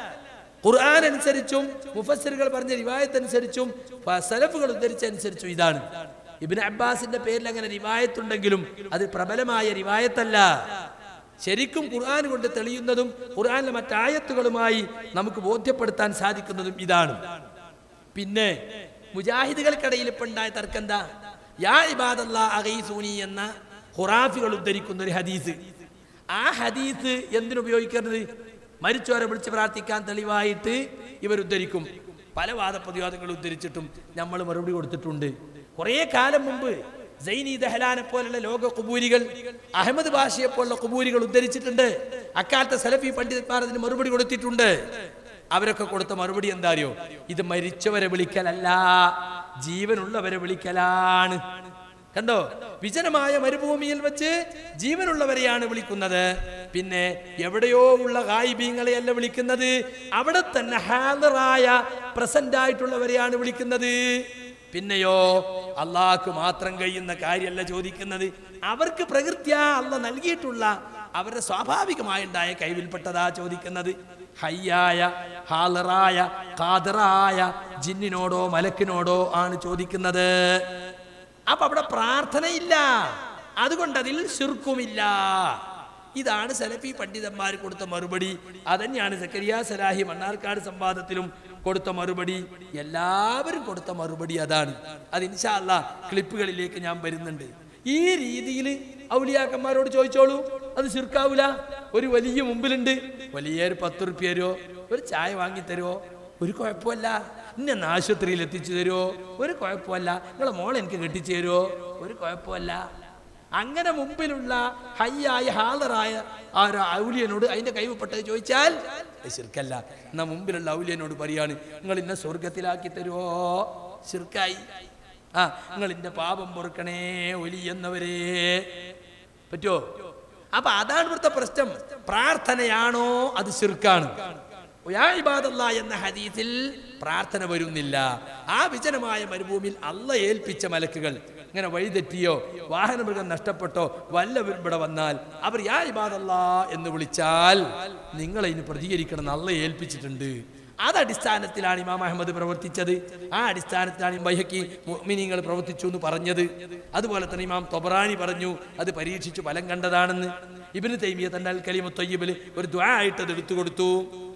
ഖുർആൻ അനുസരിച്ചും മുഫസ്സിറുകൾ പറഞ്ഞ റിവായത്ത് അനുസരിച്ചും ഫ- സലഫുകൾ ഉദ്ധരിച്ചനുസരിച്ചും ഇതാണ് ഇബിൻ അബ്ബാസിന്റെ പേരിൽ അങ്ങനെ റിവായത്തുണ്ടെങ്കിലും അത് പ്രബലമായ റിവായത്തല്ല ശരിക്കും ഖുർആൻ കൊണ്ട് തെളിയുന്നതും ഖുർആനിലെ മറ്റായത്തുകളുമായി നമുക്ക് ബോധ്യപ്പെടുത്താൻ സാധിക്കുന്നതും ഇതാണ് പിന്നെ മുജാഹിദുകൾക്കിടയിൽ ഇപ്പൊ ഉണ്ടായ തർക്കം എന്താ യാ ഇബാദല്ലാ അഗൈസൂനി എന്ന ഖുറാഫികൾ ഉദ്ധരിക്കുന്ന ഒരു ഹദീസ് ആ ഹദീസ് എന്തിനുപയോഗിക്കുന്നത് മരിച്ചവരെ വിളിച്ച് പ്രാർത്ഥിക്കാൻ തെളിവായിട്ട് ഇവർ ഉദ്ധരിക്കും പല വാദപ്രതിവാദങ്ങൾ ഉദ്ധരിച്ചിട്ടും നമ്മൾ മറുപടി കൊടുത്തിട്ടുണ്ട് കുറേ കാലം മുമ്പ് സൈനി ദഹലാനെ പോലുള്ള ലോക കുബൂരികൾ അഹമ്മദ് ബാഷയെ പോലുള്ള കുബൂരികൾ ഉദ്ധരിച്ചിട്ടുണ്ട് അക്കാലത്തെ സലഫി പണ്ഡിതന്മാർ അതിന് മറുപടി കൊടുത്തിട്ടുണ്ട് അവരൊക്കെ കൊടുത്ത മറുപടി എന്താ അറിയോ ഇത് മരിച്ചവരെ വിളിക്കലല്ല ജീവനുള്ളവരെ വിളിക്കലാണ് കണ്ടോ വിജനമായ മരുഭൂമിയിൽ വെച്ച് ജീവനുള്ളവരെയാണ് വിളിക്കുന്നത് പിന്നെ എവിടെയോ ഉള്ള ഗായിബീങ്ങളെയല്ല വിളിക്കുന്നത് അവിടെ തന്നെ ഹാദറായ പ്രസന്റ് ആയിട്ടുള്ളവരെയാണ് വിളിക്കുന്നത് പിന്നെയോ അള്ളാഹ്ക്ക് മാത്രം കഴിയുന്ന കാര്യമല്ല ചോദിക്കുന്നത് അവർക്ക് പ്രകൃത്യാ അല്ല നൽകിയിട്ടുള്ള അവരുടെ സ്വാഭാവികമായുണ്ടായ കൈവിൽപ്പെട്ടതാ ചോദിക്കുന്നത് ഹയ്യായ ഹാലറായ കാതറായ ജിന്നിനോടോ മലക്കിനോടോ ആണ് ചോദിക്കുന്നത് അപ്പൊ അവിടെ പ്രാർത്ഥനയില്ല അതുകൊണ്ട് അതിൽ ശുർക്കുമില്ല ഇതാണ് സലഫി പണ്ഡിതന്മാർ കൊടുത്ത മറുപടി അതന്നെയാണ് സക്കരിയ സലാഹി മണ്ണാർക്കാട് സംവാദത്തിലും കൊടുത്ത മറുപടി എല്ലാവരും കൊടുത്ത മറുപടി അതാണ് അത് ഇൻഷാല്ല ക്ലിപ്പുകളിലേക്ക് ഞാൻ വരുന്നുണ്ട് ഈ രീതിയിൽ ഔലിയാക്കന്മാരോട് ചോദിച്ചോളൂ അത് ശിർക്കാവൂല ഒരു വലിയ മുമ്പിലുണ്ട് വലിയ ഒരു പത്ത് റുപ്യ തരുമോ ഒരു ചായ വാങ്ങി തരുമോ ഒരു കുഴപ്പമല്ല എന്നെ ഒന്ന് ആശുപത്രിയിൽ എത്തിച്ചു തരുമോ ഒരു കുഴപ്പമല്ല നിങ്ങളെ മോളെ എനിക്ക് കെട്ടിച്ചു തരുമോ ഒരു കുഴപ്പമല്ല അങ്ങനെ മുമ്പിലുള്ള ഹയ്യായ ഹാളറായ ആ ഒരു ഔലിയനോട് അതിന്റെ കൈവപ്പെട്ടത് ചോദിച്ചാൽ അത് ശിർക്കല്ല എന്നാ മുമ്പിലുള്ള ഔലിയനോട് പറയാണ് നിങ്ങൾ ഇന്നെ സ്വർഗത്തിലാക്കി തരുമോ ശിർക്കായി ആ നിങ്ങൾ ഇന്റെ പാപം പൊറുക്കണേ ഒലി എന്നവരേ പറ്റുമോ അപ്പൊ അതാണ് ഇവിടുത്തെ പ്രശ്നം പ്രാർത്ഥനയാണോ അത് ശിർക്കാണ് യാ ഇബാദല്ലാ എന്ന ഹദീസിൽ പ്രാർത്ഥന വരുന്നില്ല ആ വിജനമായ മരുഭൂമിയിൽ അല്ല ഏൽപ്പിച്ച മലക്കുകൾ ഇങ്ങനെ വഴിതെറ്റിയോ വാഹനമൃഗം നഷ്ടപ്പെട്ടോ വല്ലവരും ഇവിടെ വന്നാൽ അവർ യാ ഇബാദല്ലാ എന്ന് വിളിച്ചാൽ നിങ്ങൾ അതിന് പ്രതികരിക്കണം എന്ന് അല്ല ഏൽപ്പിച്ചിട്ടുണ്ട് അത് അടിസ്ഥാനത്തിലാണ് ഇമാം അഹമ്മദ് പ്രവർത്തിച്ചത് ആ അടിസ്ഥാനത്തിലാണ് ബൈഹക്കി മുഅ്മിനീങ്ങൾ പ്രവർത്തിച്ചു എന്ന് പറഞ്ഞത് അതുപോലെ തന്നെ ഇമാം തൊബറാനി പറഞ്ഞു അത് പരീക്ഷിച്ചു ഫലം കണ്ടതാണെന്ന് ഇബിന് തൈമിയ തന്റെ അൽ കലിമു തൊയ്യബിൽ ഒരു ദ്വാ ആയിട്ട് അത് എടുത്തു കൊടുത്തു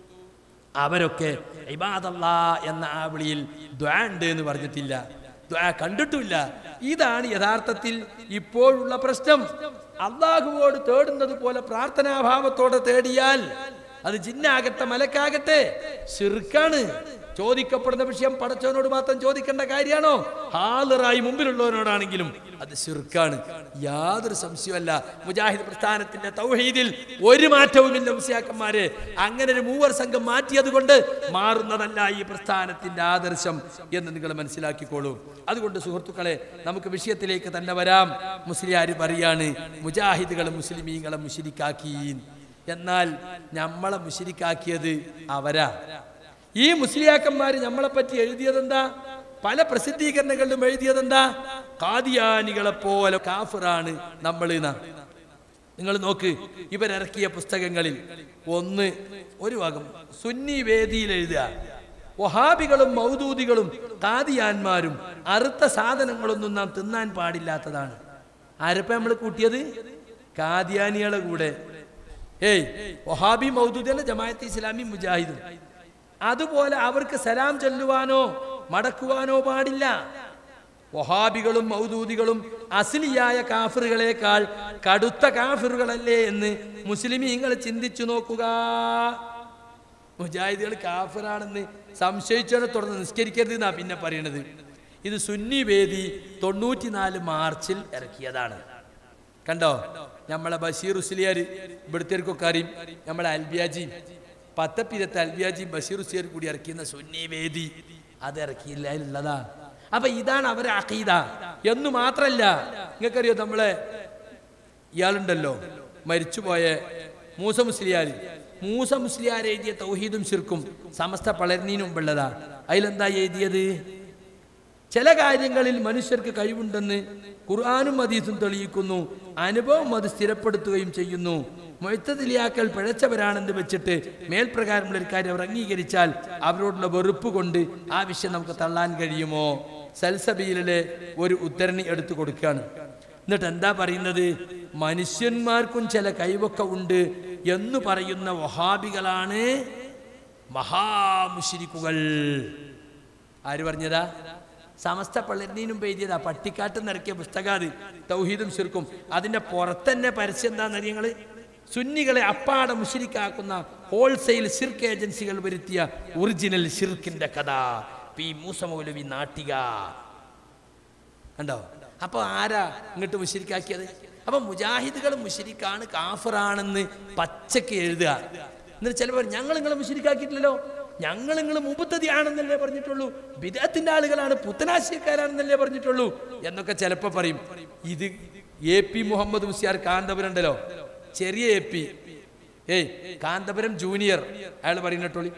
അവരൊക്കെ ഇബാദല്ലാ എന്ന ആ വിളിയിൽ ദ്വാ ഉണ്ട് എന്ന് പറഞ്ഞിട്ടില്ല ദ്വാ കണ്ടിട്ടില്ല ഇതാണ് യഥാർത്ഥത്തിൽ ഇപ്പോഴുള്ള പ്രശ്നം അള്ളാഹുവോട് തേടുന്നത് പോലെ പ്രാർത്ഥനാഭാവത്തോടെ തേടിയാൽ അത് ജിന്നാകട്ടെ മലക്കാകട്ടെ ശിർക്കാണ് ചോദിക്കപ്പെടുന്ന വിഷയം പടച്ചവനോട് മാത്രം ചോദിക്കേണ്ട കാര്യമാണോ ഹാലറായി മുമ്പിലുള്ളവനോടാണെങ്കിലും അത് ശിർക്കാണ് യാതൊരു സംശയമല്ല മുജാഹിദ് പ്രസ്ഥാനത്തിന്റെ തൗഹീദിൽ ഒരു മാറ്റവുമില്ല മുസ്യാക്കന്മാരെ അങ്ങനെ ഒരു മൂവർ സംഘം മാറ്റിയത് കൊണ്ട് മാറുന്നതല്ല ഈ പ്രസ്ഥാനത്തിന്റെ ആദർശം എന്ന് നിങ്ങൾ മനസ്സിലാക്കിക്കോളൂ അതുകൊണ്ട് സുഹൃത്തുക്കളെ നമുക്ക് വിഷയത്തിലേക്ക് തന്നെ വരാം മുസ്ലിയാർ പറയാണ് മുജാഹിദുകളെ മുസ്ലിമീങ്ങളെ മുഷിരിക്കാക്കി എന്നാൽ നമ്മളെ മുഷിരിക്കാക്കിയത് അവരാ ഈ മുസ്ലിയാക്കന്മാർ നമ്മളെ പറ്റി എഴുതിയതെന്താ പല പ്രസിദ്ധീകരണങ്ങളിലും എഴുതിയതെന്താ കാദിയാനികളെ പോലെ കാഫിറാണ് നമ്മൾ നിങ്ങൾ നോക്ക് ഇവരിറക്കിയ പുസ്തകങ്ങളിൽ ഒന്ന് ഒരു ഭാഗം സുന്നി വേദിയിൽ എഴുതുക വഹാബികളും മൗദൂദികളും കാദിയാന്മാരും അറുത്ത സാധനങ്ങളൊന്നും നാം തിന്നാൻ പാടില്ലാത്തതാണ് ആരപ്പ നമ്മൾ കൂട്ടിയത് കാദിയാനികളെ കൂടെ ഏയ് വഹാബി മൗദൂദി അല്ല ജമാഅത്ത് ഇസ്ലാമി മുജാഹിദും അതുപോലെ അവർക്ക് സലാം ചൊല്ലുവാനോ മടക്കുവാനോ പാടില്ല വഹാബികളും മൗദൂദികളും അസ്ലിയായ കാഫിറുകളെക്കാൾ കടുത്ത കാഫിറുകളല്ലേ എന്ന് മുസ്ലിമീങ്ങൾ ചിന്തിച്ചു നോക്കുക മുജാഹിദുകൾ കാഫിറാണെന്ന് സംശയിച്ചതിനെ തുടർന്ന് നിസ്കരിക്കരുത് എന്നാ പിന്നെ പറയണത് ഇത് സുന്നി വേദി തൊണ്ണൂറ്റിനാല് മാർച്ചിൽ ഇറക്കിയതാണ് കണ്ടോ നമ്മളെ ബഷീർ ഉസ്ലിയാർ ഇവിടുത്തേർക്കൊക്കെ അറിയും നമ്മളെ അൽബിയാജിയും പത്തപ്പിരത്തെ അൽബിയാജിയും ബഷീർ ഉസ്ലിയാർ കൂടി ഇറക്കിയുന്ന സുന്നി വേദി അത് ഇറക്കിയില്ല അതിലുള്ളതാ അപ്പൊ ഇതാണ് അവരെ അഖീദ എന്ന് മാത്രല്ല നിങ്ങൾക്കറിയോ നമ്മളെ ഇയാളുണ്ടല്ലോ മരിച്ചുപോയ മൂസ മുസ്ലിയാർ മൂസ മുസ്ലിയാർ എഴുതിയ തൗഹീദും ശിർക്കും സമസ്ത പളർന്നീന് മുമ്പുള്ളതാ അതിലെന്താ എഴുതിയത് ചില കാര്യങ്ങളിൽ മനുഷ്യർക്ക് കഴിവുണ്ടെന്ന് ഖുർആാനും ഹദീസും തെളിയിക്കുന്നു അനുഭവം അത് സ്ഥിരപ്പെടുത്തുകയും ചെയ്യുന്നു മൊയ്ത്തതിലിയാക്കൾ പിഴച്ചവരാണെന്ന് വെച്ചിട്ട് മേൽപ്രകാരമുള്ള ഒരു കാര്യം അവർ അംഗീകരിച്ചാൽ അവരോടുള്ള വെറുപ്പ് കൊണ്ട് ആ വിഷയം നമുക്ക് തള്ളാൻ കഴിയുമോ സൽസബീലിലെ ഒരു ഉദ്ധരണി എടുത്തു കൊടുക്കുകയാണ് എന്നിട്ട് എന്താ പറയുന്നത് മനുഷ്യന്മാർക്കും ചില കഴിവൊക്കെ ഉണ്ട് എന്ന് പറയുന്ന വഹാബികളാണ് മഹാമുഷിരിക്കുകൾ ആര് പറഞ്ഞതാ സമസ്ത പള്ളിനും എഴുതിയതാ പട്ടിക്കാട്ട് നിറക്കിയ പുസ്തകം അത് തൗഹീദും ശിർക്കും അതിന്റെ പുറത്തന്നെ പരസ്യം എന്താണെന്ന് നിങ്ങള് സുന്നികളെ അപ്പാടെ മുഷിരിക്കാക്കുന്ന ഹോൾസെയിൽ സിർക്ക് ഏജൻസികൾ വരുത്തിയ ഒറിജിനൽ ഷിർക്കിന്റെ കഥ പി മൂസമൗലവി നാട്ടിക കണ്ടോ അപ്പൊ ആരാ ഇങ്ങോട്ട് മുഷിരിക്കാക്കിയത് അപ്പൊ മുജാഹിദുകൾ മുഷിരിക്കാണ് കാഫറാണെന്ന് പച്ചക്ക് എഴുതുക എന്നിട്ട് ചിലപ്പോൾ ഞങ്ങൾ നിങ്ങളെ മുഷിരിക്കാക്കിയിട്ടില്ലല്ലോ ഞങ്ങൾ നിങ്ങൾ മുപ്പത്തതിയാണെന്നല്ലേ പറഞ്ഞിട്ടുള്ളൂ ബിദാത്തിന്റെ ആളുകളാണ് പുത്തനാശയക്കാരാണെന്നല്ലേ പറഞ്ഞിട്ടുള്ളൂ എന്നൊക്കെ ചിലപ്പോൾ പറയും ഇത് എ പി മുഹമ്മദ് മുസ്യാർ കാന്തപുരം ഉണ്ടല്ലോ ചെറിയ എ പി ഏയ് കാന്തപുരം ജൂനിയർ അയാൾ പറയുന്നിട്ടുള്ളൂ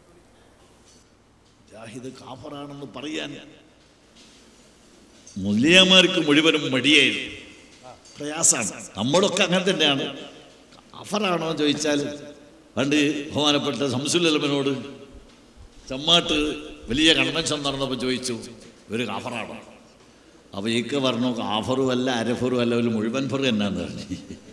ജാഹിദ് കാഫറാണെന്ന് പറയാൻ മുസ്ലിയാമാർക്ക് മുഴുവനും മടിയായിരുന്നു പ്രയാസമാണ് നമ്മളൊക്കെ അങ്ങനെ തന്നെയാണ് കാഫറാണോ എന്ന് ചോദിച്ചാൽ പണ്ട് ബഹുമാനപ്പെട്ട സംസുലമനോട് ചമ്മാട്ട് വലിയ കൺവെൻഷൻ നടന്നപ്പോൾ ചോദിച്ചു ഒരു കാഫറാണോ അപ്പോൾ ഈക്ക പറഞ്ഞു കാഫറും അല്ല അരഫറും അല്ല ഒരു മുഴുവൻ ഫറും എന്നാന്ന് പറഞ്ഞു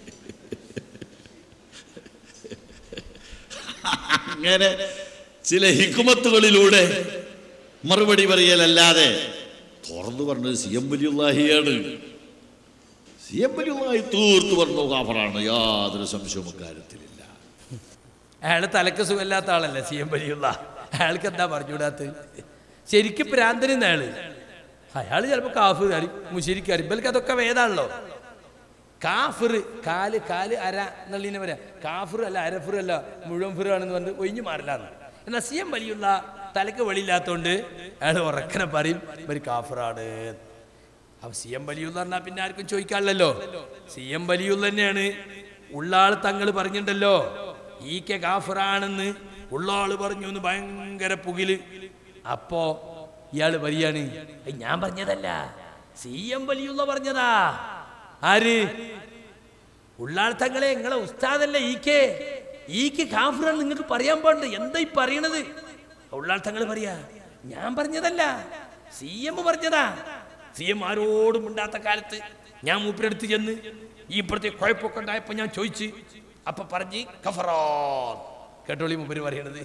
അങ്ങനെ ചില ഹിക്കുമത്തുകളിലൂടെ മറുപടി പറയലല്ലാതെ തുറന്നു പറഞ്ഞത് സി എം വലിയുള്ളാഹിയാണ് സി എം വലിയുള്ളാഹി തീർത്തു പറഞ്ഞു കാഫറാണ് യാതൊരു സംശയവും കാര്യത്തിലില്ല അയാൾ തലക്ക് സുഖമില്ലാത്ത ആളല്ലേ സി എം വലിയുള്ള അയാൾക്ക് എന്താ പറഞ്ഞുകൂടാത്ത ശരിക്കും ഭ്രാന്തനെന്ന് അയാള് അയാൾ ചിലപ്പോൾ കാഫ് കയറി മുശിരിക്ക് കയറി ഇവർക്ക് അതൊക്കെ വേദാണല്ലോ കാഫിർ കാല് കാല് അര എന്നുള്ളതിനെ പറയാ കാഫിർ അല്ല അരഫിർ അല്ല മുഴുവൻ ഫിറാണെന്ന് പറഞ്ഞ് ഒഴിഞ്ഞു മാറില്ലാന്ന് എന്നാൽ സി എം വലിയുള്ള തലക്ക് വെളിയില്ലാത്തോണ്ട് അയാൾ ഉറക്കനെ പറയും ഇവര് കാഫിറാണ് അപ്പൊ സി എം വലിയുള്ള പറഞ്ഞാൽ പിന്നെ ആർക്കും ചോദിക്കാനില്ലല്ലോ സി എം വലിയുള്ള തന്നെയാണ് ഉള്ളാൾ തങ്ങൾ പറഞ്ഞിട്ടുണ്ടല്ലോ ഈ കെ കാഫറാണെന്ന് ഉള്ളാള് പറഞ്ഞു എന്ന് ഭയങ്കര പുകില് അപ്പോ ഇയാള് പറയാണ് "ഏയ് ഞാൻ പറഞ്ഞതല്ല സി എം വലിയുള്ള പറഞ്ഞതാ ആര് ഉള്ളാൾ തങ്ങളെ നിങ്ങളെ ഉസ്താദല്ലേ ഈ കെ ഈ കെ കാഫറാണ് നിങ്ങൾക്ക് പറയാൻ പാടില്ല എന്താ ഈ പറയണത് ഉള്ളാൾ തങ്ങൾ പറയാ ഞാൻ പറഞ്ഞതല്ല സി എം പറഞ്ഞതാ സി എം ആരോടും ഉണ്ടാത്ത കാലത്ത് ഞാൻ മൂപ്പരെടുത്ത് ചെന്ന് ഈ ഇപ്പോഴത്തെ കുഴപ്പമൊക്കെ ഉണ്ടായപ്പോ ഞാൻ ചോദിച്ചു അപ്പൊ പറഞ്ഞ് കഫറോ കേട്ടോളി മൂപ്പര് പറയണത്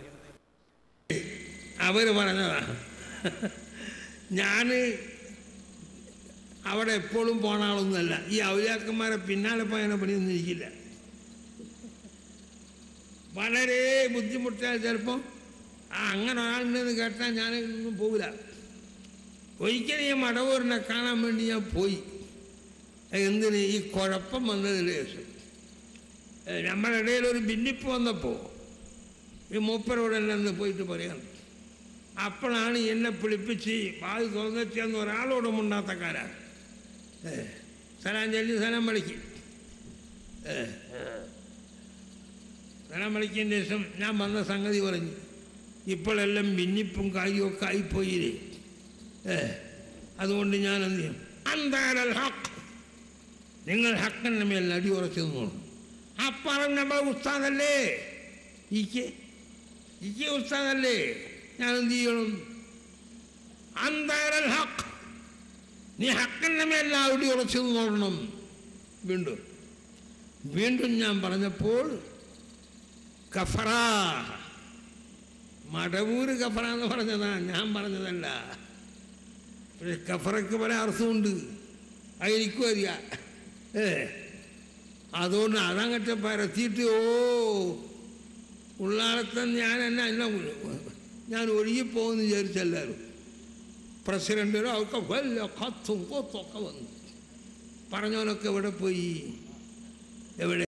അവർ പറഞ്ഞതാണ് ഞാൻ അവിടെ എപ്പോഴും പോണ ആളൊന്നുമല്ല ഈ ഔലിയാക്കന്മാരെ പിന്നാലെ പോയതിനെ പണിയൊന്നും ഇരിക്കില്ല വളരെ ബുദ്ധിമുട്ടാൽ ചിലപ്പോൾ ആ അങ്ങനെ ഒരാളുണ്ടെന്ന് കേട്ടാൽ ഞാൻ ഒന്നും പോകില്ല ഒരിക്കലും ഈ മടവൂരിനെ കാണാൻ വേണ്ടി ഞാൻ പോയി എന്തിന് ഈ കുഴപ്പം വന്നതിന് ശേഷം ഏ, നമ്മുടെ ഇടയിൽ ഒരു ഭിന്നിപ്പ് വന്നപ്പോൾ ഈ മൂപ്പരോടെല്ലാം ഒന്ന് പോയിട്ട് പറയണം അപ്പോഴാണ് എന്നെ പിളിപ്പിച്ച് വാത് തുറന്നെത്തിയെന്ന് ഒരാളോടും ഉണ്ടാത്തക്കാരാ സലാം ചൊല്ലി സലാം വിളിക്കും സലാം വിളിക്കിൻ്റെ ശേഷം ഞാൻ വന്ന സംഗതി പറഞ്ഞു ഇപ്പോഴെല്ലാം ഭിന്നിപ്പും കാര്യമൊക്കെ ആയിപ്പോയില്ലേ ഏ അതുകൊണ്ട് ഞാൻ എന്ത് ചെയ്യും അന്താരൽ ഹക്ക് നിങ്ങൾ ഹക്കൻ്റെ മേൽ അടി ഉറച്ചു നിന്നോളൂ ആ പറഞ്ഞ ഉസ്താദല്ലേ ഇക്ക് ഇക്ക് ഉസ്താദല്ലേ ഞാൻ എന്ത് ചെയ്യണം അന്താരൽ ഹക്ക് നീ ഹക്കൻ്റെ മേൽ അടി ഉറച്ചു നോക്കണം വീണ്ടും വീണ്ടും ഞാൻ പറഞ്ഞപ്പോൾ കഫറ മടവൂര് കഫറ എന്ന് പറഞ്ഞതാ ഞാൻ പറഞ്ഞതല്ല പക്ഷെ കഫറയ്ക്ക് പല അർത്ഥമുണ്ട് അതെനിക്കും അറിയാം ഏ അതുകൊണ്ട് അതങ്ങട്ട് പരത്തിയിട്ട് ഓ ഉള്ളാളത്തെ ഞാൻ എന്നെ എന്നെ ഞാൻ ഒഴുകിപ്പോകുമെന്ന് വിചാരിച്ചെല്ലാവരും പ്രസിഡന്റിനോ അവർക്ക് വല്ല കത്തും കൊത്തൊക്കെ വന്നു പറഞ്ഞവനൊക്കെ ഇവിടെ പോയി എവിടെ